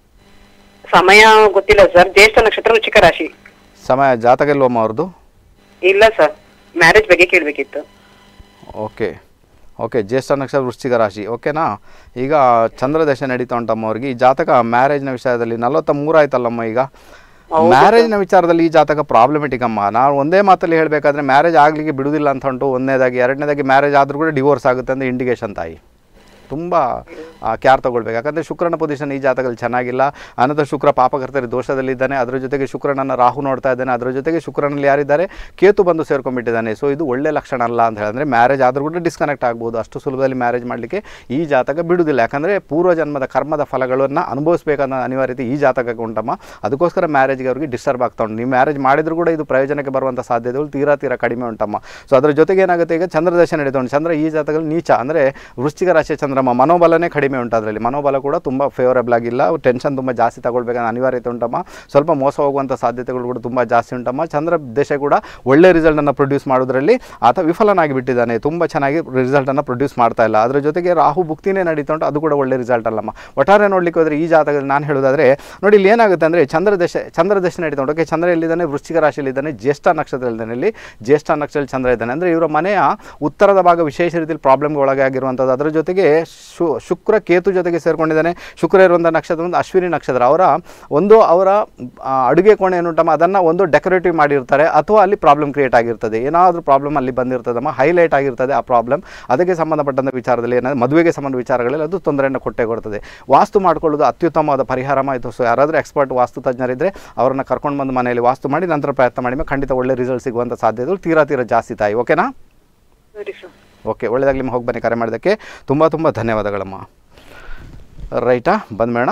ಸಮಯ ಗೊತ್ತಿಲ್ಲ ಸರ್ ಜ್ಯೇಷ್ಠ ನಕ್ಷತ್ರ ವೃಶ್ಚಿಕ ರಾಶಿ ಸಮಯ ಜಾತಕ ಇಲ್ವಮ್ಮ ಅವ್ರದ್ದು ಇಲ್ಲ ಸರ್ ಮ್ಯಾರೇಜ್ ಬಗ್ಗೆ ಕೇಳಬೇಕಿತ್ತು ಓಕೆ ಓಕೆ ಜ್ಯೇಷ್ಠ ನಕ್ಷತ್ರ ವೃಶ್ಚಿಕ ರಾಶಿ ಓಕೆನಾ ಈಗ ಚಂದ್ರದಶ ನಡೀತಾ ಉಂಟಮ್ಮ ಅವ್ರಿಗೆ ಈ ಜಾತಕ ಮ್ಯಾರೇಜ್ನ ವಿಷಯದಲ್ಲಿ ನಲವತ್ತ ಮೂರಾಯ್ತಲ್ಲಮ್ಮ ಈಗ ಮ್ಯಾರೇಜ್ನ ವಿಚಾರದಲ್ಲಿ ಈ ಜಾತಕ ಪ್ರಾಬ್ಲಮೆಟಿಕ್ ಅಮ್ಮ ನಾವು ಒಂದೇ ಮಾತಲ್ಲಿ ಹೇಳಬೇಕಾದ್ರೆ ಮ್ಯಾರೇಜ್ ಆಗಲಿಕ್ಕೆ ಬಿಡುವುದಿಲ್ಲ ಅಂತ ಉಂಟು ಒಂದನೇದಾಗಿ ಎರಡನೇದಾಗಿ ಮ್ಯಾರೇಜ್ ಆದರೂ ಕೂಡ ಡಿವೋರ್ಸ್ ಆಗುತ್ತೆ ಅಂತ ಇಂಡಿಕೇಶನ್ ತಾಯಿ ತುಂಬ ಕ್ಯಾರ್ ತಗೊಳ್ಬೇಕು ಯಾಕಂದರೆ ಶುಕ್ರನ ಪೊಸಿಷನ್ ಈ ಜಾತಕದಲ್ಲಿ ಚೆನ್ನಾಗಿಲ್ಲ ಅನಂತರ ಶುಕ್ರ ಪಾಪಕರ್ತರಿ ದೋಷದಲ್ಲಿದ್ದಾನೆ ಅದರ ಜೊತೆಗೆ ಶುಕ್ರನನ್ನು ರಾಹು ನೋಡ್ತಾ ಇದ್ದಾನೆ ಅದರ ಜೊತೆಗೆ ಶುಕ್ರನಲ್ಲಿ ಯಾರಿದ್ದಾರೆ ಕೇತು ಬಂದು ಸೇರ್ಕೊಂಡ್ಬಿಟ್ಟಿದ್ದಾನೆ ಸೊ ಇದು ಒಳ್ಳೆ ಲಕ್ಷಣ ಅಲ್ಲ ಅಂತ ಹೇಳಿದ್ರೆ ಮ್ಯಾರೇಜ್ ಆದರೂ ಕೂಡ ಡಿಸ್ಕನೆಕ್ಟ್ ಆಗ್ಬೋದು ಅಷ್ಟು ಸುಲಭದಲ್ಲಿ ಮ್ಯಾರೇಜ್ ಮಾಡಲಿಕ್ಕೆ ಈ ಜಾತಕ ಬಿಡುವುದಿಲ್ಲ ಯಾಕಂದರೆ ಪೂರ್ವಜನ್ಮದ ಕರ್ಮದ ಫಲಗಳನ್ನು ಅನುಭವಿಸಬೇಕಾದ ಅನಿವಾರ್ಯತೆ ಈ ಜಾತಕಕ್ಕೆ ಉಂಟಮ್ಮ ಅದಕ್ಕೋಸ್ಕರ ಮ್ಯಾರೇಜ್ಗೆ ಅವ್ರಿಗೆ ಡಿಸ್ಟರ್ಬ್ ಆಗ್ತಾ ಉಂಟು ನೀವು ಮ್ಯಾರೇಜ್ ಮಾಡಿದ್ರು ಕೂಡ ಇದು ಪ್ರಯೋಜನಕ್ಕೆ ಬರುವಂಥ ಸಾಧ್ಯತೆಗಳು ತೀರಾ ತೀರಾ ಕಡಿಮೆ ಉಂಟಮ್ಮ ಸೊ ಅದರ ಜೊತೆಗೆ ಏನಾಗುತ್ತೆ ಈಗ ಚಂದ್ರದಶ ನಡೀತಾ ಉಂಟು ಚಂದ್ರ ಈ ಜಾತಕದಲ್ಲಿ ನೀಚ ಅಂದರೆ ವೃಶ್ಚಿಕ ರಾಶಿಯ ಚಂದ್ರಮ್ಮ ಮನೋಬಲನೇ ಕಡಿಮೆ ಉಂಟು ಅದರಲ್ಲಿ ಮನೋಬಲ ಕೂಡ ತುಂಬ ಫೇವರಬಲ್ ಆಗಿಲ್ಲ ಟೆನ್ಷನ್ ತುಂಬ ಜಾಸ್ತಿ ತಗೊಳ್ಬೇಕಾದ ಅನಿವಾರ್ಯತೆ ಉಂಟಮ್ಮ ಸ್ವಲ್ಪ ಮೋಸ ಹೋಗುವಂಥ ಸಾಧ್ಯತೆಗಳು ಕೂಡ ತುಂಬ ಜಾಸ್ತಿ ಉಂಟಮ್ಮ ಚಂದ್ರ ದೇಶ ಕೂಡ ಒಳ್ಳೆ ರಿಸಲ್ಟನ್ನು ಪ್ರೊಡ್ಯೂಸ್ ಮಾಡೋದ್ರಲ್ಲಿ ಆತ ವಿಫಲನಾಗಿ ಬಿಟ್ಟಿದ್ದಾನೆ ತುಂಬ ಚೆನ್ನಾಗಿ ರಿಸಲ್ಟನ್ನು ಪ್ರೊಡ್ಯೂಸ್ ಮಾಡ್ತಾ ಇಲ್ಲ ಅದರ ಜೊತೆಗೆ ರಾಹು ಭುಕ್ತಿನೇ ನಡೀತಾ ಉಂಟು ಅದು ಕೂಡ ಒಳ್ಳೆ ರಿಸಲ್ಟ್ ಅಲ್ಲಮ್ಮ ಒಟ್ಟಾರೆ ನೋಡ್ಲಿಕ್ಕೆ ಹೋದರೆ ಈ ಜಾತಕದಲ್ಲಿ ನಾನು ಹೇಳೋದಾದರೆ ನೋಡಿ ಇಲ್ಲಿ ಏನಾಗುತ್ತೆ ಅಂದರೆ ಚಂದ್ರ ದೇಶ ಚಂದ್ರ ದೇಶ ನಡೀತಾ ಉಂಟು ಓಕೆ ಚಂದ್ರ ಎಲ್ಲಿದ್ದಾನೆ ವೃಶ್ಚಿಕ ರಾಶಿಯಲ್ಲಿದ್ದಾನೆ ಜ್ಯೇಷ್ಠ ನಕ್ಷತ್ರದಲ್ಲಿದ್ದಾನೆ ಇಲ್ಲಿ ಜ್ಯೇಷ್ಠ ನಕ್ಷತ್ರದಲ್ಲಿ ಚಂದ್ರ ಇದ್ದಾನೆ ಅಂದರೆ ಇವರ ಮನೆಯ ಉತ್ತರದ ಭಾಗ ವಿಶೇಷ ರೀತಿಯಲ್ಲಿ ಪ್ರಾಬ್ಲಮ್ಗೆ ಒಳಗೆ ಆಗಿರುವಂಥದ್ದು ಅದರ ಜೊತೆಗೆ ಶು ಶುಕ್ರ ಕೇತು ಜೊತೆಗೆ ಸೇರಿಕೊಂಡಿದ್ದಾನೆ ಶುಕ್ರ ಇರುವಂಥ ನಕ್ಷತ್ರ ಒಂದು ಅಶ್ವಿನಿ ನಕ್ಷತ್ರ ಅವರ ಒಂದು ಅವರ ಆ, ಅಡುಗೆ ಕೋಣೆ ಏನುಂಟಮ್ಮ ಅದನ್ನು ಒಂದು ಡೆಕೋರೇಟಿವ್ ಮಾಡಿರ್ತಾರೆ ಅಥವಾ ಅಲ್ಲಿ ಪ್ರಾಬ್ಲಮ್ ಕ್ರಿಯೇಟ್ ಆಗಿರ್ತದೆ ಏನಾದರೂ ಪ್ರಾಬ್ಲಮ್ ಅಲ್ಲಿ ಬಂದಿರ್ತದಮ್ಮ ಹೈಲೈಟ್ ಆಗಿರ್ತದೆ ಆ ಪ್ರಾಬ್ಲಮ್ ಅದಕ್ಕೆ ಸಂಬಂಧಪಟ್ಟಂಥ ವಿಚಾರದಲ್ಲಿ ಏನಾದರೂ ಮದುವೆಗೆ ಸಂಬಂಧ ವಿಚಾರಗಳಲ್ಲಿ ಅದು ತೊಂದರೆಯನ್ನು ಕೊಟ್ಟೇ ಕೊಡ್ತದೆ ವಾಸ್ತು ಮಾಡ್ಕೊಳ್ಳೋದು ಅತ್ಯುತ್ತಮವಾದ ಪರಿಹಾರ ಆಯಿತು ಸೊ ಯಾರಾದರೂ ಎಕ್ಸ್ಪರ್ಟ್ ವಾಸ್ತು ತಜ್ಞರಿದ್ದರೆ ಅವರನ್ನು ಕರ್ಕೊಂಡು ಬಂದು ಮನೆಯಲ್ಲಿ ವಾಸ್ತು ಮಾಡಿ ನಂತರ ಪ್ರಯತ್ನ ಮಾಡಿ ಮೇಲೆ ಖಂಡಿತ ಒಳ್ಳೆ ರಿಸಲ್ಟ್ ಸಿಗುವಂಥ ಸಾಧ್ಯತೆಗಳು ತೀರಾ ತೀರಾ ಜಾಸ್ತಿ ತಾಯಿ ಓಕೆನಾ ಸರಿ ಸರ್ ಓಕೆ ಒಳ್ಳೆಯದಾಗಲಿ ನಿಮ್ಮ ಹೋಗಿ ಬನ್ನಿ ಕರೆ ಮಾಡೋದಕ್ಕೆ ತುಂಬ ತುಂಬ ಧನ್ಯವಾದಗಳಮ್ಮ ರೈಟಾ ಬಂದ್ಬೇಡ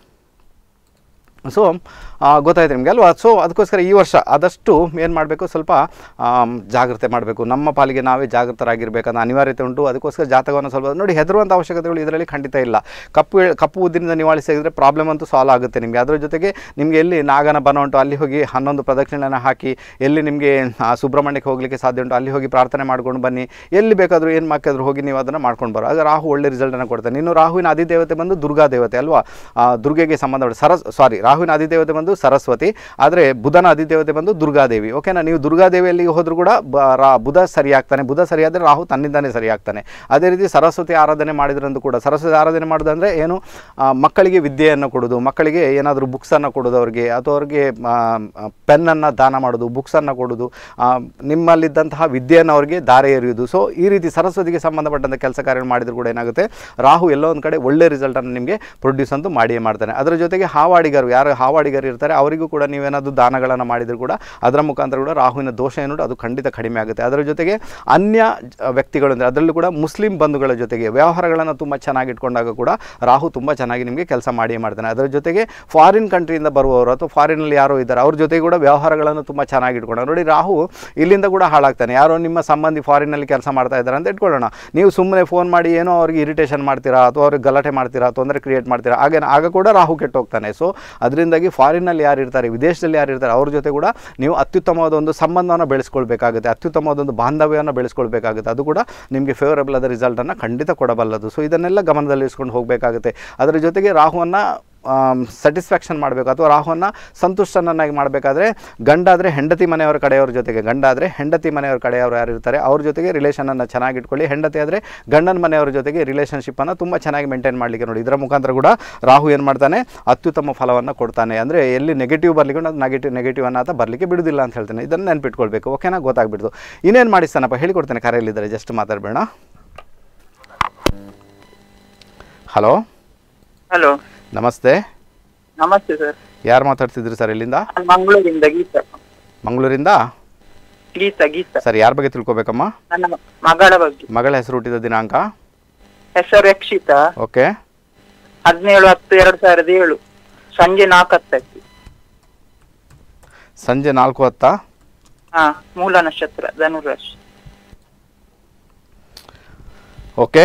ಸೊ ಗೊತ್ತಾಯ್ತು ನಿಮಗೆ ಅಲ್ವಾ ಸೊ ಅದಕ್ಕೋಸ್ಕರ ಈ ವರ್ಷ ಆದಷ್ಟು ಏನು ಮಾಡಬೇಕು ಸ್ವಲ್ಪ ಆಮ್, ಜಾಗ್ರತೆ ಮಾಡಬೇಕು ನಮ್ಮ ಪಾಲಿಗೆ ನಾವೇ ಜಾಗೃತರಾಗಿರ್ಬೇಕನ್ನೋ ಅನಿವಾರ್ಯತೆ ಉಂಟು ಅದಕ್ಕೋಸ್ಕರ ಜಾತಕವನ್ನು ಸ್ವಲ್ಪ ನೋಡಿ ಹೆದರುವಂಥ ಅವಶ್ಯಕತೆಗಳು ಇದರಲ್ಲಿ ಖಂಡಿತ ಇಲ್ಲ ಕಪ್ಪು ಎಳ್- ಕಪ್ಪು ಉದ್ದಿನಿಂದ ನಿವಾಳಿಸಿದ್ರೆ ಪ್ರಾಬ್ಲಮ್ ಅಂತೂ ಸಾಲ್ವ್ ಆಗುತ್ತೆ ನಿಮಗೆ ಅದರ ಜೊತೆಗೆ ನಿಮಗೆ ಎಲ್ಲಿ ನಾಗನ ಬನ ಉಂಟು ಅಲ್ಲಿ ಹೋಗಿ ಹನ್ನೊಂದು ಪ್ರದಕ್ಷಿಣೆಯನ್ನು ಹಾಕಿ ಎಲ್ಲಿ ನಿಮಗೆ ಆ, ಸುಬ್ರಹ್ಮಣ್ಯಕ್ಕೆ ಹೋಗಲಿಕ್ಕೆ ಸಾಧ್ಯ ಉಂಟು ಅಲ್ಲಿ ಹೋಗಿ ಪ್ರಾರ್ಥನೆ ಮಾಡ್ಕೊಂಡು ಬನ್ನಿ ಎಲ್ಲಿ ಬೇಕಾದರೂ ಏನು ಮಾಕಾದ್ರೂ ಹೋಗಿ ನೀವು ಅದನ್ನು ಮಾಡ್ಕೊಂಡು ಬರೋ ಆಗ ರಾಹು ಒಳ್ಳೆ ರಿಸಲ್ಟನ್ನು ಕೊಡ್ತಾನೆ ಇನ್ನು ರಾಹುವಿನ ಅಧಿದೇವತೆ ಬಂದು ದುರ್ಗಾ ದೇವತೆ ಅಲ್ವಾ ಆ, ದುರ್ಗೆಗೆ ಸಂಬಂಧಪಟ್ಟ ಸರಸ್ ಸಾರಿ ರಾಹುವಿನ ಅಧಿದೇವತೆ ಬಂದು ಸರಸ್ವತಿ ಆದರೆ ಬುಧನ ಅಧಿದೇವತೆ ಬಂದು ದುರ್ಗಾದೇವಿ ಓಕೆನಾ ನೀವು ದುರ್ಗಾದೇವಿಯಲ್ಲಿಗೆ ಹೋದರೂ ಕೂಡ ಬ- ರಾ ಬುಧ ಸರಿಯಾಗ್ತಾನೆ ಬುಧ ಸರಿಯಾದರೆ ರಾಹು ತನ್ನಿಂದಾನೇ ಸರಿಯಾಗ್ತಾನೆ ಅದೇ ರೀತಿ ಸರಸ್ವತಿ ಆರಾಧನೆ ಮಾಡಿದ್ರಂತೂ ಕೂಡ ಸರಸ್ವತಿ ಆರಾಧನೆ ಮಾಡೋದಂದರೆ ಏನು ಆ, ಮಕ್ಕಳಿಗೆ ವಿದ್ಯೆಯನ್ನು ಕೊಡೋದು ಮಕ್ಕಳಿಗೆ ಏನಾದರೂ ಬುಕ್ಸನ್ನು ಕೊಡೋದು ಅವ್ರಿಗೆ ಅಥವಾ ಅವ್ರಿಗೆ ಪೆನ್ನನ್ನು ದಾನ ಮಾಡೋದು ಬುಕ್ಸನ್ನು ಕೊಡೋದು ಆ, ನಿಮ್ಮಲ್ಲಿದ್ದಂತಹ ವಿದ್ಯೆಯನ್ನು ಅವ್ರಿಗೆ ದಾರೆ ಎರೆಯುವುದು ಸೊ ಈ ರೀತಿ ಸರಸ್ವತಿಗೆ ಸಂಬಂಧಪಟ್ಟಂಥ ಕೆಲಸ ಕಾರ್ಯಗಳು ಮಾಡಿದ್ರು ಕೂಡ ಏನಾಗುತ್ತೆ ರಾಹು ಎಲ್ಲೋ ಒಂದು ಕಡೆ ಒಳ್ಳೆ ರಿಸಲ್ಟನ್ನು ನಿಮಗೆ ಪ್ರೊಡ್ಯೂಸ್ ಅಂತೂ ಮಾಡಿಯೇ ಮಾಡ್ತಾನೆ ಅದರ ಜೊತೆಗೆ ಹಾವಾಡಿಗರು ಯಾರು ಹಾವಾಡಿಗರು ಇರ್ತಾರೆ ಅವರಿಗೂ ಕೂಡ ನೀವೇನಾದರೂ ದಾನಗಳನ್ನು ಮಾಡಿದರೂ ಕೂಡ ಅದರ ಮುಖಾಂತರ ಕೂಡ ರಾಹುವಿನ ದೋಷ ಏನು ಅದು ಖಂಡಿತ ಕಡಿಮೆ ಆಗುತ್ತೆ ಅದರ ಜೊತೆಗೆ ಅನ್ಯ ಜ- ವ್ಯಕ್ತಿಗಳು ಅಂದರೆ ಅದರಲ್ಲೂ ಕೂಡ ಮುಸ್ಲಿಂ ಬಂಧುಗಳ ಜೊತೆಗೆ ವ್ಯವಹಾರಗಳನ್ನು ತುಂಬ ಚೆನ್ನಾಗಿ ಇಟ್ಕೊಂಡಾಗ ಕೂಡ ರಾಹು ತುಂಬ ಚೆನ್ನಾಗಿ ನಿಮಗೆ ಕೆಲಸ ಮಾಡಿಯೇ ಮಾಡ್ತಾನೆ ಅದರ ಜೊತೆಗೆ ಫಾರಿನ್ ಕಂಟ್ರಿಯಿಂದ ಬರುವವರು ಅಥವಾ ಫಾರಿನಲ್ಲಿ ಯಾರೋ ಇದ್ದಾರೆ ಅವ್ರ ಜೊತೆಗೆ ಕೂಡ ವ್ಯವಹಾರಗಳನ್ನು ತುಂಬ ಚೆನ್ನಾಗಿ ಇಟ್ಕೊಂಡ ನೋಡಿ ರಾಹು ಇಲ್ಲಿಂದ ಕೂಡ ಹಾಳಾಗ್ತಾನೆ ಯಾರೋ ನಿಮ್ಮ ಸಂಬಂಧಿ ಫಾರಿನಲ್ಲಿ ಕೆಲಸ ಮಾಡ್ತಾ ಇದ್ದಾರೆ ಅಂತ ಇಟ್ಕೊಳ್ಳೋಣ ನೀವು ಸುಮ್ಮನೆ ಫೋನ್ ಮಾಡಿ ಏನೋ ಅವ್ರಿಗೆ ಇರಿಟೇಷನ್ ಮಾಡ್ತೀರಾ ಅಥವಾ ಅವ್ರಿಗೆ ಗಲಾಟೆ ಮಾಡ್ತೀರಾ ತೊಂದರೆ ಕ್ರಿಯೇಟ್ ಮಾಡ್ತೀರಾ ಹಾಗೆ ಆಗ ಕೂಡ ರಾಹು ಕೆಟ್ಟೋಗ್ತಾನೆ ಸೊ ಅದರಿಂದಾಗಿ ಫಾರಿನಲ್ಲಿ ಫಾರಿನ್ನಲ್ಲಿ ಯಾರು ಇರ್ತಾರೆ ವಿದೇಶದಲ್ಲಿ ಯಾರು ಇರ್ತಾರೆ ಅವ್ರ ಜೊತೆ ಕೂಡ ನೀವು ಅತ್ಯುತ್ತಮವಾದ ಒಂದು ಸಂಬಂಧವನ್ನು ಬೆಳೆಸ್ಕೊಳ್ಬೇಕಾಗುತ್ತೆ ಅತ್ಯುತ್ತಮವಾದ ಒಂದು ಬಾಂಧವ್ಯವನ್ನು ಬೆಳೆಸ್ಕೊಳ್ಬೇಕಾಗುತ್ತೆ ಅದು ಕೂಡ ನಿಮಗೆ ಫೇವರಬಲ್ ಆದ ರಿಸಲ್ಟನ್ನು ಖಂಡಿತ ಕೊಡಬಲ್ಲದು ಸೊ ಇದನ್ನೆಲ್ಲ ಗಮನದಲ್ಲಿ ಇಸ್ಕೊಂಡು ಹೋಗಬೇಕಾಗುತ್ತೆ ಅದರ ಜೊತೆಗೆ ರಾಹುವನ್ನು ಸ್ಯಾಟಿಸ್ಫ್ಯಾಕ್ಷನ್ ಮಾಡಬೇಕು ಅಥವಾ ರಾಹುವನ್ನು ಸಂತುಷ್ಟನನ್ನಾಗಿ ಮಾಡಬೇಕಾದ್ರೆ ಗಂಡಾದರೆ ಹೆಂಡತಿ ಮನೆಯವರ ಕಡೆಯವ್ರ ಜೊತೆಗೆ ಗಂಡಾದರೆ ಹೆಂಡತಿ ಮನೆಯವರ ಕಡೆಯವರು ಯಾರು ಇರ್ತಾರೆ ಅವ್ರ ಜೊತೆಗೆ ರಿಲೇಷನನ್ನು ಚೆನ್ನಾಗಿ ಇಟ್ಕೊಳ್ಳಿ ಹೆಂಡತಿ ಆದರೆ ಗಂಡನ ಮನೆಯವರ ಜೊತೆಗೆ ರಿಲೇಷನ್ಶಿಪ್ಪನ್ನು ತುಂಬ ಚೆನ್ನಾಗಿ ಮೇಂಟೈನ್ ಮಾಡಲಿಕ್ಕೆ ನೋಡಿ ಇದರ ಮುಖಾಂತರ ಕೂಡ ರಾಹು ಏನು ಮಾಡ್ತಾನೆ ಅತ್ಯುತ್ತಮ ಫಲವನ್ನು ಕೊಡ್ತಾನೆ ಅಂದರೆ ಎಲ್ಲಿ ನೆಗೆಟಿವ್ ಬರಲಿಕ್ಕೆ ಅದು ನೆಗೆಟಿವ್ ನೆಗೆಟಿವ್ ಅನ್ನೋತ ಬರಲಿಕ್ಕೆ ಬಿಡುವುದಿಲ್ಲ ಅಂತ ಹೇಳ್ತೇನೆ ಇದನ್ನು ನೆನ್ಪಿಟ್ಕೊಳ್ಬೇಕು ಓಕೆನಾ ಗೊತ್ತಾಗ್ಬಿಡ್ತು ಇನ್ನೇನು ಮಾಡಿಸ್ತಾನಪ್ಪ ಹೇಳಿಕೊಡ್ತೇನೆ ಕರೆಯಲ್ಲಿದ್ದಾರೆ ಜಸ್ಟ್ ಮಾತಾಡಬೇಡ ಹಲೋ ಹಲೋ ನಮಸ್ತೆ ನಮಸ್ತೆ ಸರ್ ಯಾರು ಮಾತಾಡ್ತಿದ್ರಿ ಸರ್ ಇಲ್ಲಿಂದ ನಾನು ಮಂಗಳೂರಿಂದ ಗೀತಾ ಮಂಗಳೂರಿಂದ ಗೀತಾ ಗೀತಾ ಸರ್ ಯಾರ ಬಗ್ಗೆ ತಿಳ್ಕೊಬೇಕಮ್ಮ ನನ್ನ ಮ- ಮಗಳ ಬಗ್ಗೆ ಮಗಳ ಹೆಸರು ಹುಟ್ಟಿದ ದಿನಾಂಕ ಹೆಸರು ಯಕ್ಷಿತಾ ಓಕೆ ಹದಿನೇಳು ಹತ್ತು ಎರಡ್ ಸಾವಿರದ ಏಳು ಸಂಜೆ ನಾಲ್ಕು ಹತ್ತಕ್ಕೆ ಸಂಜೆ ನಾಲ್ಕು ಹತ್ತಾ ಹಾ ಮೂಲ ನಕ್ಷತ್ರ ಧನುರಾಶಿ ಓಕೆ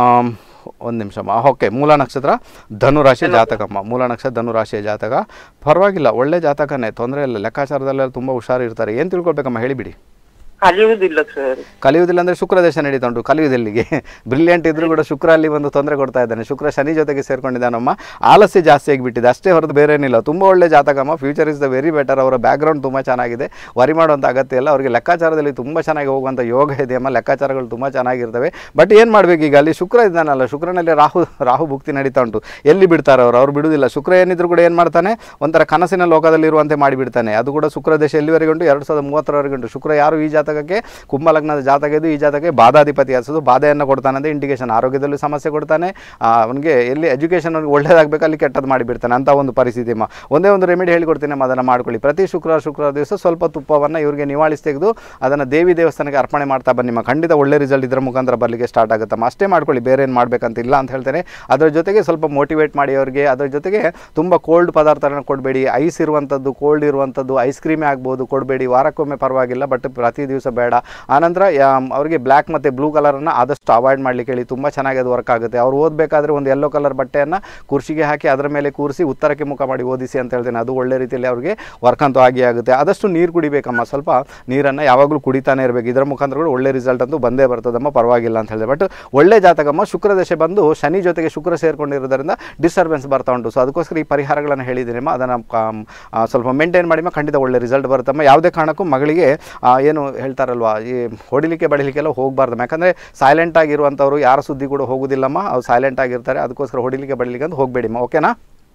ಒಂದು ನಿಮಿಷಮ್ಮ ಓಕೆ ಮೂಲ ನಕ್ಷತ್ರ ಧನುರಾಶಿ ಜಾತಕಮ್ಮ ಮೂಲ ನಕ್ಷತ್ರ ಧನುರಾಶಿಯ ಜಾತಕ ಪರವಾಗಿಲ್ಲ ಒಳ್ಳೆ ಜಾತಕನೇ ತೊಂದರೆ ಇಲ್ಲ ಲೆಕ್ಕಾಚಾರದಲ್ಲೆಲ್ಲ ತುಂಬ ಹುಷಾರು ಇರ್ತಾರೆ ಏನು ತಿಳ್ಕೊಳ್ಬೇಕಮ್ಮ ಹೇಳಿಬಿಡಿ ಕಲಿಯುವುದಿಲ್ಲ ಸರ್ ಕಲಿಯುವುದಿಲ್ಲ ಅಂದರೆ ಶುಕ್ರ ದೇಶ ನಡೀತಾ ಉಂಟು ಕಲಿಯುವುದೆಲ್ಲಿಗೆ ಬ್ರಿಲಿಯಂಟ್ ಇದ್ರೂ ಕೂಡ ಶುಕ್ರ ಅಲ್ಲಿ ಒಂದು ತೊಂದರೆ ಕೊಡ್ತಾ ಇದ್ದಾನೆ ಶುಕ್ರ ಶನಿ ಜೊತೆಗೆ ಸೇರ್ಕೊಂಡಿದ್ದಾನಮ್ಮ ಆಲಸ್ಯ ಜಾಸ್ತಿ ಆಗಿಬಿಟ್ಟಿದೆ ಅಷ್ಟೇ ಹೊರತು ಬೇರೆ ಏನಿಲ್ಲ ತುಂಬ ಒಳ್ಳೆ ಜಾತಕಮ್ಮ future is the very better ಅವರ ಬ್ಯಾಕ್ಗ್ರೌಂಡ್ ತುಂಬ ಚೆನ್ನಾಗಿದೆ ವರಿ ಮಾಡುವಂಥ ಅಗತ್ಯ ಇಲ್ಲ ಅವರಿಗೆ ಲೆಕ್ಕಾಚಾರದಲ್ಲಿ ತುಂಬ ಚೆನ್ನಾಗಿ ಹೋಗುವಂಥ ಯೋಗ ಇದೆಯಮ್ಮ ಲೆಕ್ಕಾಚಾರಗಳು ತುಂಬ ಚೆನ್ನಾಗಿರ್ತವೆ ಬಟ್ ಏನು ಮಾಡಬೇಕು ಈಗ ಅಲ್ಲಿ ಶುಕ್ರ ಇದ್ದಾನಲ್ಲ ಶುಕ್ರನಲ್ಲಿ ರಾಹು ರಾಹು ಭುಕ್ತಿ ನಡೀತಾ ಉಂಟು ಎಲ್ಲಿ ಬಿಡ್ತಾರೆ ಅವರು ಅವ್ರು ಬಿಡುವುದಿಲ್ಲ ಶುಕ್ರ ಏನಿದ್ರು ಕೂಡ ಏನು ಮಾಡ್ತಾನೆ ಒಂಥರ ಕನಸಿನ ಲೋಕದಲ್ಲಿ ಇರುವಂತೆ ಮಾಡಿಬಿಡ್ತಾನೆ ಅದು ಕೂಡ ಶುಕ್ರ ದೇಶ ಎಲ್ಲಿವರೆಗೆ ಉಂಟು ಎರಡು ಸಾವಿರದ ಮೂವತ್ತರವರೆಗೆ ಉಂಟು ಶುಕ್ರ ಯಾರು ಈ ಜಾತಕಕ್ಕೆ ಕುಂಭ ಲಗ್ನದ ಜಾತಕ ಇದು ಈ ಜಾತಕಕ್ಕೆ ಬಾಧಾಧಿಪತಿ ಹರಿಸೋದು ಬಾಧೆಯನ್ನು ಕೊಡ್ತಾನೆ ಅಂತ ಇಂಡಿಕೇಶನ್ ಆರೋಗ್ಯದಲ್ಲೂ ಸಮಸ್ಯೆ ಕೊಡ್ತಾನೆ ಅವನಿಗೆ ಎಲ್ಲಿ ಎಜುಕೇಷನ್ ಅವ್ನಿಗೆ ಒಳ್ಳೇದಾಗಬೇಕು ಅಲ್ಲಿ ಕೆಟ್ಟದ್ದು ಮಾಡಿಬಿಡ್ತಾನೆ ಅಂತ ಒಂದು ಪರಿಸ್ಥಿತಿ ಅಮ್ಮ ಒಂದೇ ಒಂದು ರೆಮಿಡಿ ಹೇಳಿಕೊಡ್ತೀನಿ ಅಮ್ಮ ಅದನ್ನು ಮಾಡ್ಕೊಳ್ಳಿ ಪ್ರತಿ ಶುಕ್ರವಾರ ಶುಕ್ರವಾರ ದಿವಸ ಸ್ವಲ್ಪ ತುಪ್ಪವನ್ನು ಇವರಿಗೆ ನಿವಾಳಿಸಿ ತೆಗೆದು ಅದನ್ನು ದೇವಿ ದೇವಸ್ಥಾನಕ್ಕೆ ಅರ್ಪಣೆ ಮಾಡ್ತಾ ಬನ್ನಿ ನಿಮ್ಮ ಖಂಡಿತ ಒಳ್ಳೆ ರಿಸಲ್ಟ್ ಇದರ ಮುಖಾಂತರ ಬರಲಿಕ್ಕೆ ಸ್ಟಾರ್ಟ್ ಆಗುತ್ತಮ್ಮ ಅಷ್ಟೇ ಮಾಡ್ಕೊಳ್ಳಿ ಬೇರೆ ಏನು ಮಾಡಬೇಕಂತ ಇಲ್ಲ ಅಂತ ಹೇಳ್ತೇನೆ ಅದರ ಜೊತೆಗೆ ಸ್ವಲ್ಪ ಮೋಟಿವೇಟ್ ಮಾಡಿ ಅವರಿಗೆ ಅದರ ಜೊತೆಗೆ ತುಂಬ ಕೋಲ್ಡ್ ಪದಾರ್ಥಗಳನ್ನ ಕೊಡಬೇಡಿ ಐಸ್ ಇರುವಂಥದ್ದು ಕೋಲ್ಡ್ ಇರುವಂಥದ್ದು ಐಸ್ ಕ್ರೀಮೇ ಆಗ್ಬೋದು ಕೊಡಬೇಡಿ ವಾರಕ್ಕೊಮ್ಮೆ ಪರವಾಗಿಲ್ಲ ಬಟ್ ಪ್ರತಿ ದಿವಸ ಬೇಡ ಆನಂತರ ಯಾ- ಅವರಿಗೆ ಬ್ಲ್ಯಾಕ್ ಮತ್ತು ಬ್ಲೂ ಕಲರನ್ನು ಆದಷ್ಟು ಅವಾಯ್ಡ್ ಮಾಡಲಿಕ್ಕೆ ಹೇಳಿ ತುಂಬ ಚೆನ್ನಾಗಿ ಅದು ವರ್ಕ್ ಆಗುತ್ತೆ ಅವ್ರು ಓದಬೇಕಾದ್ರೆ ಒಂದು ಯೆಲ್ಲೋ ಕಲರ್ ಬಟ್ಟೆಯನ್ನು ಕುರ್ಚಿಗೆ ಹಾಕಿ ಅದರ ಮೇಲೆ ಕೂರಿಸಿ ಉತ್ತರಕ್ಕೆ ಮುಖ ಮಾಡಿ ಓದಿಸಿ ಅಂತ ಹೇಳ್ತೇನೆ ಅದು ಒಳ್ಳೆ ರೀತಿಯಲ್ಲಿ ಅವ್ರಿಗೆ ವರ್ಕ್ ಅಂತೂ ಆಗಿ ಆಗುತ್ತೆ ಆದಷ್ಟು ನೀರು ಕುಡಿಬೇಕಮ್ಮ ಸ್ವಲ್ಪ ನೀರನ್ನು ಯಾವಾಗಲೂ ಕುಡಿತಾನೆ ಇರಬೇಕು ಇದರ ಮುಖಾಂತರ ಕೂಡ ಒಳ್ಳೆ ರಿಸಲ್ಟ್ ಅಂತೂ ಬಂದೇ ಬರ್ತದಮ್ಮ ಪರವಾಗಿಲ್ಲ ಅಂತ ಹೇಳಿದೆ ಬಟ್ ಒಳ್ಳೆ ಜಾತಕಮ್ಮ ಶುಕ್ರ ದಶೆ ಬಂದು ಶನಿ ಜೊತೆಗೆ ಶುಕ್ರ ಸೇರ್ಕೊಂಡಿರೋದ್ರಿಂದ ಡಿಸ್ಟರ್ಬೆನ್ಸ್ ಬರ್ತಾ ಉಂಟು ಸೊ ಅದಕ್ಕೋಸ್ಕರ ಈ ಪರಿಹಾರಗಳನ್ನು ಹೇಳಿದ್ದೀನಮ್ಮ ಅದನ್ನು ಸ್ವಲ್ಪ ಮೇಂಟೈನ್ ಮಾಡಿಮ್ಮ ಖಂಡಿತ ಒಳ್ಳೆ ರಿಸಲ್ಟ್ ಬರುತ್ತಮ್ಮ ಯಾವುದೇ ಕಾರಣಕ್ಕೂ ಮಗಳಿಗೆ ಆ, ಏನು ಹೇಳ್ತಾರಲ್ವಾ ಈ ಹೊಡಿಲಿಕ್ಕೆ ಬಡಿಲಿಕ್ಕೆಲ್ಲ ಹೋಗಬಾರ್ದು ಯಾಕಂದರೆ ಸೈಲೆಂಟ್ ಆಗಿರುವಂಥವ್ರು ಯಾರ ಸುದ್ದಿ ಕೂಡ ಹೋಗೋದಿಲ್ಲಮ್ಮ ಅವ್ರು ಸೈಲೆಂಟ್ ಆಗಿರ್ತಾರೆ ಅದಕ್ಕೋಸ್ಕರ ಹೊಡಿಲಿಕ್ಕೆ ಬಡಿಲಿಕ್ಕೆ ಅಂತ ಹೋಗಬೇಡಿಮ್ಮ ಓಕೆನಾ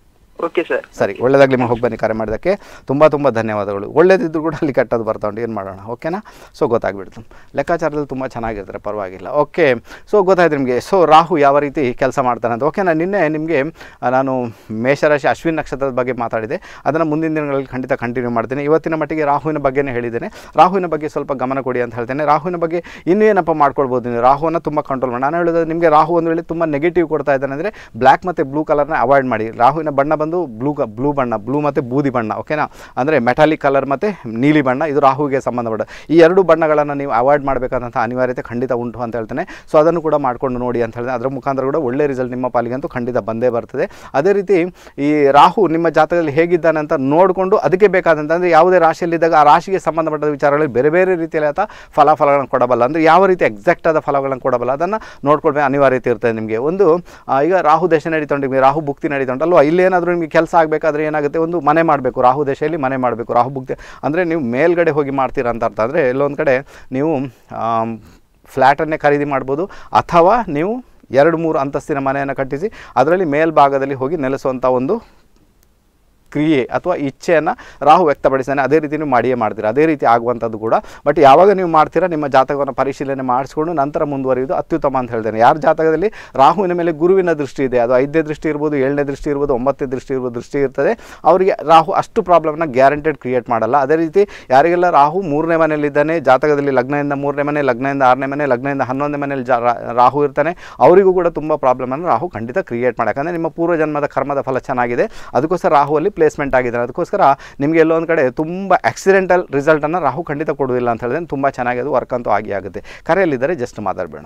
ಓಕೆ ಸರ್ ಸರಿ ಒಳ್ಳೆದಾಗಲಿ ಹೋಗಿ ಬನ್ನಿ ಕರೆ ಮಾಡೋದಕ್ಕೆ ತುಂಬ ತುಂಬ ಧನ್ಯವಾದಗಳು ಒಳ್ಳೇದಿದ್ರು ಕೂಡ ಅಲ್ಲಿ ಕೆಟ್ಟದ್ದು ಬರ್ತಾ ಉಂಟು ಏನು ಮಾಡೋಣ ಓಕೆನಾ ಸೊ ಗೊತ್ತಾಗ್ಬಿಡ್ತು ಲೆಕ್ಕಾಚಾರದಲ್ಲಿ ತುಂಬ ಚೆನ್ನಾಗಿರ್ತಾರೆ ಪರವಾಗಿಲ್ಲ ಓಕೆ ಸೊ ಗೊತ್ತಾಯ್ತು ನಿಮಗೆ ಸೊ ರಾಹು ಯಾವ ರೀತಿ ಕೆಲಸ ಮಾಡ್ತಾನೆ ಅಂತ ಓಕೆನಾ ನಿನ್ನೆ ನಿಮಗೆ ಆ, ನಾನು ಮೇಷರಾಶಿ ಅಶ್ವಿನ್ ನಕ್ಷತ್ರದ ಬಗ್ಗೆ ಮಾತಾಡಿದೆ ಅದನ್ನು ಮುಂದಿನ ದಿನಗಳಲ್ಲಿ ಖಂಡಿತ ಕಂಟಿನ್ಯೂ ಮಾಡ್ತೀನಿ ಇವತ್ತಿನ ಮಟ್ಟಿಗೆ ರಾಹುವಿನ ಬಗ್ಗೆನೇ ಹೇಳಿದ್ದೇನೆ ರಾಹುವಿನ ಬಗ್ಗೆ ಸ್ವಲ್ಪ ಗಮನ ಕೊಡಿ ಅಂತ ಹೇಳ್ತೇನೆ ರಾಹುವಿನ ಬಗ್ಗೆ ಇನ್ನೂ ಏನಪ್ಪ ಮಾಡ್ಕೊಳ್ಬೋದು ನೀವು ರಾಹುವನ್ನು ತುಂಬ ಕಂಟ್ರೋಲ್ ಮಾಡಿ ನಾನು ಹೇಳೋದು ನಿಮಗೆ ರಾಹು ಒಂದು ವೇಳೆ ತುಂಬ ನೆಗೆಟಿವ್ ಕೊಡ್ತಾ ಇದ್ದಾನೆ ಅಂದರೆ ಬ್ಲ್ಯಾಕ್ ಮತ್ತು ಬ್ಲೂ ಕಲರ್ನ ಅವಾಯ್ಡ್ ಮಾಡಿ ರಾಹುವಿನ ಬಣ್ಣ ಬಂದು ಬ್ಲೂ ಕ ಬ್ಲೂ ಬಣ್ಣ ಬ್ಲೂ ಮತ್ತು ಬೂದಿ ಬಣ್ಣ ಓಕೆನಾ ಅಂದರೆ ಮೆಟಾಲಿಕ್ ಕಲರ್ ಮತ್ತು ನೀಲಿ ಬಣ್ಣ ಇದು ರಾಹುವಿಗೆ ಸಂಬಂಧಪಟ್ಟ ಈ ಎರಡು ಬಣ್ಣಗಳನ್ನು ನೀವು ಅವಾಯ್ಡ್ ಮಾಡಬೇಕಾದಂಥ ಅನಿವಾರ್ಯತೆ ಖಂಡಿತ ಉಂಟು ಅಂತ ಹೇಳ್ತೇನೆ ಸೊ ಅದನ್ನು ಕೂಡ ಮಾಡ್ಕೊಂಡು ನೋಡಿ ಅಂತ ಹೇಳಿದೆ ಅದರ ಮುಖಾಂತರ ಕೂಡ ಒಳ್ಳೆ ರಿಸಲ್ಟ್ ನಿಮ್ಮ ಪಾಲಿಗಂತೂ ಖಂಡಿತ ಬಂದೇ ಬರ್ತದೆ ಅದೇ ರೀತಿ ಈ ರಾಹು ನಿಮ್ಮ ಜಾತಕದಲ್ಲಿ ಹೇಗಿದ್ದಾನೆ ಅಂತ ನೋಡಿಕೊಂಡು ಅದಕ್ಕೆ ಬೇಕಾದಂಥ ಅಂದರೆ ಯಾವುದೇ ರಾಶಿಯಲ್ಲಿದ್ದಾಗ ಆ ರಾಶಿಗೆ ಸಂಬಂಧಪಟ್ಟ ವಿಚಾರಗಳಲ್ಲಿ ಬೇರೆ ಬೇರೆ ರೀತಿಯಲ್ಲಿ ಆತ ಫಲಾಫಲಗಳನ್ನು ಕೊಡಬಲ್ಲ ಅಂದರೆ ಯಾವ ರೀತಿ ಎಕ್ಸಾಕ್ಟ್ ಆದ ಫಲಗಳನ್ನು ಕೊಡಬಲ್ಲ ಅದನ್ನು ನೋಡ್ಕೊಳ್ಬೇಕು ಅನಿವಾರ್ಯತೆ ಇರ್ತದೆ ನಿಮಗೆ ಒಂದು ಆ, ಈಗ ರಾಹು ದೇಶ ನಡೀತುಂಟು ನಿಮಗೆ ರಾಹು ಭುಕ್ತಿ ನಡೀತುಂಟು ಅಲ್ವಾ ಇಲ್ಲೇನಾದರೂ ನಿಮಗೆ ಕೆಲಸ ಆಗಬೇಕಾದ್ರೆ ಏನಾಗುತ್ತೆ ಒಂದು ಮನೆ ಮಾಡಬೇಕು ರಾಹು ದೇಶದಲ್ಲಿ ಮನೆ ಮಾಡಬೇಕು ರಾಹು ಭುಕ್ತಿ ಅಂದರೆ ನೀವು ಮೇಲ್ಗಡೆ ಹೋಗಿ ಮಾಡ್ತೀರಾ ಅಂತ ಅರ್ಥ ಅಂದರೆ ಎಲ್ಲೊಂದು ಕಡೆ ನೀವು ಫ್ಲ್ಯಾಟನ್ನೇ ಖರೀದಿ ಮಾಡ್ಬೋದು ಅಥವಾ ನೀವು ಎರಡು ಮೂರು ಅಂತಸ್ತಿನ ಮನೆಯನ್ನು ಕಟ್ಟಿಸಿ ಅದರಲ್ಲಿ ಮೇಲ್ಭಾಗದಲ್ಲಿ ಹೋಗಿ ನೆಲೆಸುವಂಥ ಒಂದು ಕ್ರಿಯೆ ಅಥವಾ ಇಚ್ಛೆಯನ್ನು ರಾಹು ವ್ಯಕ್ತಪಡಿಸ್ತಾನೆ ಅದೇ ರೀತಿ ನೀವು ಮಾಡಿಯೇ ಮಾಡ್ತೀರಾ ಅದೇ ರೀತಿ ಆಗುವಂಥದ್ದು ಕೂಡ ಬಟ್ ಯಾವಾಗ ನೀವು ಮಾಡ್ತೀರಾ ನಿಮ್ಮ ಜಾತಕವನ್ನು ಪರಿಶೀಲನೆ ಮಾಡಿಸ್ಕೊಂಡು ನಂತರ ಮುಂದುವರಿಯುವುದು ಅತ್ಯುತ್ತಮ ಅಂತ ಹೇಳ್ತೇನೆ ಯಾರ ಜಾತಕದಲ್ಲಿ ರಾಹುವಿನ ಮೇಲೆ ಗುರುವಿನ ದೃಷ್ಟಿ ಇದೆ ಅದು ಐದನೇ ದೃಷ್ಟಿ ಇರ್ಬೋದು ಏಳನೇ ದೃಷ್ಟಿ ಇರ್ಬೋದು ಒಂಬತ್ತನೇ ದೃಷ್ಟಿ ಇರ್ಬೋದು ದೃಷ್ಟಿ ಇರ್ತದೆ ಅವರಿಗೆ ರಾಹು ಅಷ್ಟು ಪ್ರಾಬ್ಲಮ್ನ ಗ್ಯಾರಂಟೆಡ್ ಕ್ರಿಯೇಟ್ ಮಾಡಲ್ಲ ಅದೇ ರೀತಿ ಯಾರಿಗೆಲ್ಲ ರಾಹು ಮೂರನೇ ಮನೆಯಲ್ಲಿದ್ದಾನೆ ಜಾತಕದಲ್ಲಿ ಲಗ್ನದಿಂದ ಮೂರನೇ ಮನೆ ಲಗ್ನದಿಂದ ಆರನೇ ಮನೆ ಲಗ್ನದಿಂದ ಹನ್ನೊಂದನೇ ಮನೆಯಲ್ಲಿ ಜಾ ರಾ- ರಾಹು ಇರ್ತಾನೆ ಅವರಿಗೂ ಕೂಡ ತುಂಬ ಪ್ರಾಬ್ಲಮನ್ನು ರಾಹು ಖಂಡಿತ ಕ್ರಿಯೇಟ್ ಮಾಡಿ ಯಾಕಂದರೆ ನಿಮ್ಮ ಪೂರ್ವಜನ್ಮದ ಕರ್ಮದ ಫಲ ಚೆನ್ನಾಗಿದೆ ಅದಕ್ಕೋಸ್ಕರ ರಾಹುವಲ್ಲಿ ಪ್ಲೇಸ್ಮೆಂಟ್ ಆಗಿದ್ದಾರೆ ಅದಕ್ಕೋಸ್ಕರ ನಿಮಗೆ ಎಲ್ಲೊಂದು ಕಡೆ ತುಂಬ ಆಕ್ಸಿಡೆಂಟಲ್ ರಿಸಲ್ಟನ್ನು ರಾಹು ಖಂಡಿತ ಕೊಡುವುದಿಲ್ಲ ಅಂತ ಹೇಳಿದ್ರೆ ತುಂಬ ಚೆನ್ನಾಗಿ ಅದು ವರ್ಕ್ ಅಂತೂ ಆಗಿ ಆಗುತ್ತೆ ಕರೆಯಲ್ಲಿದ್ದರೆ ಜಸ್ಟ್ ಮಾತಾಡಬೇಡ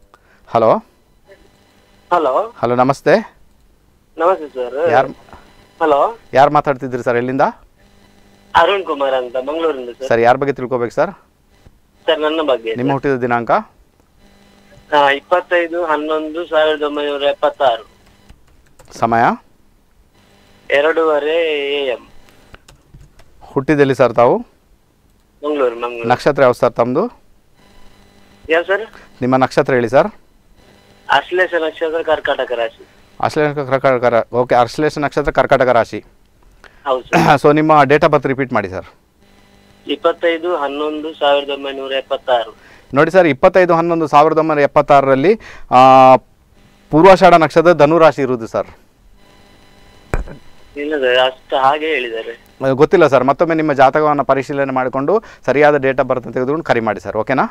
ಹಲೋ ಹಲೋ ಹಲೋ ನಮಸ್ತೆ ನಮಸ್ತೆ ಸರ್ ಯಾರು ಹಲೋ ಯಾರು ಮಾತಾಡ್ತಿದ್ರಿ ಸರ್ ಎಲ್ಲಿಂದ ಅರುಣ್ ಕುಮಾರ್ ಅಂತ ಮಂಗಳೂರಿಂದ ಸರ್ ಸರ್ ಯಾರ ಬಗ್ಗೆ ತಿಳ್ಕೊಬೇಕು ಸರ್ ಸರ್ ನನ್ನ ಬಗ್ಗೆ ನಿಮ್ಮ ಹುಟ್ಟಿದ ದಿನಾಂಕ ಹಾ ಇಪ್ಪತ್ತೈದು ಹನ್ನೊಂದು ಸಾವಿರದ ಒಂಬೈನೂರ ಎಪ್ಪತ್ತಾರು ಸಮಯ ಎರಡೂವರೆ ಎ ಎಂ ಹುಟ್ಟಿದಲ್ಲಿ ಸರ್ ತಾವು ಮಂಗಳೂರು ಮಂಗಳೂರು ನಕ್ಷತ್ರ ಯಾವ ಸರ್ ತಮ್ಮದು ಯಾವ ಸರ್ ನಿಮ್ಮ ನಕ್ಷತ್ರ ಹೇಳಿ ಸರ್ ಅಶ್ಲೇಷ ನಕ್ಷತ್ರ ಕರ್ಕಾಟಕ ರಾಶಿ ಅಶ್ಲೇಷ ಕರ್ಕಾಟಕ ಓಕೆ ಅಶ್ಲೇಷ ನಕ್ಷತ್ರ ಕರ್ಕಾಟಕ ರಾಶಿ ಹೌದು ಸರ್ ಸೊ ನಿಮ್ಮ ಡೇಟ್ ಆಫ್ ಬರ್ತ್ ರಿಪೀಟ್ ಮಾಡಿ ಸರ್ ಇಪ್ಪತ್ತೈದು ಹನ್ನೊಂದು ಸಾವಿರದ ಒಂಬೈನೂರ ಎಪ್ಪತ್ತಾರು ನೋಡಿ ಸರ್ ಇಪ್ಪತ್ತೈದು ಹನ್ನೊಂದು ಸಾವಿರದ ಒಂಬೈನೂರ ಎಪ್ಪತ್ತಾರರಲ್ಲಿ ಆ, ಪೂರ್ವಾಷಾಢ ನಕ್ಷತ್ರ ಧನುರಾಶಿ ಇರುವುದು ಸರ್ ಇಲ್ಲ ಸರ್ ಅಷ್ಟು ಹಾಗೆ ಹೇಳಿದ್ದಾರೆ ಅದು ಗೊತ್ತಿಲ್ಲ ಸರ್ ಮತ್ತೊಮ್ಮೆ ನಿಮ್ಮ ಜಾತಕವನ್ನು ಪರಿಶೀಲನೆ ಮಾಡಿಕೊಂಡು ಸರಿಯಾದ ಡೇಟ್ ಆಫ್ ಬರ್ತ್ ತೆಗೆದುಕೊಂಡು ಕರೆ ಮಾಡಿ ಸರ್ ಓಕೆನಾ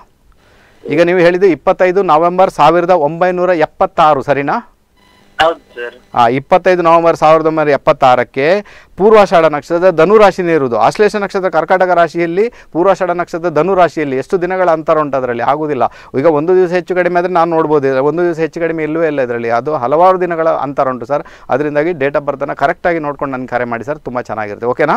ಈಗ ನೀವು ಹೇಳಿದ್ದು ಇಪ್ಪತ್ತೈದು ನವೆಂಬರ್ ಸಾವಿರದ ಒಂಬೈನೂರ ಎಪ್ಪತ್ತಾರು ಸರಿನಾ ಹೌದು ಸರ್ ಆ, ಇಪ್ಪತ್ತೈದು ನವೆಂಬರ್ ಸಾವಿರದ ಒಂಬೈನೂರ ಎಪ್ಪತ್ತಾರಕ್ಕೆ ಪೂರ್ವಾಷಾಢ ನಕ್ಷತ್ರದ ಧನುರಾಶಿನೇ ಇರುವುದು ಆಶ್ಲೇಷ ನಕ್ಷತ್ರ ಕರ್ಕಾಟಕ ರಾಶಿಯಲ್ಲಿ ಪೂರ್ವಾಷಾಢ ನಕ್ಷತ್ರದ ಧನುರಾಶಿಯಲ್ಲಿ ಎಷ್ಟು ದಿನಗಳ ಅಂತರ ಉಂಟು ಅದರಲ್ಲಿ ಆಗುವುದಿಲ್ಲ ಈಗ ಒಂದು ದಿವಸ ಹೆಚ್ಚು ಕಡಿಮೆ ಆದರೆ ನಾನು ನೋಡ್ಬೋದು ಇದು. ಒಂದು ದಿವಸ ಹೆಚ್ಚು ಕಡಿಮೆ ಇಲ್ಲವೇ ಇಲ್ಲ ಇದರಲ್ಲಿ ಅದು ಹಲವಾರು ದಿನಗಳ ಅಂತರ ಉಂಟು ಸರ್ ಅದರಿಂದಾಗಿ ಡೇಟ್ ಆಫ್ ಬರ್ತನ್ನು ಕರೆಕ್ಟಾಗಿ ನೋಡ್ಕೊಂಡು ನನಗೆ ಕರೆ ಮಾಡಿ ಸರ್ ತುಂಬ ಚೆನ್ನಾಗಿರುತ್ತೆ ಓಕೆನಾ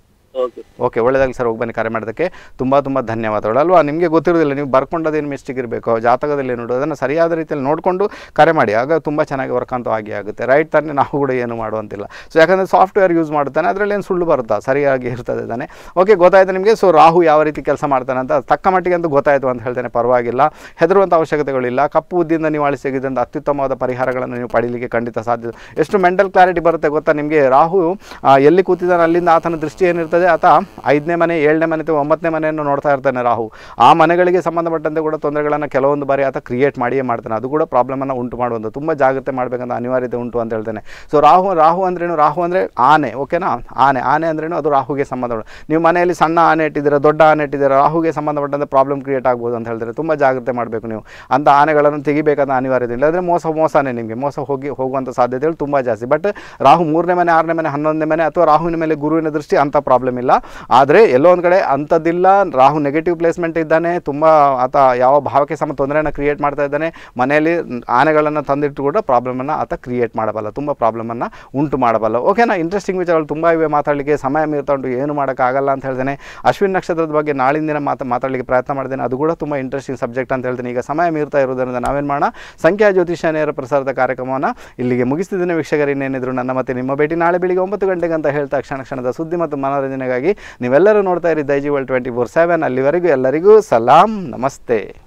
ಓಕೆ ಓಕೆ ಒಳ್ಳೆಯದಾಗಲಿ ಸರ್ ಹೋಗಿ ಬನ್ನಿ ಕರೆ ಮಾಡೋದಕ್ಕೆ ತುಂಬ ತುಂಬ ಧನ್ಯವಾದಗಳು ಅಲ್ವಾ ನಿಮಗೆ ಗೊತ್ತಿರೋದಿಲ್ಲ ನೀವು ಬರ್ಕೊಂಡದೇನು ಮಿಸ್ಟೇಕ್ ಇರಬೇಕು ಜಾತಕದಲ್ಲಿ ನೋಡೋದು ಅದನ್ನು ಸರಿಯಾದ ರೀತಿಯಲ್ಲಿ ನೋಡಿಕೊಂಡು ಕರೆ ಮಾಡಿ ಆಗ ತುಂಬ ಚೆನ್ನಾಗಿ ವರ್ಕ್ ಅಂತೂ ಆಗಿ ಆಗುತ್ತೆ ರೈಟ್ ತಾನೇ ನಾವು ಕೂಡ ಏನು ಮಾಡುವಂತಿಲ್ಲ ಸೊ ಯಾಕಂದರೆ ಸಾಫ್ಟ್ವೇರ್ ಯೂಸ್ ಮಾಡ್ತಾನೆ ಅದರಲ್ಲಿ ಏನು ಸುಳ್ಳು ಬರುತ್ತಾ ಸರಿಯಾಗಿ ಇರ್ತದೆ ತಾನೆ ಓಕೆ ಗೊತ್ತಾಯ್ತು ನಿಮಗೆ ಸೊ ರಾಹು ಯಾವ ರೀತಿ ಕೆಲಸ ಮಾಡ್ತಾನೆ ಅಂತ ತಕ್ಕ ಮಟ್ಟಿಗೆ ಅಂತೂ ಗೊತ್ತಾಯಿತು ಅಂತ ಹೇಳ್ತೇನೆ ಪರವಾಗಿಲ್ಲ ಹೆದರುವಂಥ ಅವಶ್ಯಕತೆಗಳಿಲ್ಲ ಕಪ್ಪು ಉದ್ದಿಂದ ನೀವು ಅಳಿಸಿ ತೆಗೆದಂಥ ಅತ್ಯುತ್ತಮವಾದ ಪರಿಹಾರಗಳನ್ನು ನೀವು ಪಡೀಲಿಕ್ಕೆ ಖಂಡಿತ ಸಾಧ್ಯ ಎಷ್ಟು ಮೆಂಟಲ್ ಕ್ಲಾರಿಟಿ ಬರುತ್ತೆ ಗೊತ್ತಾ ನಿಮಗೆ ರಾಹು ಆ, ಎಲ್ಲಿ ಕೂತಿದ್ದಾನೆ ಅಲ್ಲಿಂದ ಆತನ ದೃಷ್ಟಿ ಏನಿರ್ತದೆ ಆತ ಐದನೇ ಮನೆ ಏಳನೇ ಮನೆ ಅಥವಾ ಒಂಬತ್ತನೇ ಮನೆಯನ್ನು ನೋಡ್ತಾ ಇರ್ತಾನೆ ರಾಹು ಆ ಮನೆಗಳಿಗೆ ಸಂಬಂಧಪಟ್ಟಂತೆ ಕೂಡ ತೊಂದರೆಗಳನ್ನು ಕೆಲವೊಂದು ಬಾರಿ ಆತ ಕ್ರಿಯೇಟ್ ಮಾಡಿಯೇ ಮಾಡ್ತಾನೆ ಅದು ಕೂಡ ಪ್ರಾಬ್ಲಮನ್ನು ಉಂಟು ಮಾಡುವಂಥ ತುಂಬ ಜಾಗ್ರತೆ ಮಾಡಬೇಕಂತ ಅನಿವಾರ್ಯತೆ ಉಂಟು ಅಂತ ಹೇಳ್ತೇನೆ ಸೊ ರಾಹು ರಾಹು ಅಂದ್ರೇನು ರಾಹು ಅಂದರೆ ಆನೆ ಓಕೆನಾ ಆನೆ ಆನೆ ಅಂದ್ರೇನು ಅದು ರಾಹುಗೆ ಸಂಬಂಧ ನೀವು ಮನೆಯಲ್ಲಿ ಸಣ್ಣ ಆನೆ ಇಟ್ಟಿದ್ದೀರಾ ದೊಡ್ಡ ಆನೆ ಇಟ್ಟಿದ್ದೀರಾ ರಾಹುಗೆ ಸಂಬಂಧಪಟ್ಟಂತೆ ಪ್ರಾಬ್ಲಮ್ ಕ್ರಿಯೇಟ್ ಆಗ್ಬೋದು ಅಂತ ಹೇಳ್ತಾರೆ ತುಂಬ ಜಾಗ್ರತೆ ಮಾಡಬೇಕು ನೀವು ಅಂಥ ಆನೆಗಳನ್ನು ತೆಗಿಬೇಕಂತ ಅನಿವಾರ್ಯತೆ ಇಲ್ಲ ಅಂದರೆ ಮೋಸ ಮೋಸನೇ ನಿಮಗೆ ಮೋಸ ಹೋಗಿ ಹೋಗುವಂಥ ಸಾಧ್ಯತೆಗಳು ತುಂಬ ಜಾಸ್ತಿ ಬಟ್ ರಾಹು ಮೂರನೇ ಮನೆ ಆರನೇ ಮನೆ ಹನ್ನೊಂದನೇ ಮನೆ ಅಥವಾ ರಾಹುವಿನ ಮೇಲೆ ಗುರುವಿನ ದೃಷ್ಟಿ ಅಂಥ ಪ್ರಾಬ್ಲಮ್ ಇಲ್ಲ ಆದರೆ ಎಲ್ಲೋ ಒಂದು ಕಡೆ ಅಂಥದ್ದಿಲ್ಲ ರಾಹು ನೆಗೆಟಿವ್ ಪ್ಲೇಸ್ಮೆಂಟ್ ಇದ್ದಾನೆ ತುಂಬ ಆತ ಯಾವ ಭಾವಕ್ಕೆ ಸಮ ತೊಂದರೆಯನ್ನು ಕ್ರಿಯೇಟ್ ಮಾಡ್ತಾ ಇದ್ದಾನೆ ಮನೆಯಲ್ಲಿ ಆನೆಗಳನ್ನು ತಂದಿಟ್ಟು ಕೂಡ ಪ್ರಾಬ್ಲಮನ್ನು ಆತ ಕ್ರಿಯೇಟ್ ಮಾಡಬಲ್ಲ ತುಂಬ ಪ್ರಾಬ್ಲಮನ್ನು ಉಂಟು ಮಾಡಬಲ್ಲ ಓಕೆನಾ ಇಂಟ್ರೆಸ್ಟಿಂಗ್ ವಿಚಾರಗಳು ತುಂಬ ಇವೆ ಮಾತಾಡಲಿಕ್ಕೆ ಸಮಯ ಮೀರ್ತಾ ಉಂಟು ಏನು ಮಾಡೋಕ್ಕಾಗಲ್ಲ ಅಂತ ಹೇಳ್ತೇನೆ ಅಶ್ವಿನ್ ನಕ್ಷತ್ರದ ಬಗ್ಗೆ ನಾಳಿನ ದಿನ ಮಾತಾ ಮಾತಾಡಲಿಕ್ಕೆ ಪ್ರಯತ್ನ ಮಾಡ್ತೇನೆ ಅದು ಕೂಡ ತುಂಬ ಇಂಟ್ರೆಸ್ಟಿಂಗ್ ಸಬ್ಜೆಕ್ಟ್ ಅಂತ ಹೇಳ್ತೇನೆ ಈಗ ಸಮಯ ಮೀರ್ತಾ ಇರೋದರಿಂದ ನಾವೇನು ಮಾಡೋಣ ಸಂಖ್ಯಾ ಜ್ಯೋತಿಷ ನೇರ ಪ್ರಸಾರದ ಕಾರ್ಯಕ್ರಮವನ್ನು ಇಲ್ಲಿಗೆ ಮುಗಿಸ್ತಿದ್ದೇನೆ ವೀಕ್ಷಕರು ಇನ್ನೇನಿದ್ರು ನನ್ನ ಮತ್ತೆ ನಿಮ್ಮ ಭೇಟಿ ನಾಳೆ ಬೆಳಿಗ್ಗೆ ಒಂಬತ್ತು ಗಂಟೆಗೆ ಅಂತ ಹೇಳ್ತಾ ಕ್ಷಣ ಕ್ಷಣದ ಸುದ್ದಿ ಮತ್ತು ಮನೋರಂಜನೆಗಾಗಿ ನೀವೆಲ್ಲರೂ ನೋಡ್ತಾ ಇರಿ ದೈಜಿವಲ್ ಟ್ವೆಂಟಿ ಫೋರ್ ಸೆವೆನ್ ಅಲ್ಲಿವರೆಗೂ ಎಲ್ಲರಿಗೂ ಸಲಾಂ ನಮಸ್ತೆ